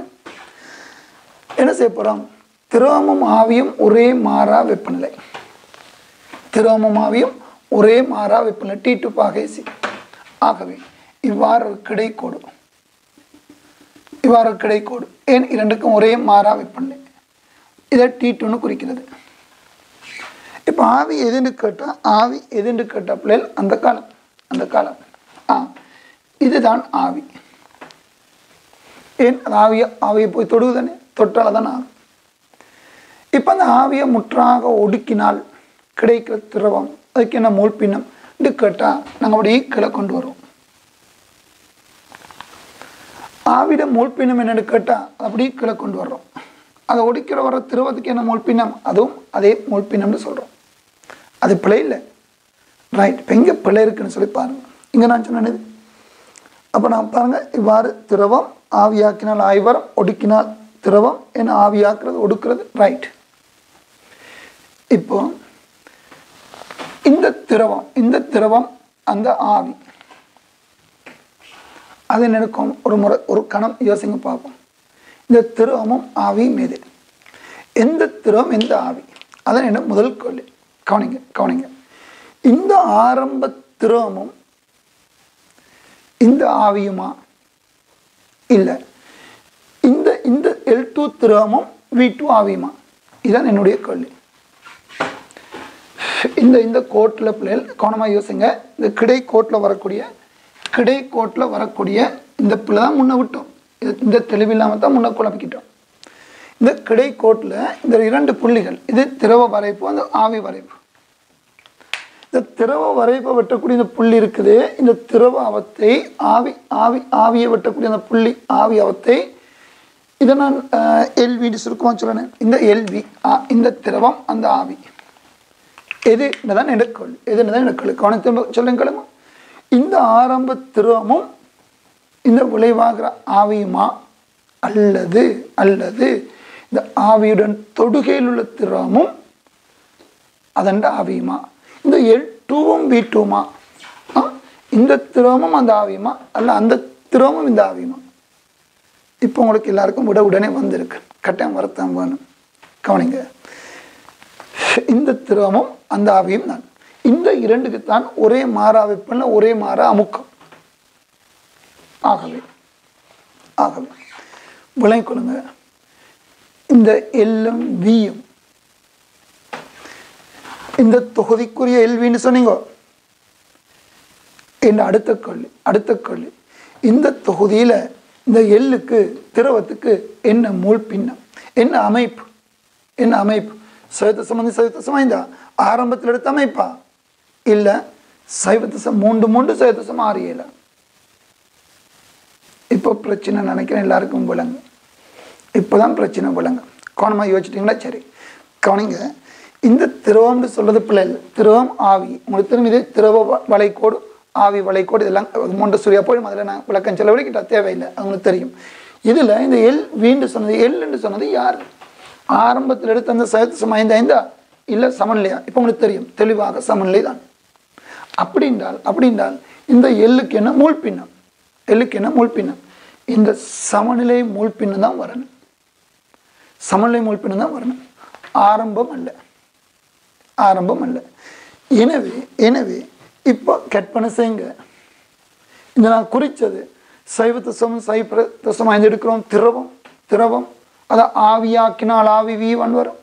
என்ன செய்ய போகிறோம் திரோமம் ஆவியும் ஒரே மாறா வெப்பநிலை திரோமம் ஆவியும் ஒரே மாறா வெப்பநிலை டி டு பாகேசி ஆகவே இவ்வாறு கிடைக்கோடு இவ்வாறு கிடைக்கோடு ஏன் இரண்டுக்கும் ஒரே மாறா வெப்பநிலை இதை டி டூன்னு குறிக்கிறது இப்போ ஆவி எதுன்னு கேட்டால் ஆவி எதுன்னு கேட்ட பிள்ளைகள் அந்த காலம் அந்த காலம் ஆ இதுதான் ஆவி ஏன் அது ஆவியை ஆவியை போய் தொடுவதானே தொட்டால் தான் ஆவி இப்போ அந்த ஆவியை முற்றாக ஒடுக்கினால் கிடைக்கிற திரவம் அதுக்கு என்ன மூல் பின்னம் இது கேட்டால் நாங்கள் அப்படியே கீழே கொண்டு வருவோம் ஆவிட மூல் பின்னம் என்னன்னு கேட்டால் அப்படியே கீழே கொண்டு வர்றோம் அதை ஒடிக்கிற வர திரவத்துக்கு என்ன மூல் பின்னம் அதுவும் அதே மூல் பின்னம்னு சொல்கிறோம் அது பிழை இல்லை ரைட் இப்போ எங்கே பிழை இருக்குன்னு சொல்லி பாருங்கள் இங்கே நான் சொன்னது அப்போ நான் பாருங்கள் இவ்வாறு திரவம் ஆவியாக்கினால் ஆய்வரம் ஒடுக்கினால் திரவம் என்ன ஆவியாக்குறது ஒடுக்கிறது ரைட் இப்போ இந்த திரவம் இந்த திரவம் அந்த ஆவி அதை நினைக்கும் ஒரு முறை ஒரு கணம் யோசிங்க பார்ப்போம் இந்த திரவமும் ஆவியும் எது எந்த திரவம் எந்த ஆவி அதான் என்ன முதல் கேள்வி கவனிங்க கவனிங்க இந்த ஆரம்ப திரவமும் இந்த ஆவியுமா இல்லை இந்த இந்த எல் டூ திரவமும் வி டூ ஆவியுமா இதுதான் என்னுடைய கேள்வி இந்த இந்த கோட்டில் பிள்ளைகள் கவனமாக யோசிங்க இந்த கிடை கோட்டில் வரக்கூடிய கிடை கோட்டில் வரக்கூடிய இந்த பிள்ளை தான் முன்ன விட்டோம் இது இந்த தெளிவில்லாமல் தான் முன்ன குழப்பிக்கிட்டோம் இந்த கிடை கோட்டில் இந்த இரண்டு புள்ளிகள் இது திரவ வரைப்பு அந்த ஆவி வரைப்பு இந்த திரவ வரைப்பை வெட்டக்கூடிய இந்த புள்ளி இருக்குது இந்த திரவ அவத்தை ஆவி ஆவி ஆவியை வெட்டக்கூடிய அந்த புள்ளி ஆவி அவத்தை இதை நான் எல்வின்னு சுருக்கமாக சொல்லுறேன் இந்த எல்வி இந்த திரவம் அந்த ஆவி எது தான் எடுக்கொள் எது தான் எடுக்கொள் கவனத்தை சொல்லுங்களுமா இந்த ஆரம்ப திரவமும் இந்த விளைவாகிற ஆவியுமா அல்லது அல்லது இந்த ஆவியுடன் தொடுகையில் உள்ள திரவமும் அதண்ட ஆவியுமா இந்த எல் டூவும் வி டூமா இந்த திரவமும் அந்த ஆவியுமா அல்ல அந்த திரவமும் இந்த ஆவியுமா இப்போ உங்களுக்கு எல்லாருக்கும் விட உடனே வந்திருக்கு கட்டாயம் வரத்தான் வேணும் கவனிங்க இந்த திரவமும் அந்த ஆவியும் தான் இந்த இரண்டுக்கு தான் ஒரே மாறா வெப்பநிலை ஒரே மாறா அமுக்கம் ஆகவே ஆகவே விளங்கிக் கொள்ளுங்க இந்த எல்லும் வியும் இந்த தொகுதிக்குரிய எல்வின்னு சொன்னீங்க என் அடுத்த கேள்வி அடுத்த கேள்வி இந்த தொகுதியில் இந்த எள்ளுக்கு திரவத்துக்கு என்ன மூல் பின்னம் என்ன அமைப்பு என்ன அமைப்பு சைவத்த சம்பந்தி சைவத்த சமைந்தா ஆரம்பத்தில் எடுத்த அமைப்பா இல்லை சைவத்த சம் மூன்று மூன்று சைவத்த சம் ஆறு ஏழு இப்போ பிரச்சனை நினைக்கிறேன் எல்லாருக்கும் விளங்கு இப்போதான் பிரச்சனை விளங்கு கவனமாக யோசிச்சிட்டிங்களா சரி கவனிங்க இந்த திரவம்னு சொல்றது பிள்ளை இல்லை திரவம் ஆவி உங்களுக்கு தெரியும் இது திரவ வ- வளைக்கோடு ஆவி வளைக்கோடு இதெல்லாம் மூன்று சூர்யா போய் முதல்ல நான் விளக்கம் செலவழிக்கிட்ட தேவையில்லை அவங்களுக்கு தெரியும் இதில் இந்த எல் வீண்டு சொன்னது எல்லுன்னு சொன்னது யார் ஆரம்பத்தில் எடுத்த அந்த சயத்து சம ஐந்து ஐந்தா இல்லை சமநிலையா இப்போ உங்களுக்கு தெரியும் தெளிவாக சமநிலை தான் அப்படி என்றால் அப்படி என்றால் இந்த எள்ளுக்கு என்ன மூல் பின்னம் எள்ளுக்கு என்ன மூல் பின்னம் இந்த சமநிலை மூல் பின்னம் தான் வரணும் சமநிலை மூல் பின்னம் தான் வரணும் ஆரம்பம் அல்ல ஆரம்பம் அல்ல எனவே எனவே இப்போ கற்பனை செய்யுங்க இந்த நான் குறித்தது சைவ தசம் சைவ தசம் ஐந்து எடுக்கிறோம் திரவம் திரவம் அதை ஆவியாக்கினால் ஆவி வீவன் வரும்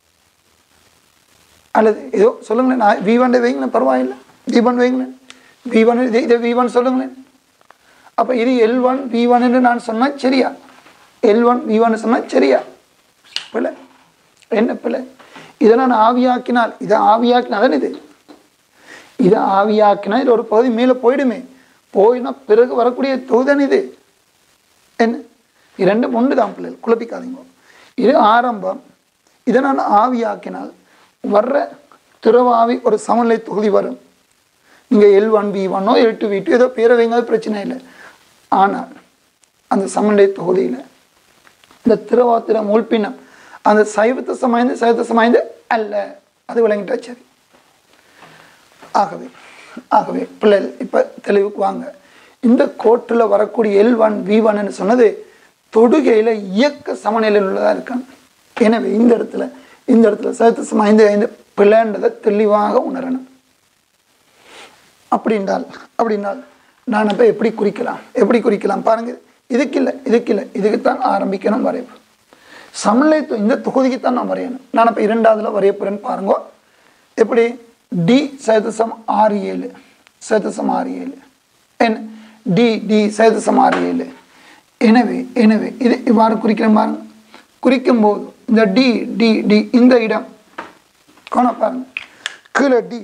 அல்லது ஏதோ சொல்லுங்களேன் நான் வீவன் வைங்களேன் பரவாயில்லை வீவன் வைங்களேன் வீவன் இதை இதை வீவன் சொல்லுங்களேன் அப்போ இது எல் ஒன் வி ஒன் என்று நான் சொன்னால் சரியா எல் ஒன் வி ஒன் சொன்னால் சரியா பிள்ளை என்ன பிள்ளை இதை நான் ஆவியாக்கினால் இதை ஆவியாக்கினால் தானே இது இதை ஆவியாக்கினா இது ஒரு பகுதி மேலே போயிடுமே போயினா பிறகு வரக்கூடிய தொகுதானே இது என்ன இரண்டு ஒன்று தான் பிள்ளைகள் குழப்பிக்காதீங்க இது ஆரம்பம் இதை நான் ஆவியாக்கினால் வர்ற திரவாவி ஒரு சமநிலை தொகுதி வரும் நீங்கள் எல் ஒன் வி ஒன்னோ எல் டூ வி டூ ஏதோ பேரை வைங்க அது பிரச்சனை இல்லை ஆனால் அந்த சமநிலை தொகுதியில் இந்த திரவாத்திர மூழ்பினம் அந்த சைவத்தை சமாய்ந்து சைவத்தை சமாய்ந்து அல்ல அது விளங்கிட்டா சரி ஆகவே ஆகவே பிள்ளைகள் இப்போ தெளிவுக்கு வாங்க இந்த கோட்டில் வரக்கூடிய எல் ஒன் வி ஒன்னு சொன்னது தொடுகையில் இயக்க சமநிலையில் உள்ளதாக இருக்காங்க எனவே இந்த இடத்துல இந்த இடத்துல சைவத்தை சமாய்ந்து ஐந்து பிள்ளைன்றதை தெளிவாக உணரணும் அப்படின்றால் அப்படின்னால் நான் அப்போ எப்படி குறிக்கலாம் எப்படி குறிக்கலாம் பாருங்க இதுக்கு இல்லை இதுக்கு இல்லை இதுக்குத்தான் ஆரம்பிக்கணும் வரைவு சமநிலை தொ- இந்த தொகுதிக்கு தான் நான் வரையணும் நான் இப்போ இரண்டாவதுல வரைய போகிறேன்னு பாருங்க எப்படி டி சதசம் ஆறு ஏழு சதசம் ஆறு ஏழு என் டி டி சதசம் ஆறு ஏழு எனவே எனவே இது இவ்வாறு குறிக்கிறேன் பாருங்க குறிக்கும் போது இந்த டி டி டி இந்த இடம் காண பாருங்க கீழே டி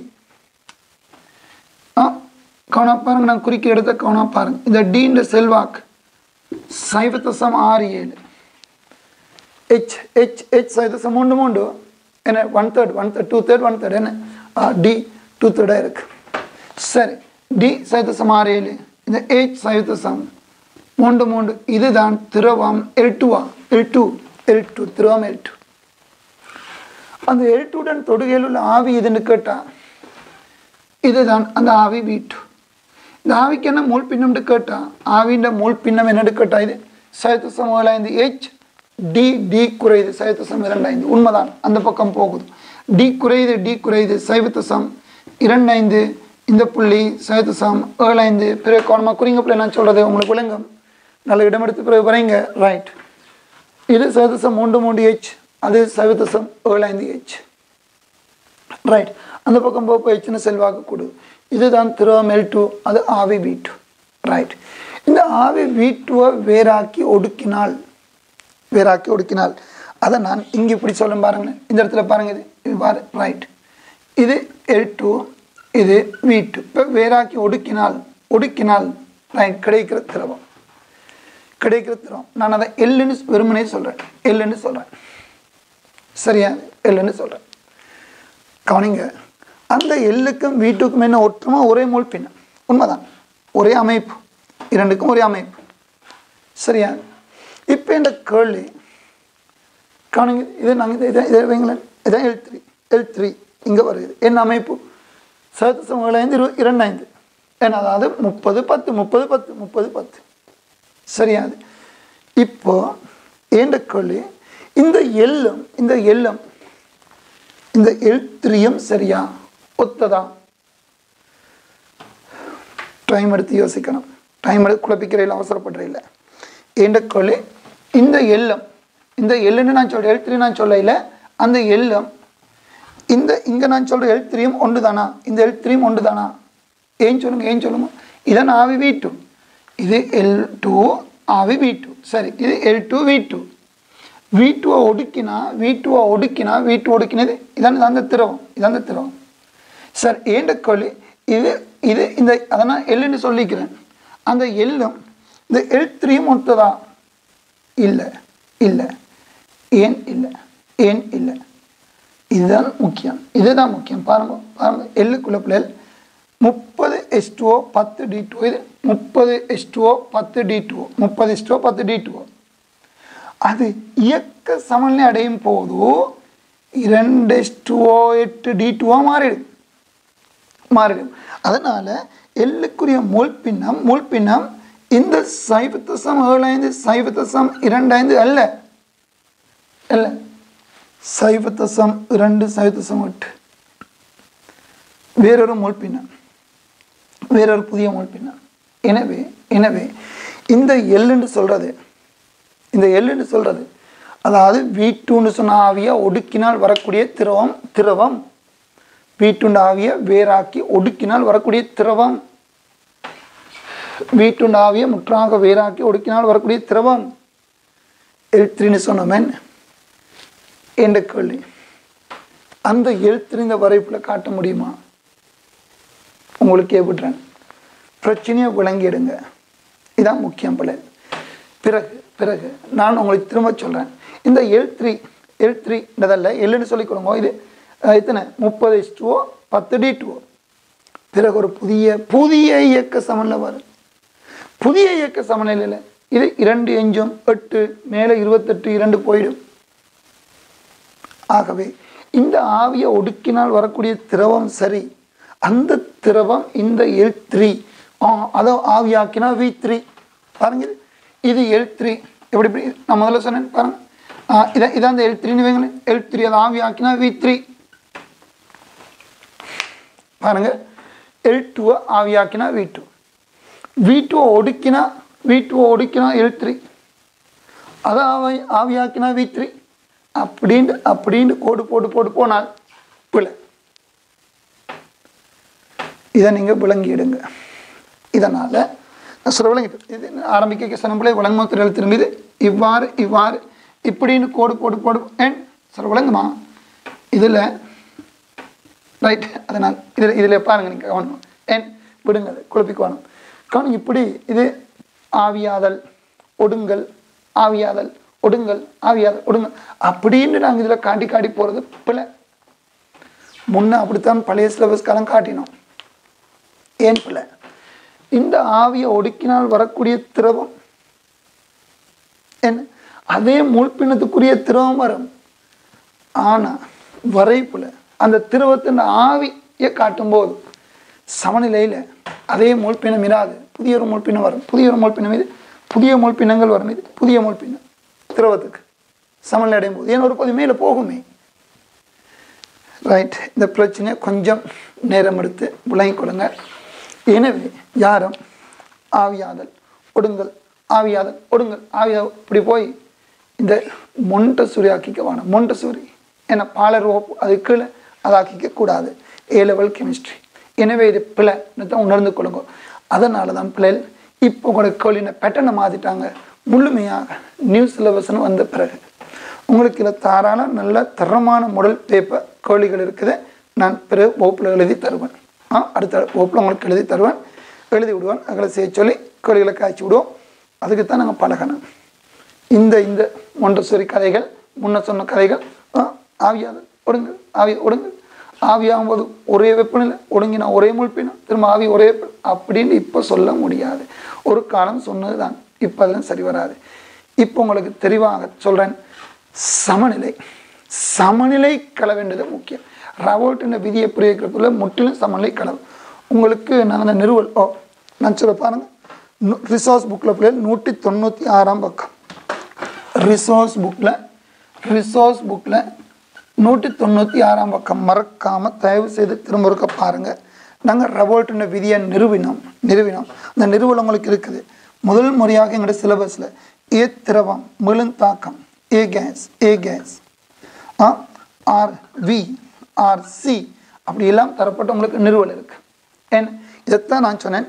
ஆ கவனா பாருங்க நான் குறிக்க எடுத்த கவனா பாருங்க இந்த டீன்ற செல்வாக்கு சைவத்தசம் ஆறு ஏழு ஹெச் ஹெச் ஹெச் சைவத்தசம் மூன்று மூன்று என்ன one third one third two third one third என்ன டி டூ தேர்டாக இருக்கு சரி டி சைவத்தசம் ஆறு ஏழு இந்த ஹெச் சைவத்தசம் மூன்று மூன்று இதுதான் திரவம் எல் டூவா எல் டூ எல் டூ திரவம் எல் டூ அந்த எல் டூடன் தொடுகையில் உள்ள ஆவி இதுன்னு கேட்டா இதுதான் அந்த ஆவி வீட்டு இந்த ஆவிக்கு என்ன மூல் பின்னம்னு கேட்டா ஆவின்ற மூல் பின்னம் என்னன்னு கேட்டா இது சைத்த சமூகம் ஐந்து ஹெச் டி டி குறையுது சைவத்தசம் இரண்டாய்ந்து உண்மைதான் அந்த பக்கம் போகுது டி குறையுது டி குறையுது சைவத்தசம் இரண்டைந்து இந்த புள்ளி சைவத்தசம் ஏழைந்து பிறகு கவனமாக குறிங்க பிள்ளை நான் சொல்றது உங்களுக்கு விளங்கும் நல்ல இடம் எடுத்து பிறகு வரைங்க ரைட் இது சைவத்தசம் மூன்று மூன்று ஹெச் அது சைவத்தசம் ஏழைந்து ஹெச் ரைட் அந்த பக்கம் போக ஹெச்னு செல்வாக்கு கொடு இதுதான் திரவம் எல் டூ அது ஆவி வி டூ ரைட் இந்த ஆவி வி டூவை வேறாக்கி ஒடுக்கினால் வேறாக்கி ஒடுக்கினால் அதை நான் இங்கே இப்படி சொல்ல பாருங்க இந்த இடத்துல பாருங்க இது இது பாரு ரைட் இது எல் டூ இது வி டூ இப்போ வேறாக்கி ஒடுக்கினால் ஒடுக்கினால் ரைட் கிடைக்கிற திரவம் கிடைக்கிற திரவம் நான் அதை எல்லுன்னு வெறுமனே சொல்கிறேன் எல்லுன்னு சொல்கிறேன் சரியா எல்லுன்னு சொல்கிறேன் கவனிங்க அந்த எல்லுக்கும் வீட்டுக்கும் என்ன ஒற்றுமை ஒரே மூல் பின்னம் உண்மைதான் ஒரே அமைப்பு இரண்டுக்கும் ஒரே அமைப்பு சரியா இப்போ இந்த கேள்வி கவனிங்க இது நாங்கள் இதை இதை வைங்களேன் இதான் எல் த்ரீ எல் த்ரீ இங்கே வருது என்ன அமைப்பு சதத்து சமூகம் ஐந்து இரு இரண்டு ஐந்து ஏன்னா அதாவது முப்பது பத்து முப்பது பத்து முப்பது பத்து சரியாது இப்போ ஏண்ட கேள்வி இந்த எல்லும் இந்த எல்லும் இந்த எழுத்திரியம் சரியா ஒத்ததா டைம் எடுத்து யோசிக்கணும் டைம் எடுத்து குழப்பிக்கிறையில் அவசரப்படுறையில் என்ற கொள்ளி இந்த எல்லம் இந்த எல்லுன்னு நான் சொல்கிறேன் எழுத்திரி நான் சொல்லல அந்த எல்லம் இந்த இங்கே நான் சொல்கிற எழுத்திரியும் ஒன்று தானா இந்த எழுத்திரியும் ஒன்று தானா ஏன் சொல்லுங்க ஏன் சொல்லுங்க இதான் ஆவி வி டூ இது எல் டூ ஆவி வி டூ சரி இது L two V two V டூவை ஒடுக்கினா வி டூவை ஒடுக்கினா வி டூ ஒடுக்கினது இதான் அந்த திரவம் இதான் அந்த திரவம் சார் ஏண்ட கோழி இது இது இந்த அதை நான் எல்லுன்னு சொல்லிக்கிறேன் அந்த எல்லும் இந்த எழுத்திரியும் ஒத்ததா இல்லை இல்லை ஏன் இல்லை ஏன் இல்லை இதுதான் முக்கியம் இதுதான் முக்கியம் பாருங்க பாருங்க எள்ளுக்குள்ள பிள்ளைகள் முப்பது எஸ் டூஓ பத்து டி டூ இது முப்பது எஸ் டூஓ பத்து டி டூ முப்பது எஸ் டூஓ பத்து டி டூ அது இயக்க சமநிலை அடையும் போது இரண்டு எஸ் டூஓ எட்டு டி டூவா மாறிடும் மாறிடும் அதனால எள்ளுக்குரிய மோல் பின்னம் மோல் பின்னம் இந்த சைவத்தசம் ஏழு சைவத்தசம் இரண்டு அல்ல அல்ல சைவத்தசம் இரண்டு சைவத்தசம் எட்டு வேறொரு மோல் பின்னம் வேறொரு புதிய மோல் பின்னம் எனவே எனவே இந்த எள்ளுன்னு சொல்றது இந்த எள்ளுன்னு சொல்றது அதாவது வீட்டுன்னு சொன்ன ஆவியை ஒடுக்கினால் வரக்கூடிய திரவம் திரவம் வீட்டுண்ட ஆவியை வேறாக்கி ஒடுக்கினால் வரக்கூடிய திரவம் வீட்டுண்ட ஆவியை முற்றாக வேறாக்கி ஒடுக்கினால் வரக்கூடிய திரவம் எழுத்திரின்னு சொன்னமன் என்ற கேள்வி அந்த எழுத்திரிந்த வரைப்பில் காட்ட முடியுமா உங்களுக்கு விடுறேன் பிரச்சனையை விளங்கிடுங்க இதான் முக்கியம் பிள்ளை பிறகு பிறகு நான் உங்களுக்கு திரும்ப சொல்கிறேன் இந்த எழுத்ரி எழுத்ரின்றதல்ல எள்ளுன்னு சொல்லிக் கொடுங்க இது அஹ், எத்தனை முப்பது டூஓ பத்து டி டூஓ பிறகு ஒரு புதிய புதிய இயக்க சமநிலை வரும் புதிய இயக்க சமநிலையில் இது இரண்டு எஞ்சும் எட்டு மேலே இருபத்தெட்டு இரண்டு போயிடும் ஆகவே இந்த ஆவியை ஒடுக்கினால் வரக்கூடிய திரவம் சரி அந்த திரவம் இந்த எல் த்ரீ அதை ஆவியாக்கினா வி த்ரீ பாருங்க இது. இது எல் த்ரீ எப்படி எப்படி நான் முதல்ல சொன்னேன் பாருங்க ஆ, இதை இதான் அந்த எல் த்ரீன்னு வைங்களேன் எல் த்ரீ அதை ஆவியாக்கினா வி த்ரீ பாருங்க எல் டூவை ஆவியாக்கினா வி டூ வி டூவை ஒடுக்கினா வி டூவை ஒடுக்கினா எல் த்ரீ அதை ஆவி ஆவியாக்கினா வி த்ரீ அப்படின்னு அப்படின்னு கோடு போட்டு போட்டு போனால் பிழை இதை நீங்கள் விளங்கிடுங்க இதனால் நான் சொல்ல விளங்கிட்டு இது ஆரம்பிக்க சனம்பிள்ளை விளங்குமத்திரல் திரும்பி இது இவ்வாறு இவ்வாறு இப்படின்னு கோடு போட்டு போடு ஏன் சொல்ல விளங்குமா இதில் ரைட் அதனால் இதில் இதில் பாருங்க நீங்கள் கவனம் ஏன் விடுங்க அதை குழப்பிக்குவானும் கவனம் இப்படி இது ஆவியாதல் ஒடுங்கல் ஆவியாதல் ஒடுங்கல் ஆவியாதல் ஒடுங்கல் அப்படின்னு நாங்கள் இதில் காட்டி காட்டி போகிறது பிள்ளை முன்ன அப்படித்தான் பழைய சிலபஸ்காலம் காட்டினோம் ஏன் பிள்ளை இந்த ஆவியை ஒடுக்கினால் வரக்கூடிய திரவம் என்ன அதே முள்பினத்துக்குரிய திரவம் வரும் ஆனால் வரைப்புல அந்த திரவத்தின் ஆவியை காட்டும்போது சமநிலையில் அதே முள்பினம் இராது புதிய ஒரு முள்பினம் வரும் புதிய ஒரு முள்பினம் இது புதிய முள்பினங்கள் வரும் இது புதிய முள்பினம் திரவத்துக்கு சமநிலை அடையும் போது ஏன்னா ஒரு பகுதி மேலே போகுமே ரைட் இந்த பிரச்சனையை கொஞ்சம் நேரம் எடுத்து விளங்கிக் கொள்ளுங்க எனவே யாரும் ஆவியாதல் ஒடுங்கல் ஆவியாதல் ஒடுங்கல் ஆவியா இப்படி போய் இந்த மொண்டசூரி ஆக்கிக்க வேணும் மொண்டசூரி ஏன்னா பாலர் ஓப்பு அது கீழே அதை ஆக்கிக்க கூடாது ஏ லெவல் கெமிஸ்ட்ரி எனவே இது பிள்ளை தான் உணர்ந்து கொள்ளுங்க அதனால தான் பிள்ளைகள் இப்போ கூட கேள்வின பேட்டர்னை மாற்றிட்டாங்க முழுமையாக நியூ சிலபஸ்னு வந்த பிறகு உங்களுக்கு இதில் தாராள நல்ல தரமான முடல் பேப்பர் கேள்விகள் இருக்குது நான் பிறகு வகுப்பில் எழுதி தருவேன் ஆ அடுத்த வகுப்பில் உங்களுக்கு எழுதி தருவேன் எழுதி விடுவேன் அதில் செய்ய சொல்லி கேள்விகளை காய்ச்சி விடுவோம் அதுக்கு தான் நாங்கள் பழகணும் இந்த இந்த மொண்டசூரி கதைகள் முன்ன சொன்ன கதைகள் ஆ, ஆவியாதல் ஒடுங்கு ஆவி ஒடுங்கு ஆவியாகும் போது ஒரே வெப்பநிலை ஒடுங்கினா ஒரே முழ்ப்பினம் திரும்ப ஆவி ஒரே வெப்ப- அப்படின்னு இப்போ சொல்ல முடியாது ஒரு காலம் சொன்னது தான் இப்போ அதெல்லாம் சரி வராது இப்போ உங்களுக்கு தெளிவாக சொல்கிறேன் சமநிலை சமநிலை கலவேண்டது முக்கியம் ரவோல்ட்டின விதியை புரிவிக்கிறதுல முற்றிலும் சமநிலை கலவு உங்களுக்கு நான் அந்த நிறுவல் ஓ நான் சொல்ல பாருங்க ரிசோர்ஸ் புக்கில் பிள்ளை நூற்றி தொண்ணூற்றி ஆறாம் பக்கம் ரிசோர்ஸ் புக்கில் ரிசோர்ஸ் புக்கில் நூற்றி தொண்ணூற்றி ஆறாம் பக்கம் மறக்காமல் தயவு செய்து திரும்ப இருக்க பாருங்கள் நாங்கள் ரெவோல்ட்டுன்ற விதியை நிறுவினோம் நிறுவினோம் அந்த நிறுவல் உங்களுக்கு இருக்குது முதல் முறையாக எங்களுடைய சிலபஸில் ஏ திரவம் மிழுந்தாக்கம் A gas A gas R V R C அப்படி எல்லாம் தரப்பட்ட உங்களுக்கு நிறுவல் இருக்கு ஏன் இதைத்தான் நான் சொன்னேன்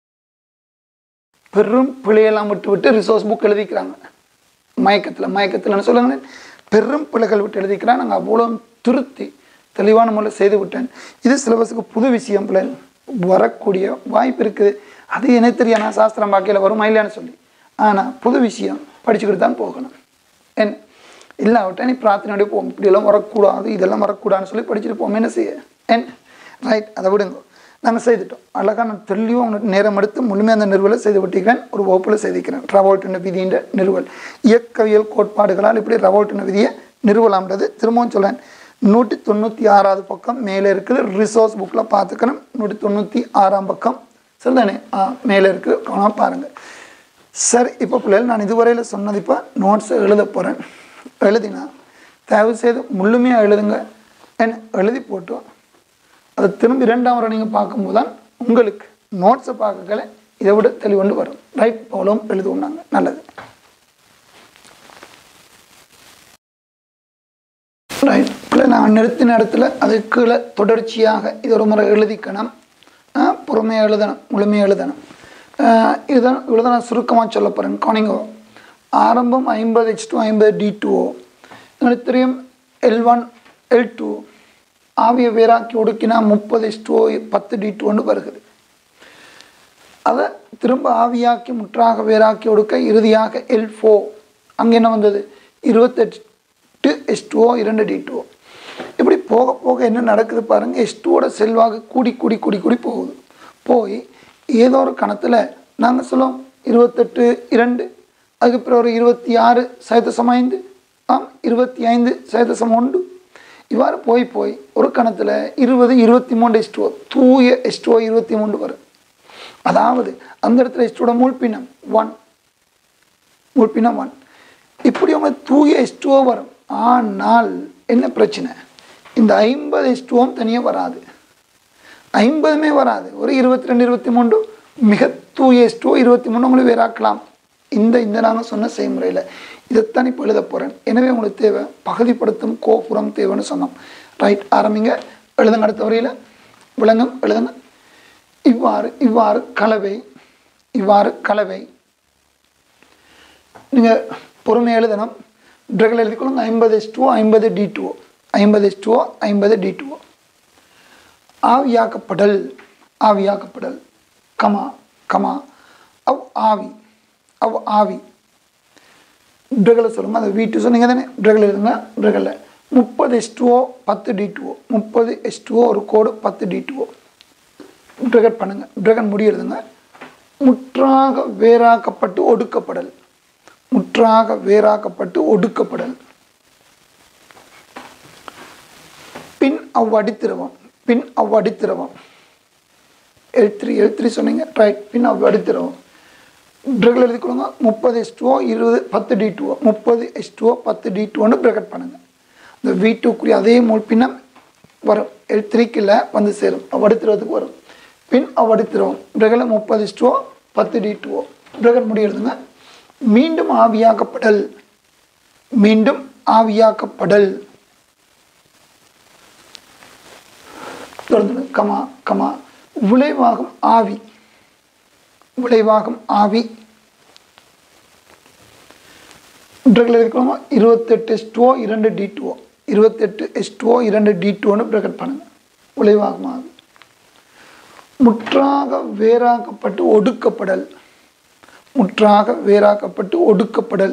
பெரும் பிழையெல்லாம் விட்டு விட்டு ரிசோர்ஸ் புக் எழுதிக்கிறாங்க மயக்கத்தில் மயக்கத்தில்னு சொல்லுங்க பெரும் பிழைகள் விட்டு எழுதிக்கிறான் நாங்கள் அவ்வளோ திருத்தி தெளிவான முறையில் செய்து விட்டேன் இது சிலபஸுக்கு புது விஷயம் பிள்ளை வரக்கூடிய வாய்ப்பு இருக்குது அது என்ன தெரியும் நான் சாஸ்திரம் பாக்கையில் வருமா இல்லையான்னு சொல்லி ஆனால் புது விஷயம் படிச்சுக்கிட்டு தான் போகணும் என்ன இல்லாவிட்டா நீ பிரார்த்தனையோட போகும் இப்படியெல்லாம் வரக்கூடாது இதெல்லாம் வரக்கூடாதுன்னு சொல்லி படிச்சுட்டு போவோம் என்ன செய்ய என் ரைட் அதை விடுங்க நாங்கள் செய்துட்டோம் அழகாக நான் தெளிவாக உங்களுக்கு நேரம் எடுத்து முழுமையாக அந்த நிறுவலை செய்து விட்டிருக்கிறேன் ஒரு வகுப்பில் செய்திருக்கிறேன் ரவோல்ட்டின விதின்ற நிறுவல் இயக்கவியல் கோட்பாடுகளால் இப்படி ரவோல்ட்டின விதியை நிறுவலாம்ன்றது திரும்பவும் சொல்லேன் நூற்றி தொண்ணூற்றி ஆறாவது பக்கம் மேலே இருக்குது ரிசோர்ஸ் புக்கில் பார்த்துக்கணும் நூற்றி தொண்ணூற்றி ஆறாம் பக்கம் சரிதானே ஆ மேலே இருக்குது கவனமாக பாருங்கள் சரி இப்போ பிள்ளைகள் நான் இதுவரையில் சொன்னது இப்போ நோட்ஸை எழுத போகிறேன் எழுதினா தயவு செய்து முழுமையாக எழுதுங்க என்ன எழுதி போட்டு அதை திரும்பி இரண்டாம் முறை நீங்கள் பார்க்கும்போது தான் உங்களுக்கு நோட்ஸை பார்க்கல இதை விட தெளிவண்டு வரும் ரைட் போலும் எழுதுவோம் நாங்கள் நல்லது ரைட் இப்போ நான் நிறுத்தின இடத்துல அது கீழே தொடர்ச்சியாக இது ஒரு முறை எழுதிக்கணும் ஆ, பொறுமையாக எழுதணும் முழுமையாக எழுதணும் ஆ, இதுதான் இவ்வளோ தான் நான் சுருக்கமாக சொல்ல போகிறேன் கவனிங்கோ ஆரம்பம் ஐம்பது ஹெச் டூ ஐம்பது டி டூஓ எனக்கு தெரியும் எல் ஒன் எல் டூ ஆவியை வேறாக்கி ஒடுக்கினா முப்பது ஹெச் டூ பத்து டி டூன்னு வருகிறது அதை திரும்ப ஆவியாக்கி முற்றாக வேறாக்கி ஒடுக்க இறுதியாக எல் ஃபோ அங்கே என்ன வந்தது இருபத்தெட்டு எஸ் டூஓ இரண்டு டி டூஓ இப்படி போக போக என்ன நடக்குது பாருங்கள் எஸ் டூவோட செல்வாக கூடி கூடி கூடி கூடி போகுது போய் ஏதோ ஒரு கணத்தில் நாங்கள் சொல்லுவோம் இருபத்தெட்டு இரண்டு அதுக்கு பிறகு ஒரு இருபத்தி ஆறு சதசம் ஐந்து ஆம் இருபத்தி ஐந்து சதசம் ஒன்று இவ்வாறு போய் போய் ஒரு கணத்தில் இருபது இருபத்தி மூன்று எஸ்டுவோ தூய எஸ்டுவோ இருபத்தி மூன்று வரும் அதாவது அந்த இடத்துல எஸ்டோட மூழ்பினம் ஒன் மூழ்பினம் ஒன் இப்படி அவங்க தூய எஸ்டுவோ வரும் ஆனால் என்ன பிரச்சனை இந்த ஐம்பது எஸ்டுவோம் தனியாக வராது ஐம்பதுமே வராது ஒரு இருபத்தி ரெண்டு இருபத்தி மூன்று மிக தூய எஸ்டுவோ இருபத்தி மூணு உங்களுக்கு வேறாக்கலாம் இந்த இந்த நாங்கள் சொன்ன செய்முறையில் இதைத்தான் இப்போ எழுத போகிறேன் எனவே உங்களுக்கு தேவை பகுதிப்படுத்தும் கோபுரம் தேவைன்னு சொன்னோம் ரைட் ஆரம்பிங்க எழுதுங்க அடுத்த வரையில் விளங்கும் எழுதுங்க இவ்வாறு இவ்வாறு கலவை இவ்வாறு கலவை நீங்கள் பொறுமையாக எழுதணும் ட்ரகில் எழுதிக்கொள்ளுங்க ஐம்பது எஸ் டூ ஐம்பது டி டூ ஐம்பது எஸ் டூ ஐம்பது டி டூ ஆவியாக்கப்படல் ஆவியாக்கப்படல் கமா கமா அவ் ஆவி அவ் ஆவி ட்ரகில் சொல்லுங்க அந்த வீட்டு சொன்னீங்க தானே ட்ரகில் எழுதுங்க ட்ரகில் முப்பது எஸ் டூஓ பத்து டி டூஓ முப்பது எஸ் டூஓ ஒரு கோடு பத்து டி டூஓ ட்ரகட் பண்ணுங்க ட்ரகன் முடி எழுதுங்க முற்றாக வேறாக்கப்பட்டு ஒடுக்கப்படல் முற்றாக வேறாக்கப்பட்டு ஒடுக்கப்படல் பின் அவ்வடித்திரவம் பின் அவ்வடித்திரவம் எல் த்ரீ எல் த்ரீ சொன்னீங்க ரைட் பின் அவ்வடித்திரவம் ட்ரகில் எழுதி கொடுங்க முப்பது எஸ் டூஓ இருபது பத்து டி டூஓ முப்பது எஸ் டூஓ பத்து டி டூன்னு ப்ரெக்கெட் பண்ணுங்கள் இந்த வி டூக்குரிய அதே மூல் பின்னம் வரும் எல் த்ரீக்கில் வந்து சேரும் அவ்வடித்திரவத்துக்கு வரும் பின் அவ்வடித்திரவம் ட்ரகில் முப்பது எஸ் டூஓ பத்து டி டூஓ ட்ரகன் முடி எழுதுங்க மீண்டும் ஆவியாக்கப்படல் மீண்டும் ஆவியாக்கப்படல் தொடர்ந்து கமா கமா விளைவாகும் ஆவி விளைவாகும் ஆவி ட்ரகில் இருக்கணுமா இருபத்தெட்டு எஸ் டூஓ இரண்டு டி டூஓ இருபத்தெட்டு எஸ் டூஓ இரண்டு டி டூன்னு ப்ரெக்கெட் பண்ணுங்க விளைவாகும் ஆவி முற்றாக வேறாக்கப்பட்டு ஒடுக்கப்படல் முற்றாக வேறாக்கப்பட்டு ஒடுக்கப்படல்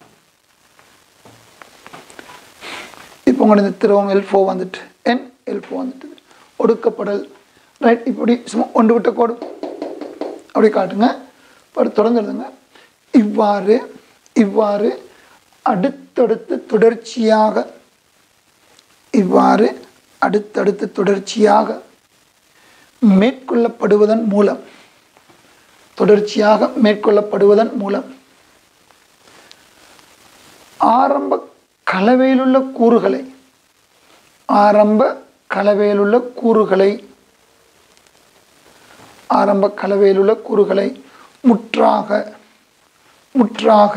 இப்போ உங்களுக்கு இந்த திரவம் எல் ஃபோ வந்துட்டு என் எல் ஃபோ வந்துட்டு ஒடுக்கப்படல் ரைட் இப்படி சும்மா ஒன்று விட்ட கோடு அப்படி காட்டுங்க அப்படி தொடர்ந்து எழுதுங்க இவ்வாறு இவ்வாறு அடுத்தடுத்து தொடர்ச்சியாக இவ்வாறு அடுத்தடுத்து தொடர்ச்சியாக மேற்கொள்ளப்படுவதன் மூலம் தொடர்ச்சியாக மேற்கொள்ளப்படுவதன் மூலம் ஆரம்ப கலவையிலுள்ள கூறுகளை ஆரம்ப கலவையிலுள்ள கூறுகளை ஆரம்ப கலவையிலுள்ள கூறுகளை முற்றாக முற்றாக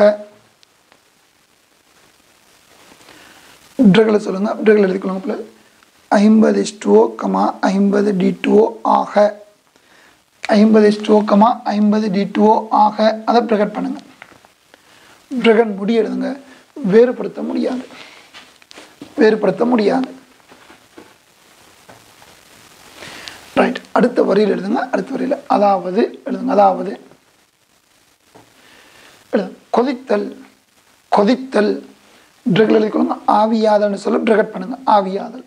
முற்றுகளை சொல்லுங்க முற்றுகளை எழுதிக்கொள்ளுங்க பிள்ளை ஐம்பது ஸ்டுவோ கமா ஐம்பது டி டூஓ ஆக ஐம்பது ஸ்டுவோ கமா ஐம்பது டி டூஓ ஆக அதை பிரகட் பண்ணுங்க பிரகட் முடி எழுதுங்க வேறுபடுத்த முடியாது வேறுபடுத்த முடியாது ரைட் அடுத்த வரியில் எழுதுங்க அடுத்த வரியில் அதாவது எழுதுங்க அதாவது எழுதுங்க கொதித்தல் கொதித்தல் ட்ரகில் எழுதிக்கொள்ளுங்க ஆவியாதல்னு சொல்ல பிரகட் பண்ணுங்க ஆவியாதல்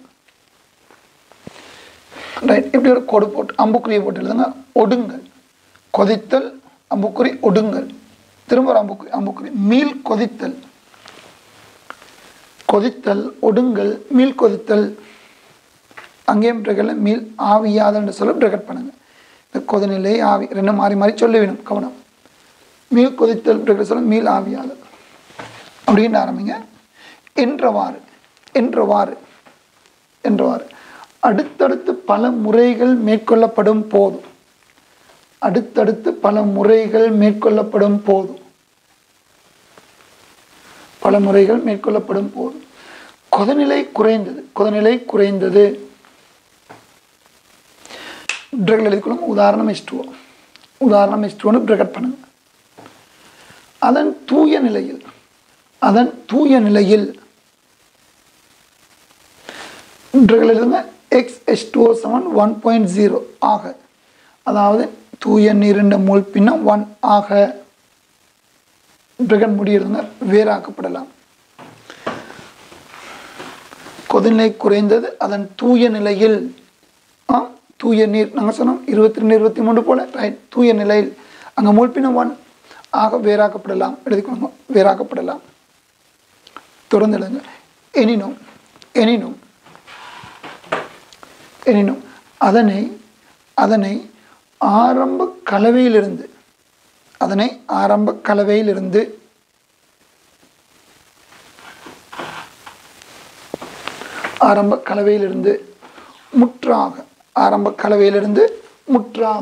ரைட் இப்படி ஒரு கோடு போட்டு அம்புக்குறியை போட்டு எழுதுங்க ஒடுங்கல் கொதித்தல் அம்புக்குறி ஒடுங்கல் திரும்ப ஒரு அம்புக்குறி அம்புக்குறி மீள் கொதித்தல் கொதித்தல் ஒடுங்கல் மீள் கொதித்தல் அங்கேயும் பிரகல மீள் ஆவியாதல்னு சொல்ல பிரகட் பண்ணுங்க இந்த கொதிநிலை ஆவி ரெண்டும் மாறி மாறி சொல்ல வேணும் கவனம் மீள் கொதித்தல் பிரகட் சொல்ல மீள் ஆவியாதல் அப்படின்னு ஆரம்பிங்க என்றவாறு என்றவாறு என்றவாறு அடுத்தடுத்து பல முறைகள் மேற்கொள்ளப்படும் போதும் அடுத்தடுத்து பல முறைகள் மேற்கொள்ளப்படும் போதும் பல முறைகள் மேற்கொள்ளப்படும் போதும் கொதநிலை குறைந்தது கொதநிலை குறைந்தது ட்ரகில் எழுதிக்கொள்ளுங்க உதாரணம் இஷ்டுவோ உதாரணம் இஷ்டுவோன்னு பிரகட் பண்ணுங்க அதன் தூய நிலையில் அதன் தூய நிலையில் ட்ரகில் எழுதுங்க X S two seven one point zero ஆக அதாவது தூய நீரிண்ட மூல் பின்னம் ஒன் ஆக பிரகன் முடியிருங்க வேறாக்கப்படலாம் கொதிநிலை குறைந்தது அதன் தூய நிலையில் ஆ தூய நீர் நாங்கள் சொன்னோம் இருபத்தி ரெண்டு இருபத்தி மூணு போல ரைட் தூய நிலையில் அங்கே மூழ்பினம் ஒன் ஆக வேறாக்கப்படலாம் எழுதிக்கொள்ளுங்க வேறாக்கப்படலாம் தொடர்ந்து எழுதுங்க எனினும் எனினும் எனினும் அதனை அதனை ஆரம்ப கலவையிலிருந்து அதனை ஆரம்ப கலவையிலிருந்து ஆரம்ப கலவையிலிருந்து முற்றாக ஆரம்ப கலவையிலிருந்து முற்றாக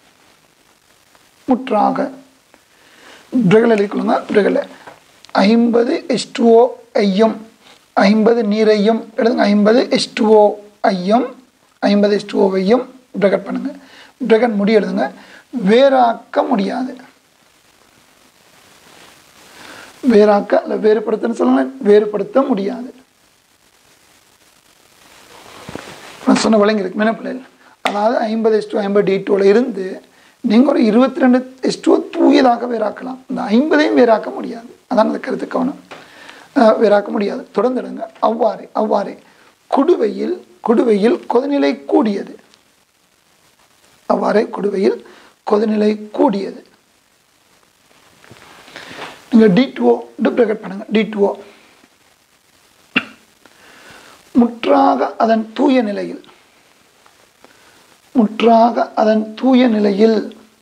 முற்றாக பிரகல எழுதிக்கொள்ளுங்க பிரகல ஐம்பது எஸ்டுஓ ஐயம் ஐம்பது நீரையும் எழுதுங்க ஐம்பது எஸ்டுஓ ஐயம் ஐம்பது எஸ்டுஓ ஐயம் பிரகட் பண்ணுங்க பிரகட் முடி எழுதுங்க வேறாக்க முடியாது வேறாக்க இல்லை வேறுபடுத்தன்னு சொல்லுங்க வேறுபடுத்த முடியாது நான் சொன்ன விளங்கி இருக்கு மேன பிள்ளைகள் அதாவது ஐம்பது எஸ்டோ ஐம்பது டி டூவில் இருந்து நீங்கள் ஒரு இருபத்தி ரெண்டு எஸ்டோ தூயதாக வேறாக்கலாம் இந்த ஐம்பதையும் வேறாக்க முடியாது அதான் அந்த கருத்து கவனம் அஹ், வேறாக்க முடியாது தொடர்ந்துடுங்க அவ்வாறே அவ்வாறே குடுவையில் குடுவையில் கொதிநிலை கூடியது அவ்வாறே குடுவையில் கொதிநிலை கூடியது நீங்கள் டி டூஓ பிரகட் பண்ணுங்க டி டூஓ முற்றாக அதன் தூய நிலையில் முற்றாக அதன் தூய நிலையில்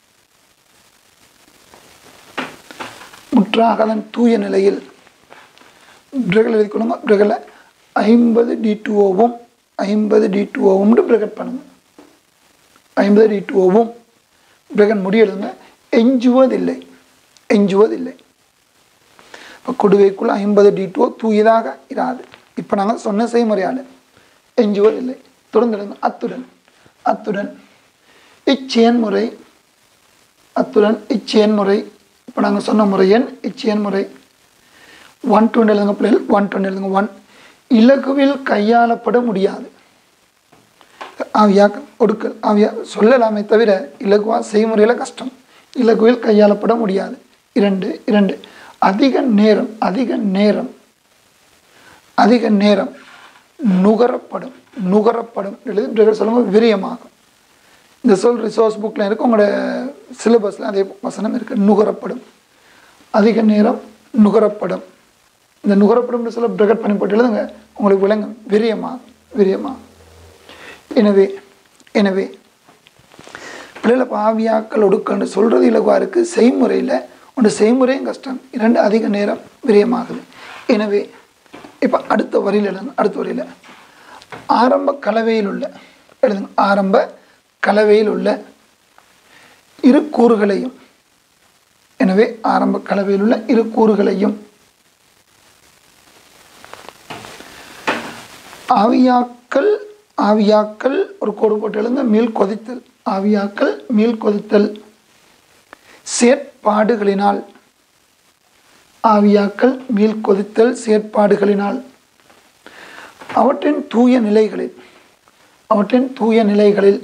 முற்றாக அதன் தூய நிலையில் பிரகல் எழுதிக்கொள்ளுங்க பிரகலை ஐம்பது டி டூஓவும் ஐம்பது டி டூஓவும் பிரகட் பண்ணுங்க ஐம்பது டி டூஓவும் பிரகன் முடி எழுதுங்க எஞ்சுவதில்லை எஞ்சுவதில்லை இப்போ கொடுவைக்குள்ள ஐம்பது டி டூ தூயதாக இராது இப்போ நாங்கள் சொன்ன செய்முறையால் எஞ்சுவதில்லை தொடர்ந்துடுங்க அத்துடன் அத்துடன் இச்செயன்முறை அத்துடன் இச்செயன்முறை இப்போ நாங்கள் சொன்ன முறை எண் இச்செயன்முறை ஒன் டுவெண்ட்டி எழுதுங்க பிள்ளைகள் ஒன் டுவெண்ட்டி எழுதுங்க ஒன் இலகுவில் கையாளப்பட முடியாது ஆவியா ஒடுக்கல் ஆவியா சொல்லலாமே தவிர இலகுவா செய்முறையில் கஷ்டம் இலகுவில் கையாளப்பட முடியாது இரண்டு இரண்டு அதிக நேரம் அதிக நேரம் அதிக நேரம் நுகரப்படும் நுகரப்படும் எழுதி சொல்லும்போது விரியமாகும் இந்த சொல் ரிசோர்ஸ் புக்கில் இருக்கு உங்களோட சிலபஸில் அதே வசனம் இருக்குது நுகரப்படும் அதிக நேரம் நுகரப்படும் இந்த நுகரப்படும் சொல்ல பிரகட் பண்ணி போட்டு எழுதுங்க உங்களுக்கு விளங்கும் விரியமாகும் விரியமாகும் எனவே எனவே பிள்ளைகளை பாவியாக்கள் ஒடுக்கன்னு சொல்கிறது இலகுவாக இருக்குது செய்முறையில் ஒன்று செய்முறையும் கஷ்டம் இரண்டு அதிக நேரம் விரயமாகுது எனவே இப்போ அடுத்த வரியில் எழுதுங்க அடுத்த வரியில் ஆரம்ப கலவையில் உள்ள எழுதுங்க ஆரம்ப கலவையில் உள்ள இரு கூறுகளையும் எனவே ஆரம்ப கலவையில் உள்ள இரு கூறுகளையும் ஆவியாக்கல் ஆவியாக்கல் ஒரு கோடு போட்டு எழுங்க மீள் கொதித்தல் ஆவியாக்கல் மீள் கொதித்தல் செயற்பாடுகளினால் ஆவியாக்கல் மீள் கொதித்தல் செயற்பாடுகளினால் அவற்றின் தூய நிலைகளில் அவற்றின் தூய நிலைகளில்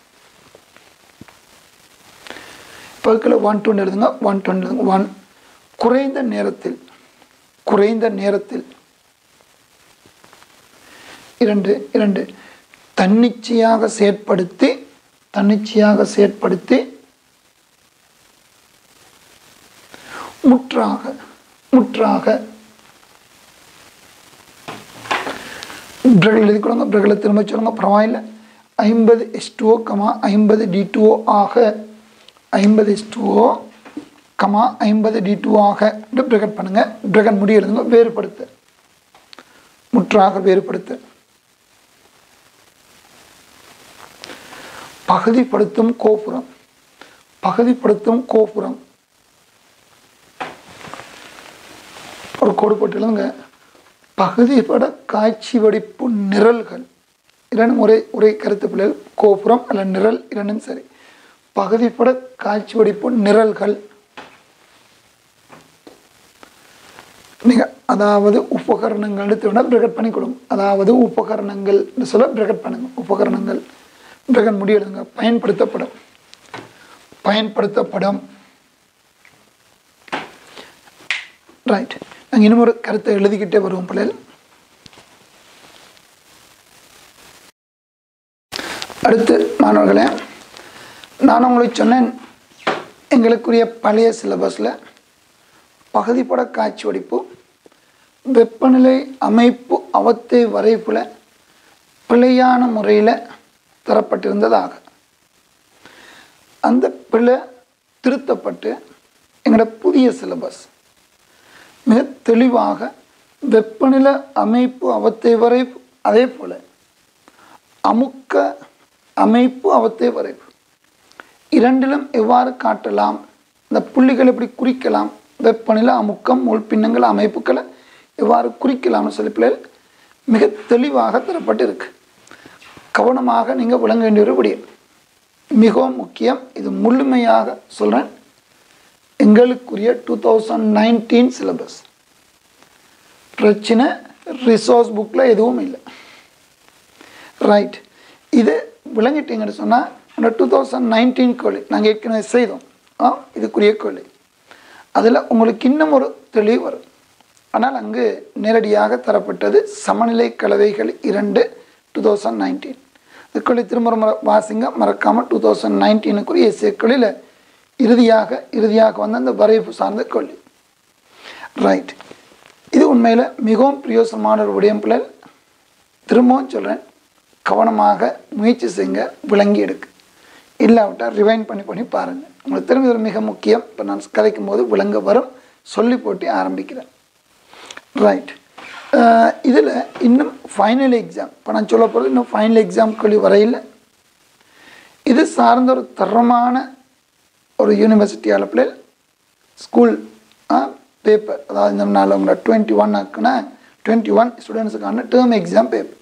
பகுக்கில் ஒன் டூ எழுதுங்க ஒன் டூ எழுதுங்க ஒன் குறைந்த நேரத்தில் குறைந்த நேரத்தில் இரண்டு இரண்டு தன்னிச்சையாக செயற்படுத்தி தன்னிச்சையாக செயற்படுத்தி முற்றாக முற்றாக பிரகல் எழுதி கொடுங்க பிரகலை திரும்ப சொல்லுங்க பரவாயில்ல ஐம்பது எஸ் டூஓ கமா ஐம்பது டி டூஓ ஆக ஐம்பது எஸ் டூஓ கமா ஐம்பது டி டூ ஆக பிரகட் பண்ணுங்க பிரகட் முடி எழுதுங்க வேறுபடுத்து முற்றாக வேறுபடுத்து பகுதிப்படுத்தும் கோபுரம் பகுதிப்படுத்தும் கோபுரம் ஒரு கோடு போட்டு எழுதுங்க பகுதிப்பட காட்சி வடிப்பு நிரல்கள் இரண்டும் ஒரே ஒரே கருத்து பிள்ளைகள் கோபுரம் அல்ல நிரல் இரண்டும் சரி பகுதிப்பட காட்சி வடிப்பு நிரல்கள் நீங்கள் அதாவது உபகரணங்கள் வேணால் பிரகட் பண்ணி கொடுங்க அதாவது உபகரணங்கள் சொல்ல பிரகட் பண்ணுங்க உபகரணங்கள் பிரகட் முடியெழுதுங்க பயன்படுத்தப்படும் பயன்படுத்தப்படும் ரைட் நாங்கள் இன்னும் ஒரு கருத்தை எழுதிக்கிட்டே வருவோம் பிள்ளைகள் அடுத்து மாணவர்களே நான் உங்களுக்கு சொன்னேன் எங்களுக்குரிய பழைய சிலபஸில் பகுதிப்பட காட்சி வடிப்பு வெப்பநிலை அமைப்பு அவத்தை வரைப்பில் பிழையான முறையில் தரப்பட்டிருந்ததாக அந்த பிழை திருத்தப்பட்டு எங்களோட புதிய சிலபஸ் மிக தெளிவாக வெப்பநிலை அமைப்பு அவத்தை வரைப்பு அதே போல் அமுக்க அமைப்பு அவத்தை வரைப்பு இரண்டிலும் எவ்வாறு காட்டலாம் இந்த புள்ளிகள் எப்படி குறிக்கலாம் வெப்பநிலை அமுக்கம் உள்பின்னங்கள் அமைப்புகளை எவ்வாறு குறிக்கலாம்னு சொல்லி பிள்ளைகள் மிக தெளிவாக தரப்பட்டு இருக்கு கவனமாக நீங்கள் விளங்க வேண்டிய ஒரு விடயம் மிகவும் முக்கியம் இது முழுமையாக சொல்கிறேன் எங்களுக்குரிய டூ தௌசண்ட் நைன்டீன் சிலபஸ் பிரச்சனை ரிசோர்ஸ் புக்கில் எதுவும் இல்லை ரைட் இது விளங்கிட்டீங்கன்னு சொன்னால் அந்த டூ தௌசண்ட் நைன்டீன் கோழி நாங்கள் ஏற்கனவே செய்தோம் ஆ இதுக்குரிய கோழி அதில் உங்களுக்கு இன்னும் ஒரு தெளிவு வரும் ஆனால் அங்கு நேரடியாக தரப்பட்டது சமநிலை கலவைகள் இரண்டு டூ தௌசண்ட் நைன்டீன் இதுக்குள்ளே திரும்ப முறை வாசிங்க மறக்காமல் டூ தௌசண்ட் நைன்டீனுக்குரிய இசைக்குள்ளில் இறுதியாக இறுதியாக வந்த அந்த வரைவு சார்ந்த கொள்ளி ரைட் இது உண்மையில் மிகவும் பிரயோசனமான ஒரு விடயம் பிள்ளைகள் திரும்பவும் சொல்கிறேன் கவனமாக முயற்சி செய்யுங்க விளங்கி எடுக்கு இல்லாவிட்டால் ரிவைண்ட் பண்ணி பண்ணி பாருங்கள் உங்களுக்கு திரும்பி ஒரு மிக முக்கியம் இப்போ நான் கதைக்கும் போது விளங்க வரும் சொல்லி போட்டு ஆரம்பிக்கிறேன் ரைட் இதில் இன்னும் ஃபைனல் எக்ஸாம் இப்போ நான் சொல்ல போகிறது இன்னும் ஃபைனல் எக்ஸாம் கேள்வி வரையில் இது சார்ந்த ஒரு தரமான ஒரு யூனிவர்சிட்டியால் பிள்ளைகள் ஸ்கூல் பேப்பர் அதாவது இந்த நாள் உங்களோட டுவெண்ட்டி ஒன் ஆக்குன்னா டுவெண்ட்டி ஒன் ஸ்டூடெண்ட்ஸுக்கான டேர்ம் எக்ஸாம் பேப்பர்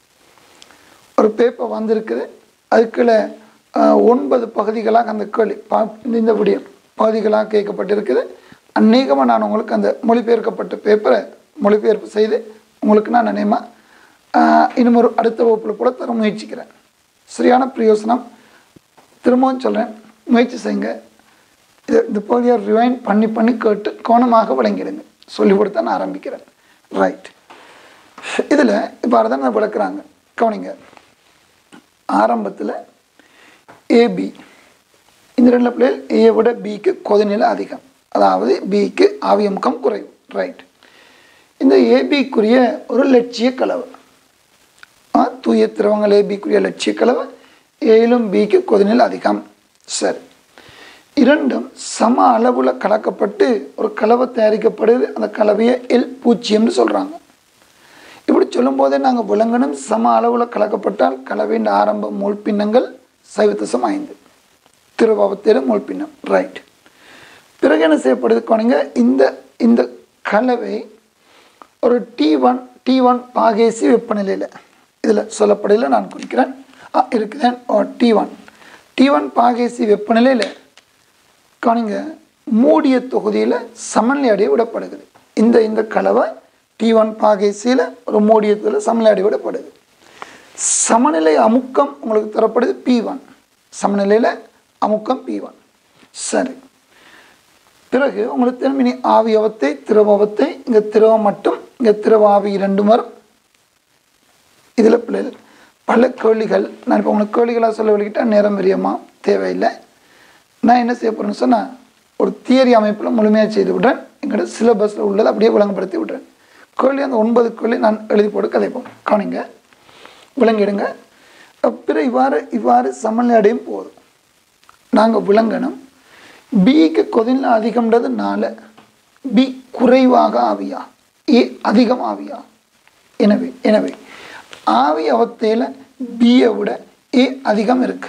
ஒரு பேப்பர் வந்திருக்குது அதுக்குள்ள அஹ், ஒன்பது பகுதிகளாக அந்த கேள்வி பா இந்த விடியம் பகுதிகளாக கேட்கப்பட்டிருக்குது அநேகமாக நான் உங்களுக்கு அந்த மொழிபெயர்க்கப்பட்ட பேப்பரை மொழிபெயர்ப்பு செய்து உங்களுக்கு நான் நினைமா இன்னும் ஒரு அடுத்த வகுப்பில் கூட தர முயற்சிக்கிறேன் சரியான பிரயோசனம் திரும்பவும் சொல்கிறேன் முயற்சி செய்யுங்க இது இந்த பகுதியை ரிவைண்ட் பண்ணி பண்ணி கேட்டு கவனமாக விளங்கிடுங்க சொல்லி கொடுத்தா நான் ஆரம்பிக்கிறேன் ரைட் இதில் இப்போ தான் நான் விளக்குறாங்க கவனிங்க ஆரம்பத்தில் ஏபி இந்த ரெண்டு பிள்ளைகள் ஏ விட பிக்கு கொதிநிலை அதிகம் அதாவது பிக்கு ஆவியமுகம் குறைவு ரைட் இந்த ஏபிக்குரிய ஒரு லட்சிய கலவை ஆ, தூய திரவங்கள் ஏபிக்குரிய லட்சிய கலவை ஏயிலும் பிக்கு கொதிநிலை அதிகம் சரி இரண்டும் சம அளவில் கலக்கப்பட்டு ஒரு கலவை தயாரிக்கப்படுது அந்த கலவையை எல் பூஜ்ஜியம்னு சொல்கிறாங்க இப்படி இப்படி சொல்லும்போதே நாங்கள் விலங்கணும் சம அளவில் கலக்கப்பட்டால் கலவையின் ஆரம்ப மூல் பின்னங்கள் சைவத்தசம் ஐந்து திருவாவத்தேரு மூல் பின்னம் ரைட் பிறகு என்ன செய்யப்படுது கவனிங்க இந்த இந்த கலவை ஒரு டி ஒன் டி ஒன் பாகேசி வெப்பநிலையில் இதில் சொல்லப்படையில் நான் குறிக்கிறேன் ஆ இருக்குதேன் ஓ டி ஒன் டி ஒன் பாகேசி வெப்பநிலையில் கவனிங்க மூடிய தொகுதியில் சமநிலை அடைய விடப்படுகிறது இந்த இந்த கலவை டி ஒன் பாகேசியில் ஒரு மூடியத்தில் சமநிலை அடைய விடப்படுது சமநிலை அமுக்கம் உங்களுக்கு தரப்படுது பி ஒன் சமநிலையில் அமுக்கம் பி ஒன் சரி பிறகு உங்களுக்கு தெரியும் இனி ஆவியவத்தை திரவத்தை இங்கே திரவம் மட்டும் இங்கே திரவ ஆவி இரண்டு வரும் இதில் பிள்ளைகள் பல கேள்விகள் நான் இப்போ உங்களுக்கு கேள்விகளாக சொல்ல வெளிக்கிட்டால் நேரம் பெரியமா தேவையில்லை நான் என்ன செய்ய போகிறேன்னு சொன்னால் ஒரு தியரி அமைப்பில் முழுமையாக செய்து விடுறேன் எங்களோட சிலபஸில் உள்ளதை அப்படியே விளங்கப்படுத்தி விடுறேன் கேள்வி அந்த ஒன்பது கேள்வி நான் எழுதி போட்டு கதைப்போம் கவனிங்க விளங்கிடுங்க பிறகு இவ்வாறு இவ்வாறு சமநிலை அடையும் போதும் நாங்கள் விளங்கணும் பிக்கு கொதினில் அதிகம்ன்றது நாலு பி குறைவாக ஆவியா ஏ அதிகம் ஆவியா எனவே எனவே ஆவி அவத்தையில் பியை விட ஏ அதிகம் இருக்கு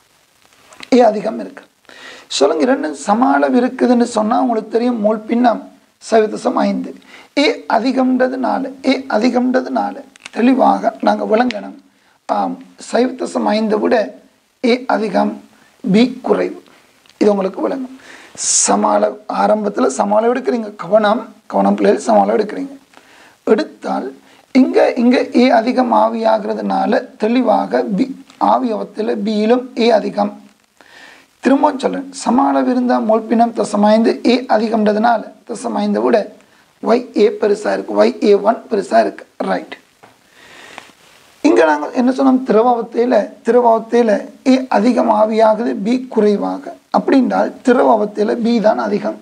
ஏ அதிகம் இருக்கு சொல்லுங்க ரெண்டும் சம அளவு இருக்குதுன்னு சொன்னால் உங்களுக்கு தெரியும் மூல் பின்னம் சவிதசம் ஐந்து ஏ அதிகம்ன்றது நாலு ஏ அதிகம்ன்றது நாலு தெளிவாக நாங்கள் விளங்கணும் ஆம் சைவத்தசம் ஐந்தை விட ஏ அதிகம் பி குறைவு இது உங்களுக்கு விளங்கும் சம அளவு ஆரம்பத்தில் சம அளவு எடுக்கிறீங்க கவனம் கவனம் பிள்ளைகள் சம அளவு எடுக்கிறீங்க எடுத்தால் இங்கே இங்கே ஏ அதிகம் ஆவியாகிறதுனால தெளிவாக பி ஆவியவத்தில் பியிலும் ஏ அதிகம் திரும்பவும் சொல்றேன் சம அளவு இருந்தால் மோல்பினம் தசமாய்ந்து ஏ அதிகம்ன்றதுனால தசமாய்ந்த விட ஒய் ஏ பெருசாக இருக்குது ஒய் ஏ ஒன் பெருசாக இருக்குது ரைட் இங்கே நாங்கள் என்ன சொன்னோம் திரவத்தையில் திரவத்தையில் ஏ அதிகம் ஆவியாகுது பி குறைவாக அப்படின்றால் திரவத்தையில் பி தான் அதிகம்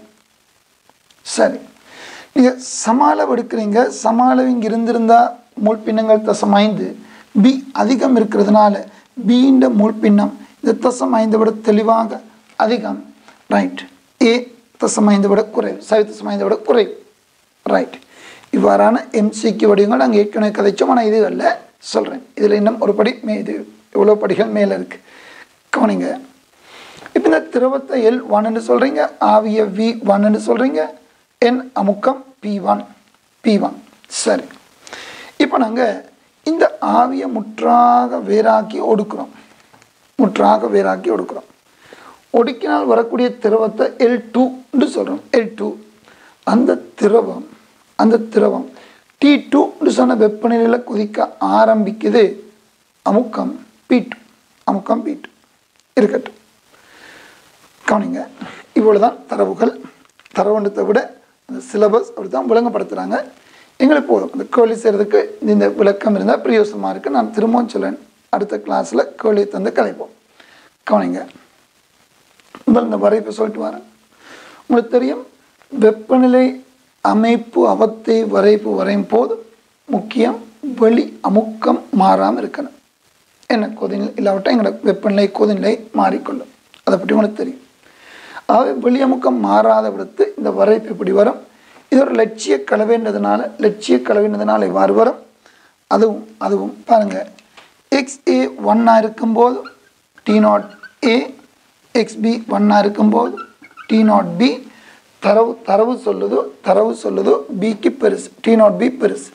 சரி நீங்கள் சம அளவு எடுக்கிறீங்க சம அளவு இங்கே இருந்திருந்தால் மூழ்பின்னங்கள் தசம் ஐந்து பி அதிகம் இருக்கிறதுனால பின்ற மூழ்பின்னம் இந்த தசம் ஐந்து விட தெளிவாக அதிகம் ரைட் ஏ தசம் ஐந்து விட குறைவு சவி தசம் ஐந்து விட குறைவு ரைட் இவ்வாறான எம்சிக்கு வடிவங்கள் நாங்கள் ஏற்கனவே கதைச்சோம் ஆனால் இது அல்ல சொல்கிறேன் இதில் இன்னும் ஒரு படி மே இது எவ்வளோ படிகள் மேலே இருக்குது கவனிங்க இப்போ இந்த திரவத்தை எல் ஒன்னு சொல்கிறீங்க ஆவிய வி ஒன்னு சொல்கிறீங்க என் அமுக்கம் பி ஒன் பி ஒன் சரி இப்போ நாங்கள் இந்த ஆவியை முற்றாக வேறாக்கி ஒடுக்குறோம் முற்றாக வேறாக்கி ஒடுக்குறோம் ஒடுக்கினால் வரக்கூடிய திரவத்தை எல் டூன்னு சொல்கிறோம் எல் டூ அந்த திரவம் அந்த திரவம் டி டூன்னு சொன்ன வெப்பநிலையில் கொதிக்க ஆரம்பிக்குது அமுக்கம் பி டூ அமுக்கம் பி டூ இருக்கட்டும் கவனிங்க இவ்வளோ தான் தரவுகள் தரவுன்றத்தை விட அந்த சிலபஸ் அப்படி தான் விளங்கப்படுத்துகிறாங்க எங்களுக்கு போதும் அந்த கேள்வி செய்கிறதுக்கு இந்த விளக்கம் இருந்தால் பிரயோசனமாக இருக்குது நான் திரும்பவும் சொல்லேன் அடுத்த கிளாஸில் கேள்வி தந்து கலைப்போம் கவனிங்க முதல்ல இந்த வரைப்பை சொல்லிட்டு வரேன் உங்களுக்கு தெரியும் வெப்பநிலை அமைப்பு அவத்தை வரைப்பு வரையும் போது முக்கியம் வெளி அமுக்கம் மாறாமல் இருக்கணும் என்ன கொதிநிலை இல்லாவிட்டால் எங்களோட வெப்பநிலை கொதிநிலை மாறிக்கொள்ளும் அதை பற்றி உங்களுக்கு தெரியும் ஆகவே வெளியமுக்கம் மாறாத விடத்து இந்த வரைப்பு இப்படி வரும் இது ஒரு லட்சிய கலவைன்றதுனால லட்சிய கலவைன்றதுனால இவ்வாறு வரும் அதுவும் அதுவும் பாருங்கள் எக்ஸ் ஏ ஒன்னாக இருக்கும்போது T naught A X B ஒன்னாக இருக்கும்போது டி நாட் பி தரவு தரவு சொல்லுதோ தரவு சொல்லுதோ பிக்கு பெருசு டி நாட் பி பெருசு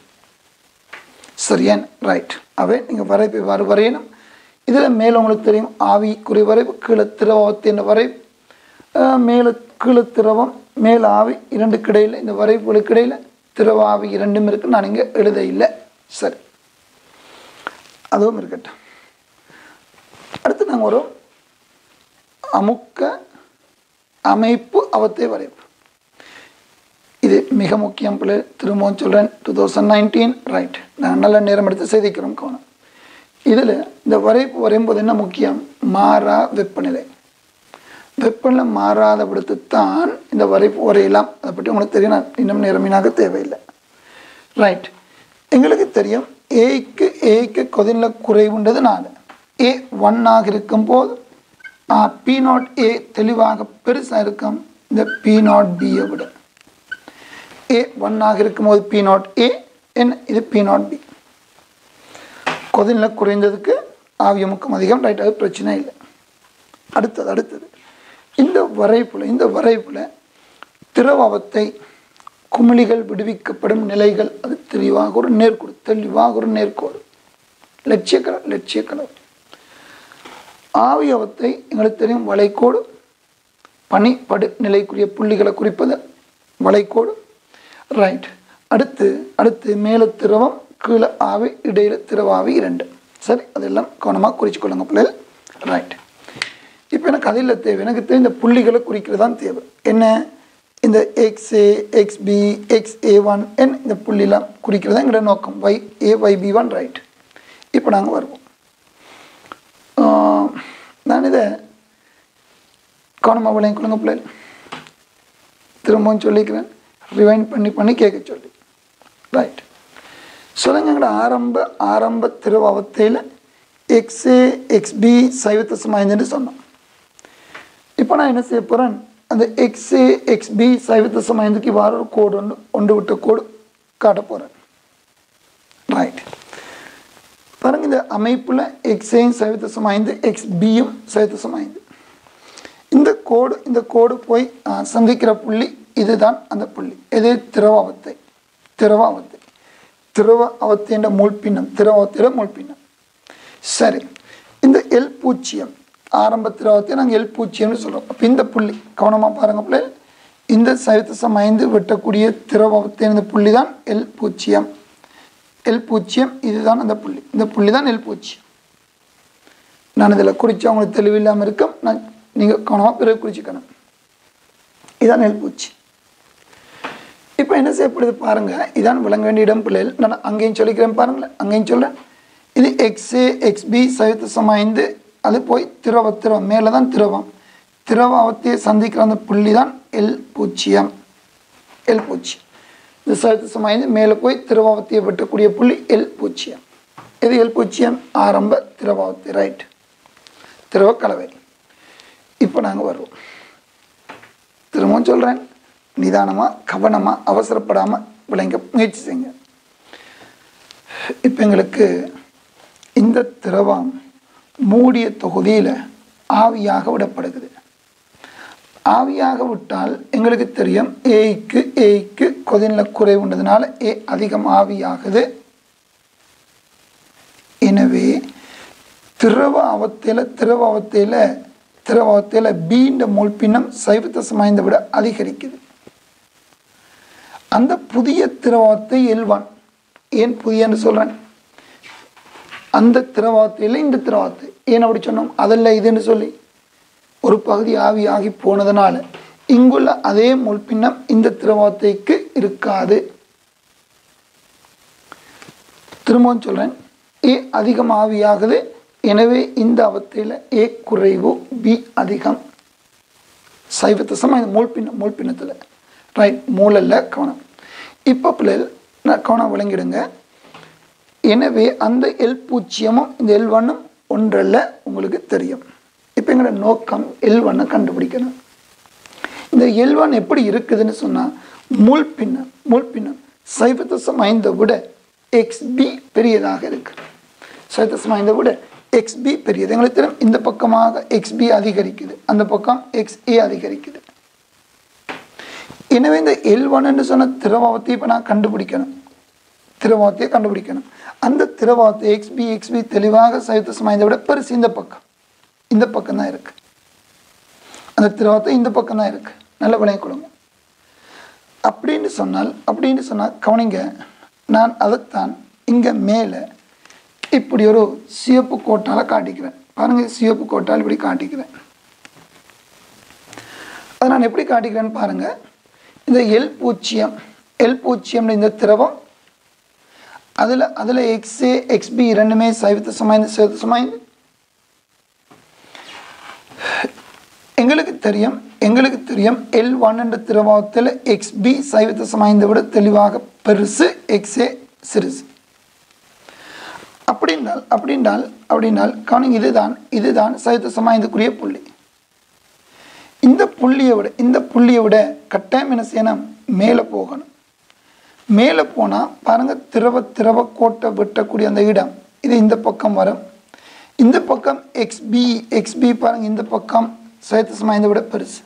சரியான் ரைட் அவை நீங்கள் வரைப்பு இவ்வாறு வரையணும் இதில் மேலே உங்களுக்கு தெரியும் ஆவி குறி வரைவு கீழே திரவத்தின் வரைவு அஹ் மேலே கீழே திரவம் மேலே ஆவி இரண்டுக்கு இடையில் இந்த வரைப்புகளுக்கு இடையில் திரவ ஆவி இரண்டும் இருக்குது நான் இங்கே எழுத இல்லை சரி அதுவும் இருக்கட்டும் அடுத்து நாங்கள் ஒரு அமுக்க அமைப்பு அவத்தை வரைப்பு இது மிக முக்கியம் பிள்ளை திரும்பவும் சொல்கிறேன் டூ தௌசண்ட் நைன்டீன் ரைட் நான் நல்ல நேரம் எடுத்து செய்திக்கிறோம் கவனம் இதில் இந்த வரைப்பு வரையும்போது என்ன முக்கியம் மாறா வெப்பநிலை வெப்பநிலை மாறாத விடத்து தான் இந்த வரைப்பு வரையலாம் அதை பற்றி உங்களுக்கு தெரியும் நான் இன்னும் நேரமீனாக தேவையில்லை ரைட் எங்களுக்கு தெரியும் ஏக்கு ஏக்கு கொதிநிலை குறைவுன்றது நாலு ஏ ஒன்னாக இருக்கும்போது பி நாட் ஏ தெளிவாக பெருசாக இருக்கும் இந்த பி நாட் பியை விட ஏ ஒன்னாக இருக்கும்போது பி நாட் ஏ என்ன இது பி நாட் பி கொதிநிலை குறைந்ததுக்கு ஆவியமுக்கம் அதிகம் ரைட் அது பிரச்சனை இல்லை அடுத்தது அடுத்தது இந்த வரைப்பில் இந்த வரைப்பில் திரவத்தை குமிழிகள் விடுவிக்கப்படும் நிலைகள் அது தெளிவாக ஒரு நேர்கோடு தெளிவாக ஒரு நேர்கோடு லட்சியக்கல லட்சியக்கலவை ஆவியவத்தை எங்களுக்கு தெரியும் வளைக்கோடு பனி படு நிலைக்குரிய புள்ளிகளை குறிப்பது வளைக்கோடு ரைட் அடுத்து அடுத்து மேலே திரவம் கீழே ஆவி இடையில திரவாவி இரண்டு சரி அதெல்லாம் கவனமாக குறிச்சு கொள்ளுங்க பிள்ளைகள் ரைட் இப்போ எனக்கு அதில் தேவை எனக்கு தேவை இந்த புள்ளிகளை குறிக்கிறது தான் தேவை என்ன இந்த X A X B X A one என் இந்த புள்ளிலாம் குறிக்கிறது தான் எங்களோட நோக்கம் Y A Y B one right இப்போ நாங்கள் வருவோம் ஆஹ், நான் இதை கவனமாக விளையும் கொடுங்க பிள்ளைகள் திரும்பவும் சொல்லிக்கிறேன் ரிவைண்ட் பண்ணி பண்ணி கேட்க சொல்லி ரைட் சொல்லுங்க எங்களோட ஆரம்ப ஆரம்ப திருவாவத்தையில் எக்ஸ்ஏ எக்ஸ்பி சைவத்தை சமாய்ந்துன்னு சொன்னோம் இப்போ நான் என்ன செய்ய போகிறேன் அந்த எக்ஸ்ஏ எக்ஸ்பி சைவத்தை சமாய்ந்துக்கு வார ஒரு கோடு ஒன்று ஒன்று விட்ட கோடு காட்ட போகிறேன் ரைட் பாருங்க இந்த அமைப்பில் எக்ஸையும் சைவத்தை சமாய்ந்து எக்ஸ்பியும் சைவத்தை சமாய்ந்து இந்த கோடு இந்த கோடு போய் ஆ, சந்திக்கிற புள்ளி இதுதான் அந்த புள்ளி எது திரவ அவத்தை திரவ அவத்தை திரவ அவத்தைன்ற மூழ்பின்னம் திரவ அவத்தையில மூழ்பின்னம் சரி இந்த எல் பூச்சியம் ஆரம்ப திரவத்தை நாங்கள் எல் பூச்சியம்னு சொல்கிறோம் அப்போ இந்த புள்ளி கவனமாக பாருங்க பிள்ளை இந்த சைவத்தசம் ஐந்து வெட்டக்கூடிய திரவத்தை இந்த புள்ளி தான் எல் பூச்சியம் எல் பூச்சியம் இதுதான் அந்த புள்ளி இந்த புள்ளி தான் எல் பூச்சியம் நான் இதில் குறித்து அவங்களுக்கு தெளிவில்லாமல் இருக்கும் நான் நீங்கள் கவனமாக பிறகு குறிச்சிக்கணும் இதான் நெல் பூச்சி இப்போ என்ன செய்யப்படுது பாருங்க இதான் விளங்க வேண்டிய இடம் பிள்ளைகள் நான் அங்கேயும் சொல்லிக்கிறேன் பாருங்களேன் அங்கேயும் சொல்கிறேன் இது எக்ஸு எக்ஸ்பி சைவத்து சமைந்து அது போய் திரவ திரவம் மேலே தான் திரவம் திரவ அவத்தையை சந்திக்கிற அந்த புள்ளி தான் எல் பூச்சியம் எல் பூச்சியம் இந்த சைவத்து சமைந்து மேலே போய் திரவாவத்தையை வெட்டக்கூடிய புள்ளி எல் பூச்சியம் இது எல் பூச்சியம் ஆரம்ப திரவாவத்தை ரைட் திரவ கலவை இப்போ நாங்கள் வருவோம் திரும்பவும் சொல்கிறேன் நிதானமாக கவனமாக அவசரப்படாமல் விளங்க முயற்சி செய்யுங்க இப்போ எங்களுக்கு இந்த திரவம் மூடிய தொகுதியில் ஆவியாக விடப்படுகிறது ஆவியாக விட்டால் எங்களுக்கு தெரியும் ஏய்க்கு ஏய்க்கு கொதிநிலை குறைவுன்றதுனால ஏ அதிகம் ஆவியாகுது எனவே திரவ அவத்தையில் திரவ அவத்தையில் திரவ அவத்தையில் பீண்ட மூழ்பின்னம் சைவத்தை சமாய்ந்த விட அதிகரிக்குது அந்த புதிய திரவத்தை எல்வான் ஏன் புதியன்னு சொல்கிறேன் அந்த திரவாத்தையில் இந்த திரவாத்தை ஏன் அப்படி சொன்னோம் அதில் இதுன்னு சொல்லி ஒரு பகுதி ஆவியாகி போனதுனால இங்குள்ள அதே முள்பின்னம் இந்த திரவாத்தைக்கு இருக்காது திரும்பவும் சொல்கிறேன் ஏ அதிகம் ஆவியாகுது எனவே இந்த அவத்தையில் ஏ குறைவு பி அதிகம் சைவத்தை சம இந்த மூழ்பின்னம் மூழ்பின்னத்தில் ரைட் மூலல்ல கவனம் இப்போ பிள்ளைகள் நான் கவனம் விளங்கிடுங்க எனவே அந்த எல் பூஜ்ஜியமும் இந்த எல் ஒன்னும் ஒன்றல்ல உங்களுக்கு தெரியும் இப்போ எங்களோட நோக்கம் எல் ஒன்னை கண்டுபிடிக்கணும் இந்த எல் ஒன் எப்படி இருக்குதுன்னு சொன்னால் முள்பின்னம் முள்பின்னம் சைவத்தசம் ஐந்தை விட எக்ஸ்பி பெரியதாக இருக்கு சைவத்தசம் ஐந்தை விட எக்ஸ்பி பெரியது எங்களுக்கு தெரியும் இந்த பக்கமாக எக்ஸ்பி அதிகரிக்குது அந்த பக்கம் எக்ஸ்ஏ அதிகரிக்குது எனவே இந்த எல் ஒன்னு சொன்ன திரவாவத்தை இப்போ நான் கண்டுபிடிக்கணும் திரவாவத்தையை கண்டுபிடிக்கணும் அந்த திரவாவத்தை எக்ஸ்பி எக்ஸ்பி தெளிவாக சைவத்த சமாயத்தை விட பெருசு இந்த பக்கம் இந்த பக்கம் தான் இருக்கு அந்த திரவாவத்தை இந்த பக்கம் தான் இருக்கு நல்ல விளைய கொடுங்க அப்படின்னு சொன்னால் அப்படின்னு சொன்னால் கவனிங்க நான் அதைத்தான் இங்கே மேலே இப்படி ஒரு சிவப்பு கோட்டால் காட்டிக்கிறேன் பாருங்க சிவப்பு கோட்டால் இப்படி காட்டிக்கிறேன் அதை நான் எப்படி காட்டிக்கிறேன்னு பாருங்க இந்த எல் பூச்சியம் எல் பூச்சியம்னு இந்த திரவம் அதில் அதில் எக்ஸே எக்ஸ்பி இரண்டுமே சைவத்து சமாய்ந்து சைவத்து சமாய்ந்து எங்களுக்கு தெரியும் எங்களுக்கு தெரியும் எல் ஒன் என்ற திரவத்தில் எக்ஸ்பி சைவத்து சமாய்ந்து விட தெளிவாக பெருசு எக்ஸே சிறுசு அப்படின்றால் அப்படின்றால் அப்படின்றால் கவனிங்க இதுதான் இதுதான் சைவத்து சமாய்ந்துக்குரிய புள்ளி இந்த புள்ளியை விட இந்த புள்ளியை விட கட்டாயம் என்ன செய்யணும் மேலே போகணும் மேலே போனால் பாருங்கள் திரவ திரவ கோட்டை வெட்டக்கூடிய அந்த இடம் இது இந்த பக்கம் வரும் இந்த பக்கம் எக்ஸ்பி எக்ஸ்பி பாருங்க இந்த பக்கம் சைத்த சமாயத்தை விட பெருசு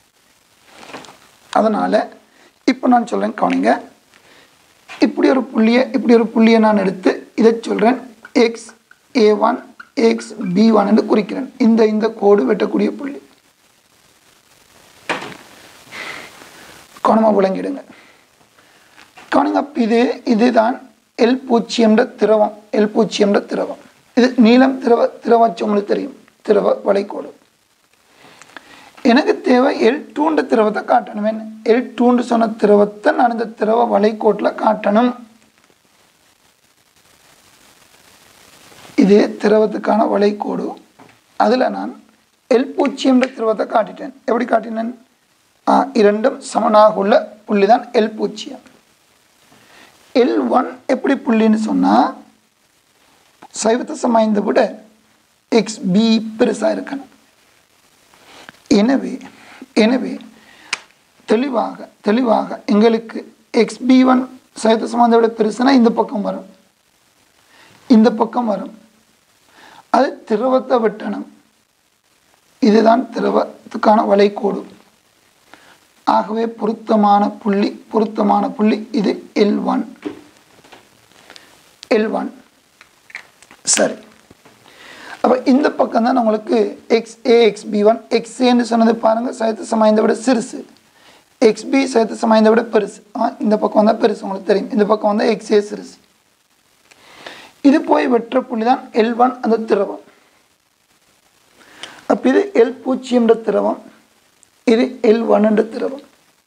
அதனால் இப்போ நான் சொல்கிறேன் கவனிங்க இப்படி ஒரு புள்ளியை இப்படி ஒரு புள்ளியை நான் எடுத்து இதை சொல்கிறேன் X A one X B one என்று குறிக்கிறேன் இந்த இந்த கோடு வெட்டக்கூடிய புள்ளி கவனமாக விளங்கிடுங்க கவனிங்க அப்ப இது இதுதான் எல் பூச்சியம்ன்ற திரவம் எல் பூச்சியம்ன்ற திரவம் இது நீளம் திரவ திரவாச்சு உங்களுக்கு தெரியும் திரவ வளைகோடு எனக்கு தேவை எல் டூன்ற திரவத்தை காட்டணும் என்ன எல் டூன்று சொன்ன திரவத்தை நான் இந்த திரவ வளைகோட்டில் காட்டணும் இது திரவத்துக்கான வளைகோடு அதில் நான் எல் பூச்சியம்ன்ற திரவத்தை காட்டிட்டேன் எப்படி காட்டினேன் ஆ, இரண்டும் சமனாக உள்ள புள்ளி தான் எல் பூச்சியம் எல் ஒன் எப்படி புள்ளின்னு சொன்னால் சைவத்தை சமாய்ந்த விட எக்ஸ் பி பெருசாக இருக்கணும் எனவே எனவே தெளிவாக தெளிவாக எங்களுக்கு எக்ஸ் பி ஒன் சைவத்தை சமாய்ந்த விட பெருசுனா இந்த பக்கம் வரும் இந்த பக்கம் வரும் அது திரவத்தை வெட்டணும் இதுதான் திரவத்துக்கான வளைகோடு ஆகவே பொருத்தமான புள்ளி பொருத்தமான புள்ளி இது எல் ஒன் எல் ஒன் சரி அப்போ இந்த பக்கம் தான் உங்களுக்கு X A X B one X ஏன்னு சொன்னது பாருங்கள் சைத்த சமாயத்தை விட சிறுசு எக்ஸ் பி சைத்த சமாயத்தை விட பெருசு ஆ இந்த பக்கம் வந்தால் பெருசு உங்களுக்கு தெரியும் இந்த பக்கம் வந்தால் எக்ஸ் ஏ சிறுசு இது போய் வெற்ற புள்ளி தான் எல் ஒன் அந்த திரவம் அப்போ இது எல் பூஜ்ஜியம்ன்ற திரவம் இது எல் ஒன்ன்ற திரவம்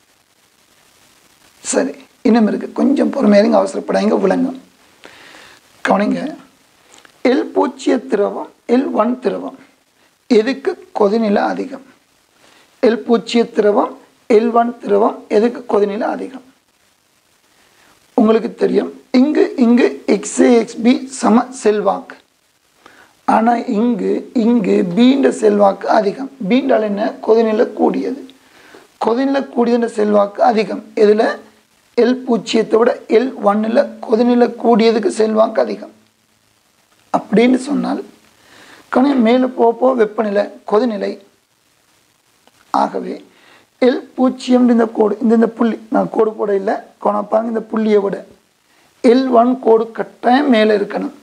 சரி இன்னும் இருக்கு கொஞ்சம் பொறுமையாக அவசரப்படாங்க விளங்கும் கவனிங்க எல் பூச்சிய திரவம் எல் ஒன் திரவம் எதுக்கு கொதிநிலை அதிகம் எல் பூச்சிய திரவம் எல் ஒன் திரவம் எதுக்கு கொதிநிலை அதிகம் உங்களுக்கு தெரியும் இங்கு இங்கு எக்ஸ்ஏ எக்ஸ்பி சம செல்வாக்கு ஆனால் இங்கு இங்கு பீண்ட செல்வாக்கு அதிகம் பீண்டால் என்ன கொதிநிலை கூடியது கொதிநிலை கூடியதுன்ற செல்வாக்கு அதிகம் இதில் எல் பூச்சியத்தை விட எல் ஒன்னில் கொதிநிலை கூடியதுக்கு செல்வாக்கு அதிகம் அப்படின்னு சொன்னால் கணி மேலே போக போக வெப்பநிலை கொதிநிலை ஆகவே எல் பூஜ்ஜியம் இந்த கோடு இந்த இந்த புள்ளி நான் கோடு போட இல்லை கொணப்பாங்க இந்த புள்ளியை விட எல் ஒன் கோடு கட்டாயம் மேலே இருக்கணும்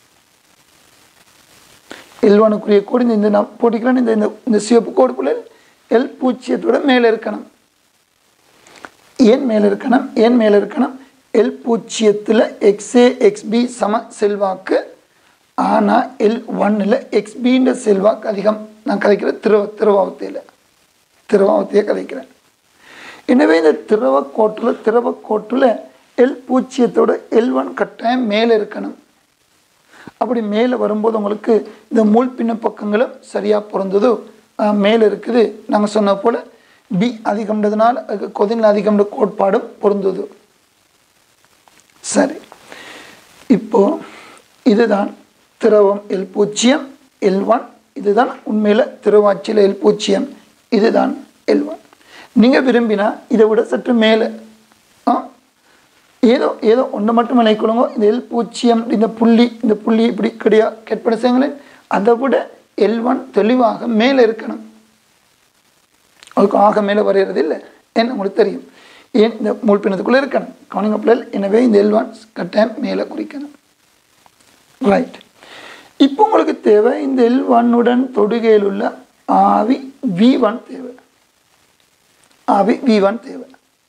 எல் ஒனுக்குரிய கோடு இந்த இந்த நான் போட்டிக்கிறேன் இந்த இந்த இந்த சிவப்பு கோடுக்குள்ள எல் பூஜ்ஜியத்தோட மேலே இருக்கணும் ஏன் மேலே இருக்கணும் ஏன் மேலே இருக்கணும் எல் பூஜ்ஜியத்தில் எக்ஸ்ஏ எக்ஸ்பி சம செல்வாக்கு ஆனால் எல் ஒன்னில் எக்ஸ்பின்ற செல்வாக்கு அதிகம் நான் கதைக்கிற திரவ திரவாவத்தையில் திரவாவத்தையே கதைக்கிறேன் எனவே இந்த திரவ கோட்டில் திரவ கோட்டில் எல் பூஜ்ஜியத்தோட எல் ஒன் கட்டாயம் மேலே இருக்கணும் அப்படி மேலே வரும்போது உங்களுக்கு இந்த மூல் பின்ன பக்கங்களும் சரியாக பொருந்ததோ அஹ், மேலே இருக்குது நாங்கள் சொன்ன போல் பி அதிகம்ன்றதுனால அதுக்கு கொதில் அதிகம்ன்ற கோட்பாடும் பொருந்தது சரி இப்போ இதுதான் திரவம் எல் பூஜ்ஜியம் எல் ஒன் இதுதான் உண்மையில் திரவாட்சியில் எல் பூஜ்ஜியம் இதுதான் எல் ஒன் நீங்கள் விரும்பினா இதை விட சற்று மேலே ஆ ஏதோ ஏதோ ஒன்று மட்டும் நினைக்கொள்ளுங்க இந்த எல் பூஜ்ஜியம் இந்த புள்ளி இந்த புள்ளி இப்படி கிடையா கெட்பட செய்யுங்களேன் அதை விட எல் ஒன் தெளிவாக மேலே இருக்கணும் அதுக்கு ஆக மேலே வரைகிறது இல்லை ஏன்னு உங்களுக்கு தெரியும் ஏன் இந்த மூழ்பினத்துக்குள்ளே இருக்கணும் கவனிங்க பிள்ளைகள் எனவே இந்த எல் ஒன் கட்டாயம் மேலே குறிக்கணும் ரைட் இப்போ உங்களுக்கு தேவை இந்த எல் ஒன்னுடன் தொடுகையில் உள்ள ஆவி வி ஒன் தேவை ஆவி வி ஒன் தேவை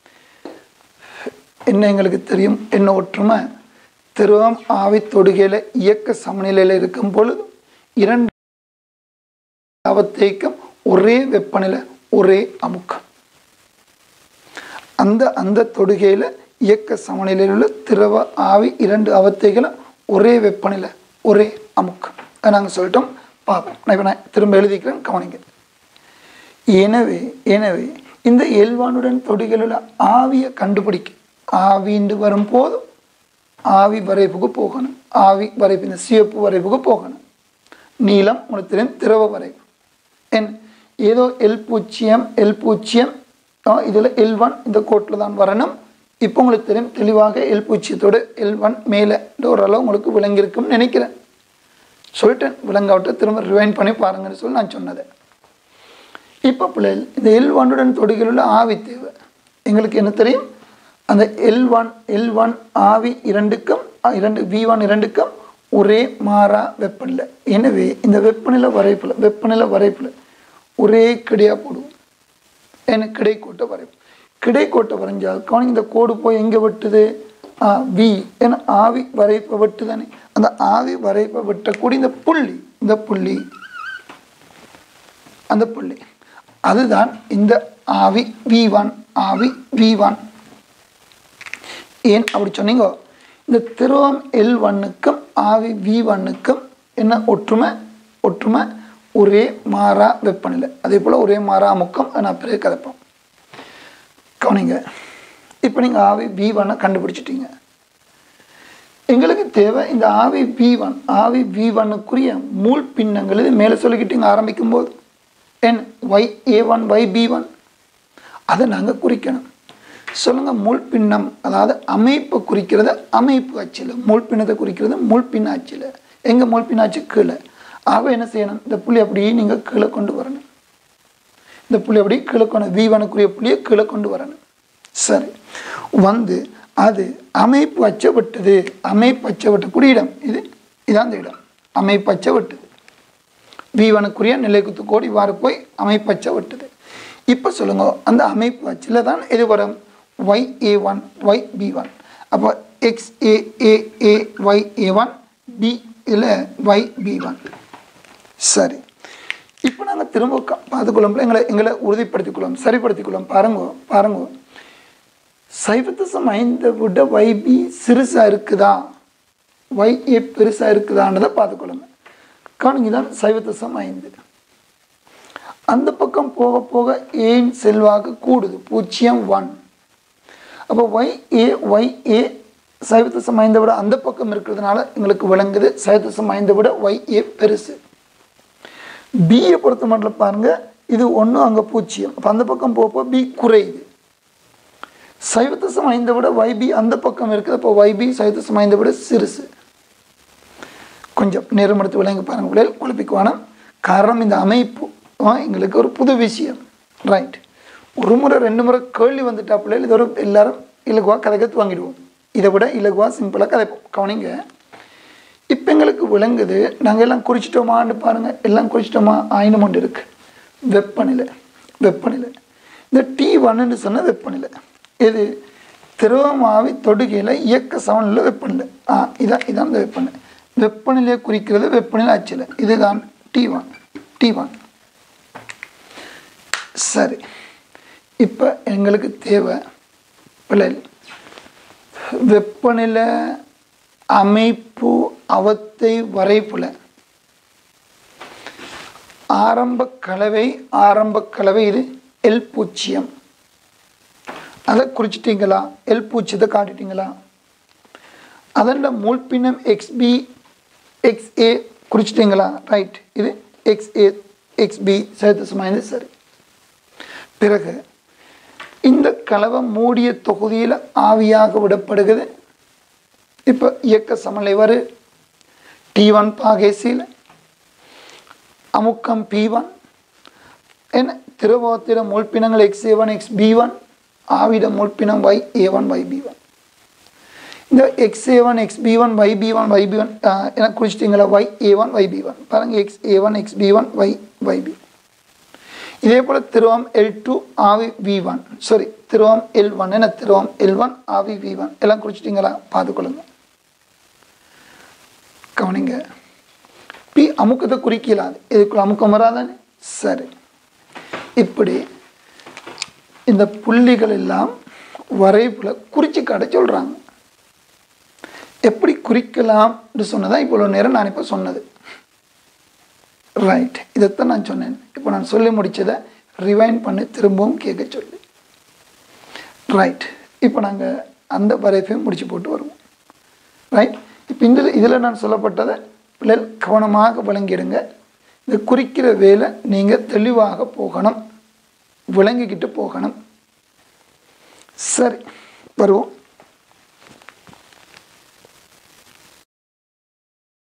என்ன எங்களுக்கு தெரியும் என்ன ஒற்றுமை திரவம் ஆவி தொடுகையில் இயக்க சமநிலையில் இருக்கும் பொழுது இரண்டு அவத்தேக்கம் ஒரே வெப்பநிலை ஒரே அமுக்கம் அந்த அந்த தொடுகையில் இயக்க சமநிலையில் உள்ள திரவ ஆவி இரண்டு அவத்தைகளும் ஒரே வெப்பநிலை ஒரே அமுக்கம் அதை நாங்கள் சொல்லிட்டோம் பார்ப்போம் நான் இப்போ நான் திரும்ப எழுதிக்கிறேன் கவனிங்க எனவே எனவே இந்த எல்வானுடன் தொடுகையில் ஆவியை கண்டுபிடிக்க ஆவின்னு வரும்போது ஆவி வரைப்புக்கு போகணும் ஆவி வரைப்பு இந்த சிவப்பு வரைப்புக்கு போகணும் நீளம் உங்களுக்கு தெரியும் திரவ வரைவு என் ஏதோ எல் பூஜ்ஜியம் எல் பூஜ்ஜியம் இதில் எல் ஒன் இந்த கோட்டில் தான் வரணும் இப்போ உங்களுக்கு தெரியும் தெளிவாக எல் பூஜ்ஜியத்தோடு எல் ஒன் மேலே ஓரளவு உங்களுக்கு விளங்கியிருக்கும்னு நினைக்கிறேன் சொல்லிட்டேன் விளங்காவிட்டு திரும்ப ரிவைன் பண்ணி பாருங்கன்னு சொல்லி நான் சொன்னது இப்போ பிள்ளைகள் இந்த எல் ஒன்னுடன் தொடுகையில் உள்ள ஆவி தேவை எங்களுக்கு என்ன தெரியும் அந்த எல் ஒன் எல் ஒன் ஆவி இரண்டுக்கும் அஹ், இரண்டு வி ஒன் இரண்டுக்கும் ஒரே மாறா வெப்பநிலை எனவே இந்த வெப்பநிலை வரைப்பில் வெப்பநிலை வரைப்பில் ஒரே கிடையாக போடுவோம் எனக்கு கிடைக்கோட்டை வரையும் கிடைக்கோட்டை வரைஞ்சால் கவனிங்க இந்த கோடு போய் எங்கே வெட்டுது ஆ, வி ஏன்னா ஆவி வரைப்பை வெட்டுதானே அந்த ஆவி வரைப்பை வெட்டக்கூடிய இந்த புள்ளி இந்த புள்ளி அந்த புள்ளி அதுதான் இந்த ஆவி வி ஒன் ஆவி வி ஒன் ஏன் அப்படி சொன்னீங்க இந்த திரவம் எல் ஒன்னுக்கும் ஆவி வி ஒன்னுக்கும் என்ன ஒற்றுமை ஒற்றுமை ஒரே மாறா வெப்பநிலை அதே போல் ஒரே மாறா முக்கம் நான் பிறகு கதைப்போம் கவனிங்க இப்போ நீங்கள் ஆவி வி ஒன்னை கண்டுபிடிச்சிட்டீங்க எங்களுக்கு தேவை இந்த ஆவி வி ஒன் ஆவி வி ஒன்னுக்குரிய மூல் பின்னங்கள் இது மேலே சொல்லிக்கிட்டீங்க ஆரம்பிக்கும் போது என் Y A one Y B one அதை நாங்கள் குறிக்கணும் சொல்லுங்க மூல் பின்னம் அதாவது அமைப்பை குறிக்கிறது அமைப்பு அச்சில் மூல் பின்னத்தை குறிக்கிறது மூல் பின்ன அச்சில் எங்கே மூல் பின்ன அச்சு கீழே ஆக என்ன செய்யணும் இந்த புள்ளி அப்படியே நீங்கள் கீழே கொண்டு வரணும் இந்த புள்ளி அப்படியே கீழே கொண்டு வீவனுக்குரிய புள்ளியை கீழே கொண்டு வரணும் சரி வந்து அது அமைப்பு அச்சப்பட்டது அமைப்பு அச்சப்பட்டக்கூடிய இடம் இது இதான் அந்த இடம் அமைப்பு அச்சப்பட்டது வீவனுக்குரிய நிலைக்குத்து கோடி இவ்வாறு போய் அமைப்பு அச்ச விட்டது இப்போ சொல்லுங்க அந்த அமைப்பு அச்சில் தான் இது வரும் Y A one Y B one அப்போ X A A A Y A one B இல்லை ஒய் பி ஒன் சரி இப்போ நாங்கள் திரும்ப க- பார்த்துக்கொள்ளும் எங்களை எங்களை உறுதிப்படுத்திக்கொள்ளும் சரிப்படுத்திக்கொள்ளும் பாருங்க பாருங்க சைவத்தசம் ஐந்தை விட வைபி சிறுசாக இருக்குதா வை ஏ பெருசாக இருக்குதான்றதை பார்த்துக்கொள்ளுங்க கவனிங்க தான் சைவத்தசம் ஐந்து அந்த பக்கம் போக போக ஏன் செல்வாக்கு கூடுது பூஜ்ஜியம் ஒன் அப்போ ஒய் ஏ ஒய் ஏ சைவத்தசம் ஐந்தை விட அந்த பக்கம் இருக்கிறதுனால எங்களுக்கு விளங்குது சைவத்தசம் ஐந்தை விட ஒய் ஏ பெருசு பியை பொறுத்த மட்டும் பாருங்க இது ஒன்று அங்கே பூஜ்ஜியம் அப்போ அந்த பக்கம் போக போக பி குறையுது சைவத்தசம் ஐந்தை விட வைபி அந்த பக்கம் இருக்குது அப்போ வைபி சைவத்தசம் ஐந்தை விட சிறுசு கொஞ்சம் நேரம் எடுத்து விளங்கி பாருங்க பிள்ளைகள் குழப்பிக்குவான காரணம் இந்த அமைப்பு ஆ, எங்களுக்கு ஒரு புது விஷயம் ரைட் ஒரு முறை ரெண்டு முறை கேள்வி வந்துட்டா பிள்ளைகள் இது ஒரு எல்லாரும் இலகுவாக கதைக்கத்து வாங்கிடுவோம் இதை விட இலகுவாக சிம்பிளாக கதைப்போம் கவனிங்க இப்போ எங்களுக்கு விளங்குது நாங்கள் எல்லாம் குறிச்சிட்டோமான்னு பாருங்கள் எல்லாம் குறிச்சிட்டோமா ஆயினம் ஒன்று இருக்கு வெப்பநிலை வெப்பநிலை இந்த டி ஒன்னு சொன்ன வெப்பநிலை இது திரவமாவி தொடுகையில் இயக்க சமநிலை வெப்பநிலை ஆ இதான் இதான் இந்த வெப்பநிலை வெப்பநிலையை குறிக்கிறது வெப்பநிலை அச்சில் இதுதான் டி ஒன் டி ஒன் சரி இப்போ எங்களுக்கு தேவை பிள்ளைகள் வெப்பநிலை அமைப்பு அவத்தை வரைப்புல ஆரம்ப கலவை ஆரம்ப கலவை இது எல் பூச்சியம் அதை குறிச்சிட்டீங்களா எல் பூச்சியத்தை காட்டிட்டீங்களா அதோட மூழ்பினம் எக்ஸ்பி எக்ஸ் ஏ குறிச்சிட்டீங்களா ரைட் இது எக்ஸ் ஏ எக்ஸ் பி சேர்த்து சுமாய்ந்து சரி பிறகு இந்த கலவை மூடிய தொகுதியில் ஆவியாக விடப்படுகிறது இப்போ இயக்க சமநிலை வரு டி ஒன் பாகேசியில் அமுக்கம் பி ஒன் என்ன திரவத்திர மூழ்பினங்கள் X A one X B one ஆவிட மூழ்பினம் Y A one Y B one இந்த X A one X B one Y B one Y B one என குறிச்சிட்டிங்களா Y A one Y B one பாருங்கள் X A one X B one Y Y B இதே போல் திருவம் L two ஆவி V one sorry திருவம் L one என்ன திருவம் எல் ஒன் ஆவி வி ஒன் எல்லாம் குறிச்சிட்டிங்களா பார்த்துக்கொள்ளுங்க கவனிங்க பி அமுக்கத்தை குறிக்கலாது இதுக்குள்ள அமுக்கம் வராதானே சரி இப்படி இந்த புள்ளிகள் எல்லாம் வரைப்புல குறிச்சு காட்ட சொல்கிறாங்க எப்படி குறிக்கலாம்னு சொன்னதான் இவ்வளோ நேரம் நான் இப்போ சொன்னது ரைட் இதைத்தான் நான் சொன்னேன் இப்போ நான் சொல்லி முடிச்சதை ரிவைன் பண்ணி திரும்பவும் கேட்க சொல்லி ரைட் இப்போ நாங்கள் அந்த வரைப்பையும் முடிச்சு போட்டு வருவோம் ரைட் இப்போ இந்த இதில் நான் சொல்லப்பட்டதை பிள்ளைகள் கவனமாக விளங்கிடுங்க இந்த குறிக்கிற வேலை நீங்கள் தெளிவாக போகணும் விளங்கிக்கிட்டு போகணும் சரி வருவோம்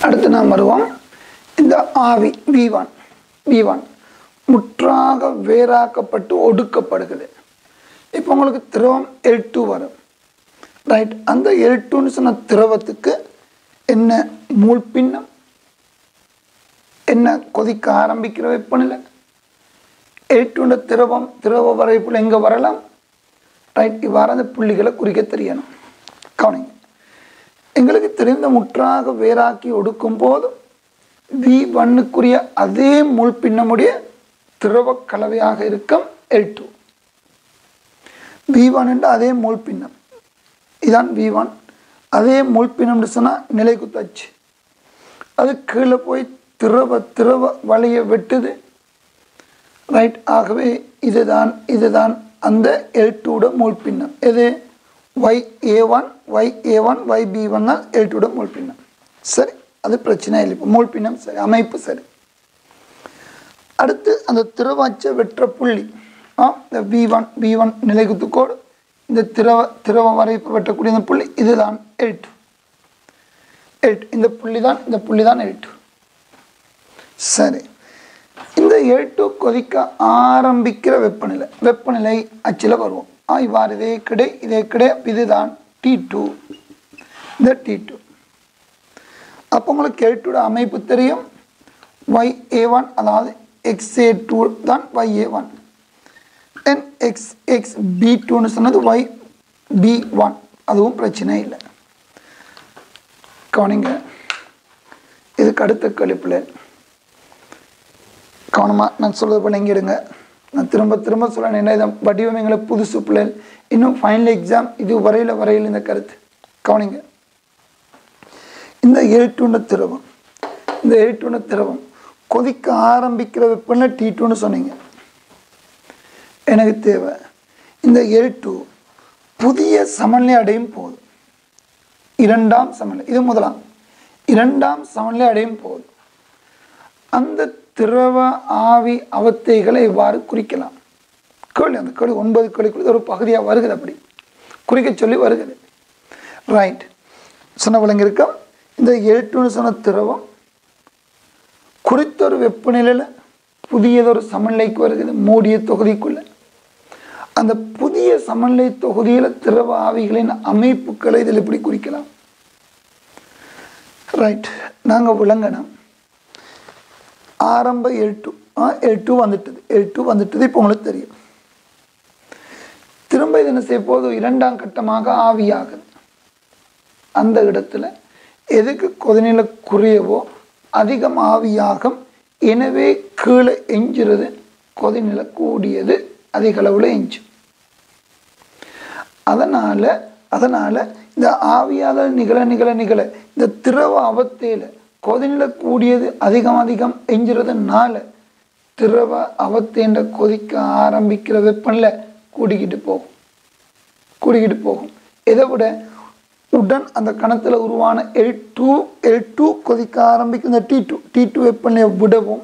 அடுத்து நாம் வருவோம் இந்த ஆவி வி ஒன் வி ஒன் முற்றாக வேறாக்கப்பட்டு ஒடுக்கப்படுகிறது இப்போ உங்களுக்கு திரவம் எல் டூ வரும் ரைட் அந்த எல் டூன்னு சொன்ன திரவத்துக்கு என்ன மூல் பின்னம் என்ன கொதிக்க ஆரம்பிக்கிற வெப்பநிலை எல் டூன்ற திரவம் திரவ வரைப்புல எங்கே வரலாம் ரைட் இவ்வாறு அந்த புள்ளிகளை குறிக்க தெரியணும் கவனிங்க எங்களுக்கு தெரிந்த முற்றாக வேறாக்கி ஒடுக்கும் போதும் வி ஒன்னுக்குரிய அதே முள் பின்னமுடைய திரவ கலவையாக இருக்கும் எல் டூ வி ஒன் என்ற அதே முள் பின்னம் இதான் வி ஒன் அதே முள் பின்னம்னு சொன்னால் நிலை குத்தாச்சு அது கீழே போய் திரவ திரவ வழியை வெட்டுது ரைட் ஆகவே இதுதான் இதுதான் அந்த எல் டூட மூல் பின்னம் எது Y A one Y A one Y B one தான் எல் டூட மூல் பின்னம் சரி அது பிரச்சனை இல்லை இப்போ மூல் பின்னம் சரி அமைப்பு சரி அடுத்து அந்த திரவாச்ச வெற்ற புள்ளி ஆ இந்த வி ஒன் வி ஒன் நிலைக்குத்து கோடு இந்த திரவ திரவ வரைப்பு வெட்டக்கூடிய இந்த புள்ளி இதுதான் எல் டூ எல் இந்த புள்ளி தான் இந்த புள்ளி தான் எல் டூ சரி இந்த எல் டூ கொதிக்க ஆரம்பிக்கிற வெப்பநிலை வெப்பநிலை அச்சில் வருவோம் ஆ இவ்வாறு இதே கிடை இதே கிடை இதுதான் டி டூ இந்த டி டூ அப்போ உங்களுக்கு எல் டூட அமைப்பு தெரியும் ஒய் ஏ ஒன் அதாவது எக்ஸ் ஏ டூ தான் Y A one then X X B டூன்னு சொன்னது ஒய் பி ஒன் அதுவும் பிரச்சனை இல்லை கவனிங்க இதுக்கு அடுத்த கழிப்பில் கவனமாக நான் சொல்கிறது போல இங்கே எடுங்க நான் திரும்ப திரும்ப சொல்ல என்ன இதை வடிவம் எங்களுக்கு புதுசு பிள்ளைகள் இன்னும் ஃபைனல் எக்ஸாம் இது வரையில் வரையில் இந்த கருத்து கவனிங்க இந்த ஏட்டுண்ட திரவம் இந்த ஏட்டுண்ட திரவம் கொதிக்க ஆரம்பிக்கிற வெப்பநிலை டி டூன்னு சொன்னீங்க எனக்கு தேவை இந்த எல் டூ புதிய சமநிலை அடையும் போது இரண்டாம் சமநிலை இது முதலாம் இரண்டாம் சமநிலை அடையும் போது அந்த திரவ ஆவி அவத்தைகளை இவ்வாறு குறிக்கலாம் கேள்வி அந்த கேள்வி ஒன்பது கேள்விக்குள்ள ஒரு பகுதியாக வருகிறது அப்படி குறிக்க சொல்லி வருகிறது ரைட் சொன்ன விளங்கியிருக்கோம் இந்த எட்டுன்னு சொன்ன திரவம் குறித்த ஒரு வெப்பநிலையில் புதியதொரு சமநிலைக்கு வருகிறது மூடிய தொகுதிக்குள்ள அந்த புதிய சமநிலை தொகுதியில் திரவ ஆவிகளின் அமைப்புகளை இதில் எப்படி குறிக்கலாம் ரைட் நாங்கள் விளங்கணும் ஆரம்ப எல் டூ எல் டூ வந்துட்டது எல் டூ வந்துட்டது இப்போ உங்களுக்கு தெரியும் திரும்ப இது என்ன செய்ய போது இரண்டாம் கட்டமாக ஆவியாகுது அந்த இடத்துல எதுக்கு கொதிநிலை குறையவோ அதிகம் ஆவியாகும் எனவே கீழே எஞ்சுறது கொதிநிலை கூடியது அதிக அளவில் எஞ்சும் அதனால் அதனால் இந்த ஆவியாதல் நிகழ நிகழ நிகழ இந்த திரவ அவத்தையில் கொதிநிலை கூடியது அதிகம் அதிகம் எஞ்சுறதுனால திரவ அவத்தேண்ட கொதிக்க ஆரம்பிக்கிற வெப்பநிலை கூடிக்கிட்டு போகும் கூடிக்கிட்டு போகும் இதை விட உடன் அந்த கணத்தில் உருவான எல் டூ எல் டூ கொதிக்க ஆரம்பிக்கும் இந்த டி டூ டி டூ வெப்பநிலையை விடவும்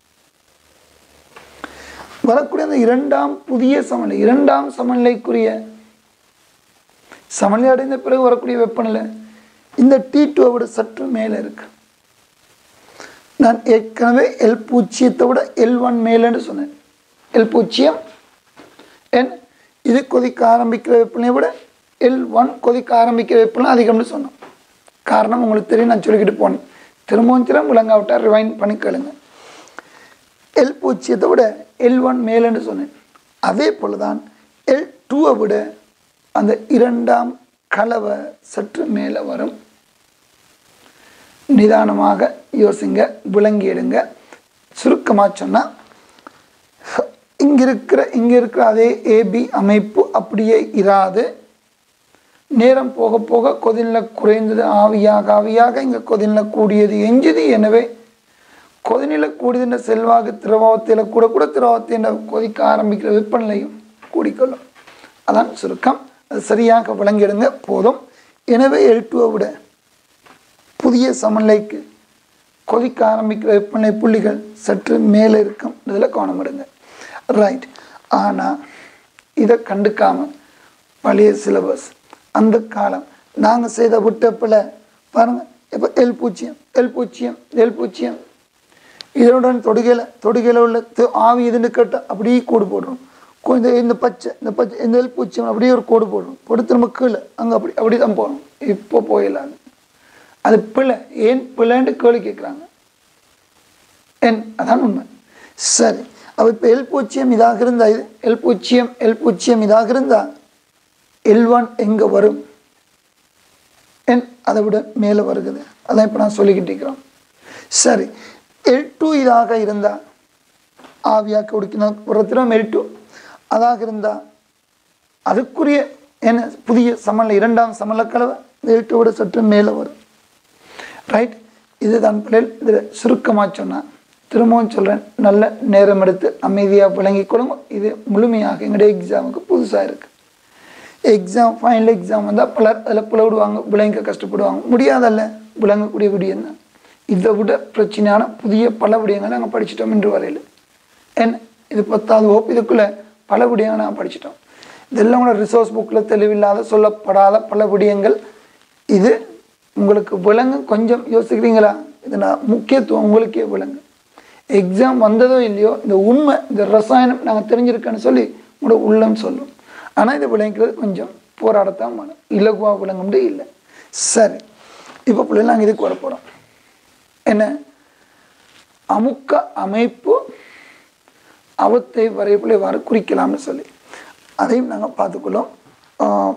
வரக்கூடிய அந்த இரண்டாம் புதிய சமநிலை இரண்டாம் சமநிலைக்குரிய சமநிலை அடைந்த பிறகு வரக்கூடிய வெப்பநிலை இந்த டி டூவை விட சற்று மேலே இருக்கு நான் ஏற்கனவே எல் பூஜ்ஜியத்தை விட எல் ஒன் மேலேன்னு சொன்னேன் எல் பூஜ்ஜியம் என் இது கொதிக்க ஆரம்பிக்கிற வெப்பநிலையை விட எல் ஒன் கொதிக்க ஆரம்பிக்கிற வெப்பநிலை அதிகம்னு சொன்னோம் காரணம் உங்களுக்கு தெரியும் நான் சொல்லிக்கிட்டு போனேன் திரும்பவும் திரும்ப விளங்காவிட்டால் ரிவைன் பண்ணி கேளுங்க எல் பூஜ்ஜியத்தை விட எல் ஒன் மேலேன்னு சொன்னேன் அதே போல தான் எல் டூவை விட அந்த இரண்டாம் கலவை சற்று மேலே வரும் நிதானமாக யோசிங்க விளங்கி எடுங்க சுருக்கமாக சொன்னால் இங்கே இருக்கிற இங்கே இருக்கிற அதே ஏபி அமைப்பு அப்படியே இராது நேரம் போக போக கொதிநிலை குறைந்தது ஆவியாக ஆவியாக இங்கே கொதிநிலை கூடியது எஞ்சுது எனவே கொதிநிலை கூடியதுன்ற செல்வாக்கு திரவத்தில் கூட கூட திரவத்தின் கொதிக்க ஆரம்பிக்கிற வெப்பநிலையும் கூடிக்கொள்ளும் அதான் சுருக்கம் அது சரியாக விளங்கிடுங்க போதும் எனவே எல் டூவை விட புதிய சமநிலைக்கு கொதிக்க ஆரம்பிக்கிற வெப்பநிலை புள்ளிகள் சற்று மேலே இருக்கும் இதில் கவனம் எடுங்க ரைட் ஆனால் இதை கண்டுக்காமல் பழைய சிலபஸ் அந்த காலம் நாங்கள் செய்த விட்டப்பில் பாருங்கள் இப்போ எல் பூஜ்ஜியம் எல் பூஜ்ஜியம் எல் பூஜ்ஜியம் இதனுடன் தொடுகையில் தொடுகையில் உள்ள து- ஆவி எதுன்னு கேட்டால் அப்படியே கோடு போடுறோம் கொ- இந்த இந்த பச்சை இந்த பச்சை இந்த எல் பூஜ்ஜியம் அப்படியே ஒரு கோடு போடுறோம் போட்டு திரும்ப கீழே அங்கே அப்படி அப்படி தான் போகணும் இப்போ போயிடலாம் அது பிள்ளை ஏன் பிள்ளைன்ட்டு கேள்வி கேட்குறாங்க என் அதான் உண்மை சரி அப்போ இப்போ எல் பூஜ்ஜியம் இதாக இருந்தா இது எல் பூஜ்ஜியம் எல் பூஜ்ஜியம் இதாக இருந்தா எல் ஒன் எங்கே வரும் என் அதை விட மேலே வருகுது அதான் இப்போ நான் சொல்லிக்கிட்டு இருக்கிறோம் சரி எல் டூ இதாக இருந்தா ஆவியாக்க உடுக்கின புறத்திலும் எல் டூ அதாக இருந்தா அதுக்குரிய என்ன புதிய சமல இரண்டாம் சமல கலவை எல் டூ விட சற்று மேலே வரும் ரைட் இதுதான் பிள்ளைகள் இதில் சுருக்கமாக சொன்னேன் திரும்பவும் சொல்கிறேன் நல்ல நேரம் எடுத்து அமைதியாக விளங்கிக் கொள்ளுங்க இது முழுமையாக எங்களுடைய எக்ஸாமுக்கு புதுசாக இருக்குது எக்ஸாம் ஃபைனல் எக்ஸாம் வந்தால் பலர் அதில் புலவிடுவாங்க விளங்க கஷ்டப்படுவாங்க முடியாதல்ல விளங்கக்கூடிய விடயம் தான் இதை விட பிரச்சனையான புதிய பல விடயங்களை நாங்கள் படிச்சிட்டோம் என்று வரையில் என்ன இது பத்தாவது வகுப்பு இதுக்குள்ளே பல விடயங்களை நாங்கள் படிச்சிட்டோம் இதெல்லாம் கூட ரிசோர்ஸ் புக்கில் தெளிவில்லாத சொல்லப்படாத பல விடயங்கள் இது உங்களுக்கு விளங்கும் கொஞ்சம் யோசிக்கிறீங்களா இது நான் முக்கியத்துவம் உங்களுக்கே விளங்கு எக்ஸாம் வந்ததோ இல்லையோ இந்த உண்மை இந்த ரசாயனம் நாங்கள் தெரிஞ்சிருக்கேன்னு சொல்லி உங்களோட உள்ளம் சொல்லும் ஆனால் இதை விளங்கிக்கிறது கொஞ்சம் போராடத்தான் வேணும் இலகுவாக விளங்க முடியும் இல்லை சரி இப்போ பிள்ளைங்க நாங்கள் இதுக்கு வரப்போகிறோம் என்ன அமுக்க அமைப்பு அவத்தை வரைப்பில் இவ்வாறு குறிக்கலாம்னு சொல்லி அதையும் நாங்கள் பார்த்துக்கொள்ளோம் ஆஹ்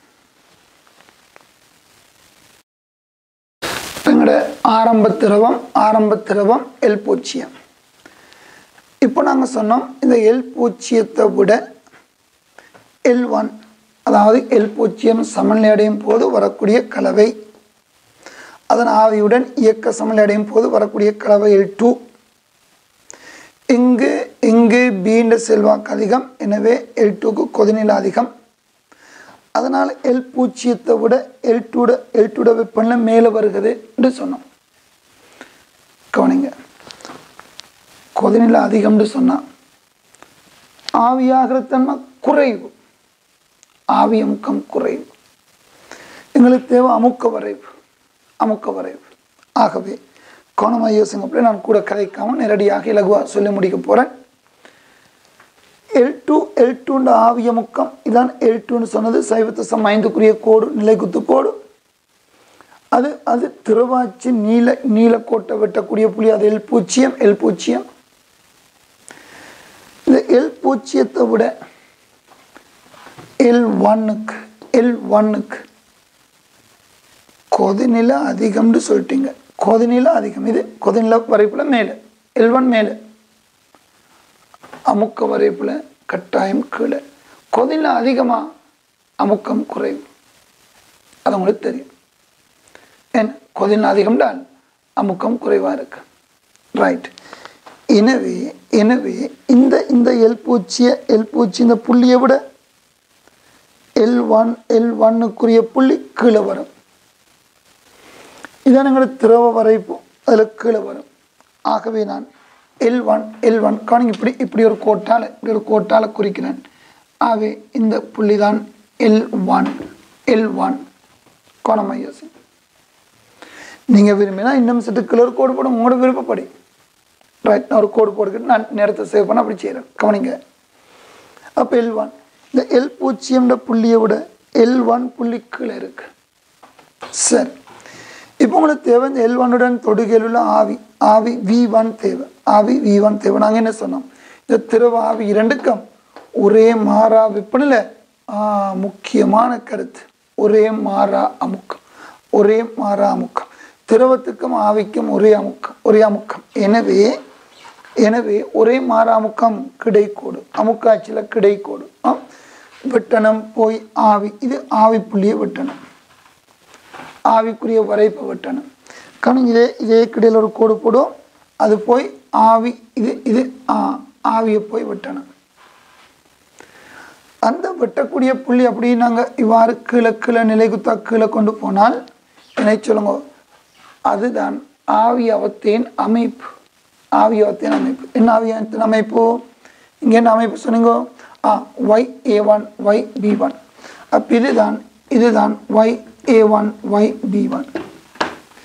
எங்களோட ஆரம்ப திரவம் ஆரம்ப திரவம் எல் பூச்சியம் இப்போ நாங்கள் சொன்னோம் இந்த எல் பூச்சியத்தை விட எல் ஒன் அதாவது எல் பூச்சியம் சமநிலை அடையும் போது வரக்கூடிய கலவை அதன் ஆவியுடன் இயக்க சமநிலை அடையும் போது வரக்கூடிய கலவை எல் டூ இங்கு இங்கு பீண்ட செல்வாக்கு அதிகம் எனவே எல் டூக்கு கொதிநிலை அதிகம் அதனால் எல் பூஜ்ஜியத்தை விட எல் டூட எல் டூட வெப்பநிலை மேலே வருகிறது என்று சொன்னோம் கவனிங்க கொதிநிலை அதிகம்னு சொன்னால் ஆவியாகிற தன்மை குறைவு ஆவி அமுக்கம் குறைவு எங்களுக்கு தேவை அமுக்க வரைவு அமுக்க வரைவு ஆகவே கோணமாக யோசிங்க அப்படி நான் கூட கதைக்காமல் நேரடியாக இலகுவாக சொல்லி முடிக்க போகிறேன் எல் டூ எல் டூன்ற ஆவிய முக்கம் இதான் எல் டூன்னு சொன்னது சைவத்த சம் ஐந்துக்குரிய கோடு நிலைக்குத்து கோடு அது அது திருவாச்சி நீல நீலக்கோட்டை வெட்டக்கூடிய புள்ளி அது எல் பூச்சியம் எல் பூச்சியம் இந்த எல் பூச்சியத்தை விட எல் ஒன்னுக்கு எல் ஒன்னுக்கு கொதிநிலை அதிகம்னு சொல்லிட்டீங்க கொதிநிலை அதிகம் இது கொதிநிலை வரைப்பில் மேலே எல் ஒன் மேலே அமுக்க வரைப்பில் கட்டாயம் கீழே கொதிநிலை அதிகமாக அமுக்கம் குறைவு அது உங்களுக்கு தெரியும் ஏன் கொதிநிலை அதிகம்னால் அமுக்கம் குறைவாக இருக்கு ரைட் எனவே எனவே இந்த இந்த எல் பூச்சியை எல் பூச்சி இந்த புள்ளியை விட எல் ஒன் எல் ஒன்னுக்குரிய புள்ளி கீழே வரும் இதான் எங்களோட திரவ வரைப்பு அதில் கீழே வரும் ஆகவே நான் எல் ஒன் எல் ஒன் காணுங்க இப்படி இப்படி ஒரு கோட்டால் இப்படி ஒரு கோட்டால் குறிக்கிறேன் ஆகவே இந்த புள்ளி தான் எல் ஒன் எல் ஒன் கோணமாக யோசி நீங்கள் விரும்பினா இன்னும் சற்று கிளர் கோடு போட உங்களோட விருப்பப்படி ரைட் நான் ஒரு கோடு போட்டுக்கிட்டு நான் நேரத்தை சேவ் பண்ண அப்படி செய்கிறேன் கவனிங்க அப்போ எல் ஒன் இந்த எல் பூஜ்ஜியம்ன்ற புள்ளியை விட எல் ஒன் புள்ளி கீழே இருக்கு சரி இப்போ உங்களுக்கு தேவை இந்த எல் ஒன்னுடன் தொடுகையில் உள்ள ஆவி ஆவி வி ஒன் தேவை ஆவி வி ஒன் தேவை நாங்கள் என்ன சொன்னோம் இந்த திரவ ஆவி இரண்டுக்கும் ஒரே மாறா வெப்பநிலை ஆ, முக்கியமான கருத்து ஒரே மாறா அமுக்கம் ஒரே மாறா அமுக்கம் திரவத்துக்கும் ஆவிக்கும் ஒரே அமுக்கம் ஒரே அமுக்கம் எனவே எனவே ஒரே மாறா அமுக்கம் கிடைக்கோடு அமுக்காட்சியில் கிடைக்கோடு ஆ? வெட்டணம் போய் ஆவி இது ஆவி புள்ளியை வெட்டணும் ஆவிக்குரிய வரைப்பு வெட்டணும் கணக்கு இதே இதே கிடையில் ஒரு கோடு போடும் அது போய் ஆவி இது இது ஆ, ஆவியை போய் வெட்டணும் அந்த வெட்டக்கூடிய புள்ளி அப்படி நாங்கள் இவ்வாறு கீழே கீழே நிலை குத்தா கீழே கொண்டு போனால் என்னை சொல்லுங்க அதுதான் ஆவியவத்தின் அமைப்பு ஆவியவத்தின் அமைப்பு என்ன ஆவியத்தின் அமைப்பு இங்கே என்ன அமைப்பு சொன்னீங்க ஆ Y A one Y B one அப்போ இதுதான் இதுதான் Y A one Y B one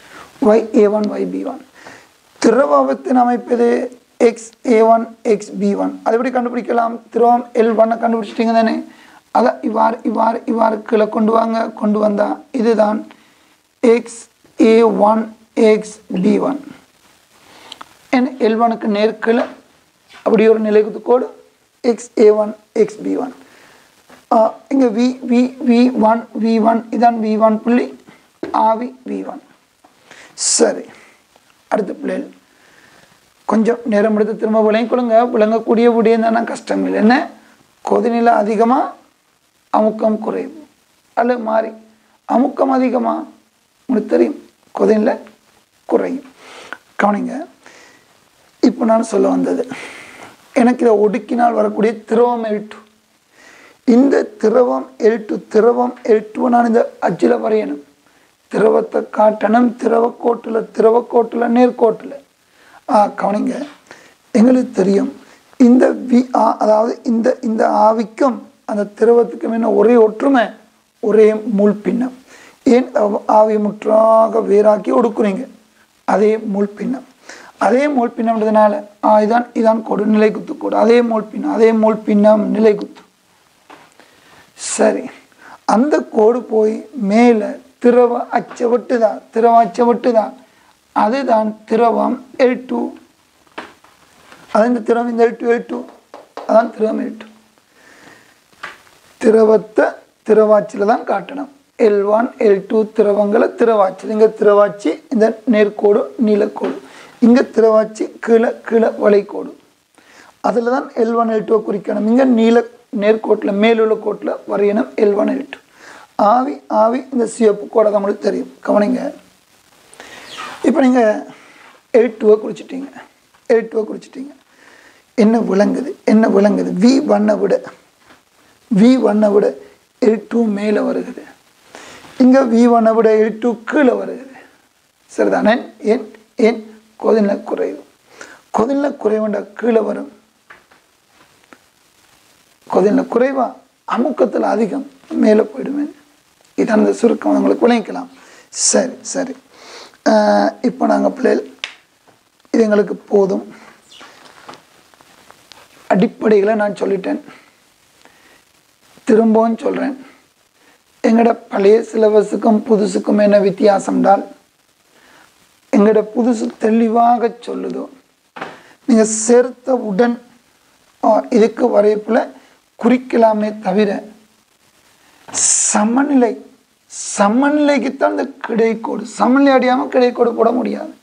Y A one Y B one திரவத்தின் அமைப்பது X A one X B one அதை எப்படி கண்டுபிடிக்கலாம் திரவம் எல் ஒன்னை கண்டுபிடிச்சிட்டிங்க தானே அதை இவ்வாறு இவ்வாறு இவ்வாறு கீழே கொண்டு வாங்க கொண்டு வந்தால் இதுதான் X A one X B one என் எல் ஒனுக்கு நேர்கில் அப்படி ஒரு நிலைக்குத்து கோடு X A one X B one இங்கே V V V one V one இதான் வி ஒன் புள்ளி ஆவி வி ஒன் சரி அடுத்த பிள்ளைகள் கொஞ்சம் நேரம் எடுத்து திரும்ப விளங்கிக் கொள்ளுங்க விளங்கக்கூடிய விடயம் தானே கஷ்டம் இல்லை என்ன கொதிநிலை அதிகமாக அமுக்கம் குறைவு அல்ல மாறி அமுக்கம் அதிகமாக உங்களுக்கு தெரியும் கொதிநிலை குறையும் கவனிங்க இப்போ நான் சொல்ல வந்தது எனக்கு இதை ஒடுக்கினால் வரக்கூடிய திரவம் எல் இந்த திரவம் எல் டூ திரவம் எல் டூ நான் இந்த அச்சில் வரையணும் திரவத்தை காட்டணும் திரவக்கோட்டில் திரவக்கோட்டில் நேர்கோட்டில் ஆ கவனிங்க எங்களுக்கு தெரியும் இந்த வி ஆ அதாவது இந்த இந்த ஆவிக்கும் அந்த திரவத்துக்கும் என்ன ஒரே ஒற்றுமை ஒரே முள் பின்னம் ஏன் அவ- ஆவியை முற்றாக வேறாக்கி ஒடுக்குறீங்க அதே முள் பின்னம் அதே மூல் பின்னம்ன்றதுனால ஆ இதான் இதான் கோடு நிலை குத்து கோடு அதே மூல் பின்னம் அதே மூல் பின்னம் நிலை குத்து சரி அந்த கோடு போய் மேலே திரவ அச்ச விட்டுதான் திரவ அச்ச விட்டுதான் அதுதான் திரவம் எல் டூ அது இந்த திரவம் இந்த எல் டூ எல் டூ அதான் திரவம் எல் டூ திரவத்தை திரவாச்சியில் தான் காட்டணும் எல் ஒன் எல் டூ திரவங்களை திரவாச்சி இங்கே திரவாச்சி இந்த நேர்கோடு நீலக்கோடு இங்கே திரவாச்சி கீழே கீழே வளைக்கோடு அதில் தான் எல் ஒன் எல் டூவை குறிக்கணும் இங்கே நீல நேர்கோட்டில் மேலுள்ள கோட்டில் வரையணும் எல் ஒன் எல் டூ ஆவி ஆவி இந்த சிவப்பு கோடை தான் உங்களுக்கு தெரியும் கவனிங்க இப்போ நீங்கள் எல் டூவை குறிச்சிட்டீங்க எல் டூவை குறிச்சிட்டீங்க என்ன விளங்குது என்ன விளங்குது வி ஒன்னை விட வி ஒன்னை விட எல் டூ மேலே வருகுது இங்கே வி ஒன்னை விட எல் டூ கீழே வருகுது சரிதானே ஏன் ஏன் கொதிநிலை குறைவு கொதிநிலை குறைவுண்ட கீழே வரும் கொதிநிலை குறைவா அமுக்கத்தில் அதிகம் மேலே போயிடுமே இதான் அந்த சுருக்கம் உங்களுக்கு விளங்கிக்கலாம் சரி சரி ஆஹ் இப்போ நாங்கள் பிள்ளைகள் இது எங்களுக்கு போதும் அடிப்படைகளை நான் சொல்லிட்டேன் திரும்பவும் சொல்கிறேன் எங்களோட பழைய சிலபஸுக்கும் புதுசுக்கும் என்ன வித்தியாசம்டால் எங்களோட புதுசு தெளிவாக சொல்லுதோ நீங்கள் சேர்த்த உடன் ஆ, இதுக்கு வரைப்பில் குறிக்கலாமே தவிர சமநிலை சமநிலைக்குத்தான் இந்த கிடைக்கோடு சமநிலை அடையாமல் கிடைக்கோடு போட முடியாது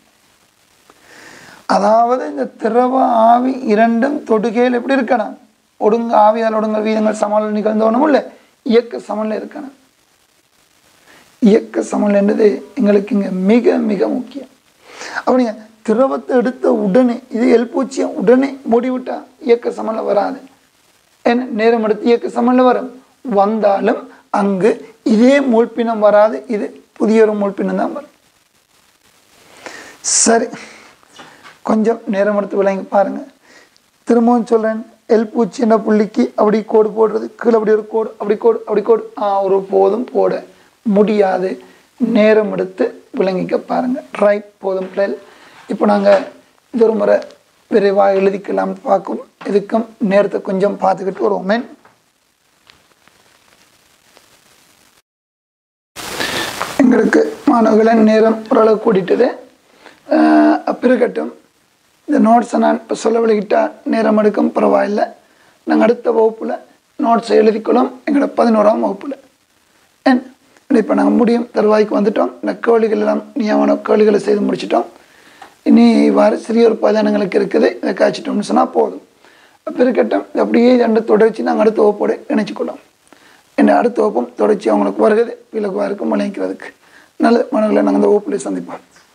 அதாவது இந்த திரவ ஆவி இரண்டும் தொடுகையில் எப்படி இருக்கணும் ஒடுங்க ஆவியால் ஒடுங்க வீதங்கள் சமநிலை நிகழ்ந்தோனும் இல்லை இயக்க சமநிலை இருக்கணும் இயக்க சமநிலைன்றது எங்களுக்கு இங்கே மிக மிக முக்கியம் அப்போ நீங்கள் திரவத்தை எடுத்த உடனே இது எல்பூச்சியை உடனே மூடிவிட்டா இயக்க சமநிலை வராது என்ன நேரம் எடுத்து இயக்க சமநிலை வரும் வந்தாலும் அங்கு இதே மூழ்பினம் வராது இது புதிய ஒரு மூழ்பினம் தான் வரும் சரி கொஞ்சம் நேரம் எடுத்து விளங்கி பாருங்க திரும்பவும் சொல்கிறேன் எல் பூச்சி என்ற புள்ளிக்கு அப்படி கோடு போடுறது கீழே அப்படி ஒரு கோடு அப்படி கோடு அப்படி கோடு ஆ ஒரு போதும் போட முடியாது நேரம் எடுத்து விளங்கிக்க பாருங்க ரைட் போதும் பிள்ளைகள் இப்போ நாங்கள் இது ஒரு முறை விரைவாக எழுதிக்கலாம் பார்க்கும் இதுக்கும் நேரத்தை கொஞ்சம் பார்த்துக்கிட்டு வருவோமே எங்களுக்கு மாணவர்களை நேரம் ஓரளவு கூட்டிட்டது அஹ் அப்ப இருக்கட்டும் இந்த நோட்ஸை நான் இப்போ சொல்ல விலகிட்டால் நேரம் எடுக்கும் பரவாயில்லை நாங்கள் அடுத்த வகுப்பில் நோட்ஸை எழுதிக்கொள்ளும் எங்களோட பதினோராம் வகுப்பில் ஏன் இப்போ நாங்கள் முடியும் தருவாய்க்கு வந்துட்டோம் இந்த கேள்விகள் எல்லாம் நியமன கேள்விகளை செய்து முடிச்சிட்டோம் இனி இவ்வாறு சிறிய ஒரு பதினங்களுக்கு இருக்குது இதை காய்ச்சிட்டோம்னு சொன்னால் போதும் அப்போ இருக்கட்டும் இது அப்படியே ரெண்டு தொடர்ச்சி நாங்கள் அடுத்த வகுப்போடு இணைச்சிக்கொள்ளும் என்ன அடுத்த வகுப்பும் தொடர்ச்சி அவங்களுக்கு வருகிறது விலகுவாருக்கும் விளைவிக்கிறதுக்கு நல்ல மாணவர்களை நாங்கள் இந்த வகுப்பில் சந்திப்போம்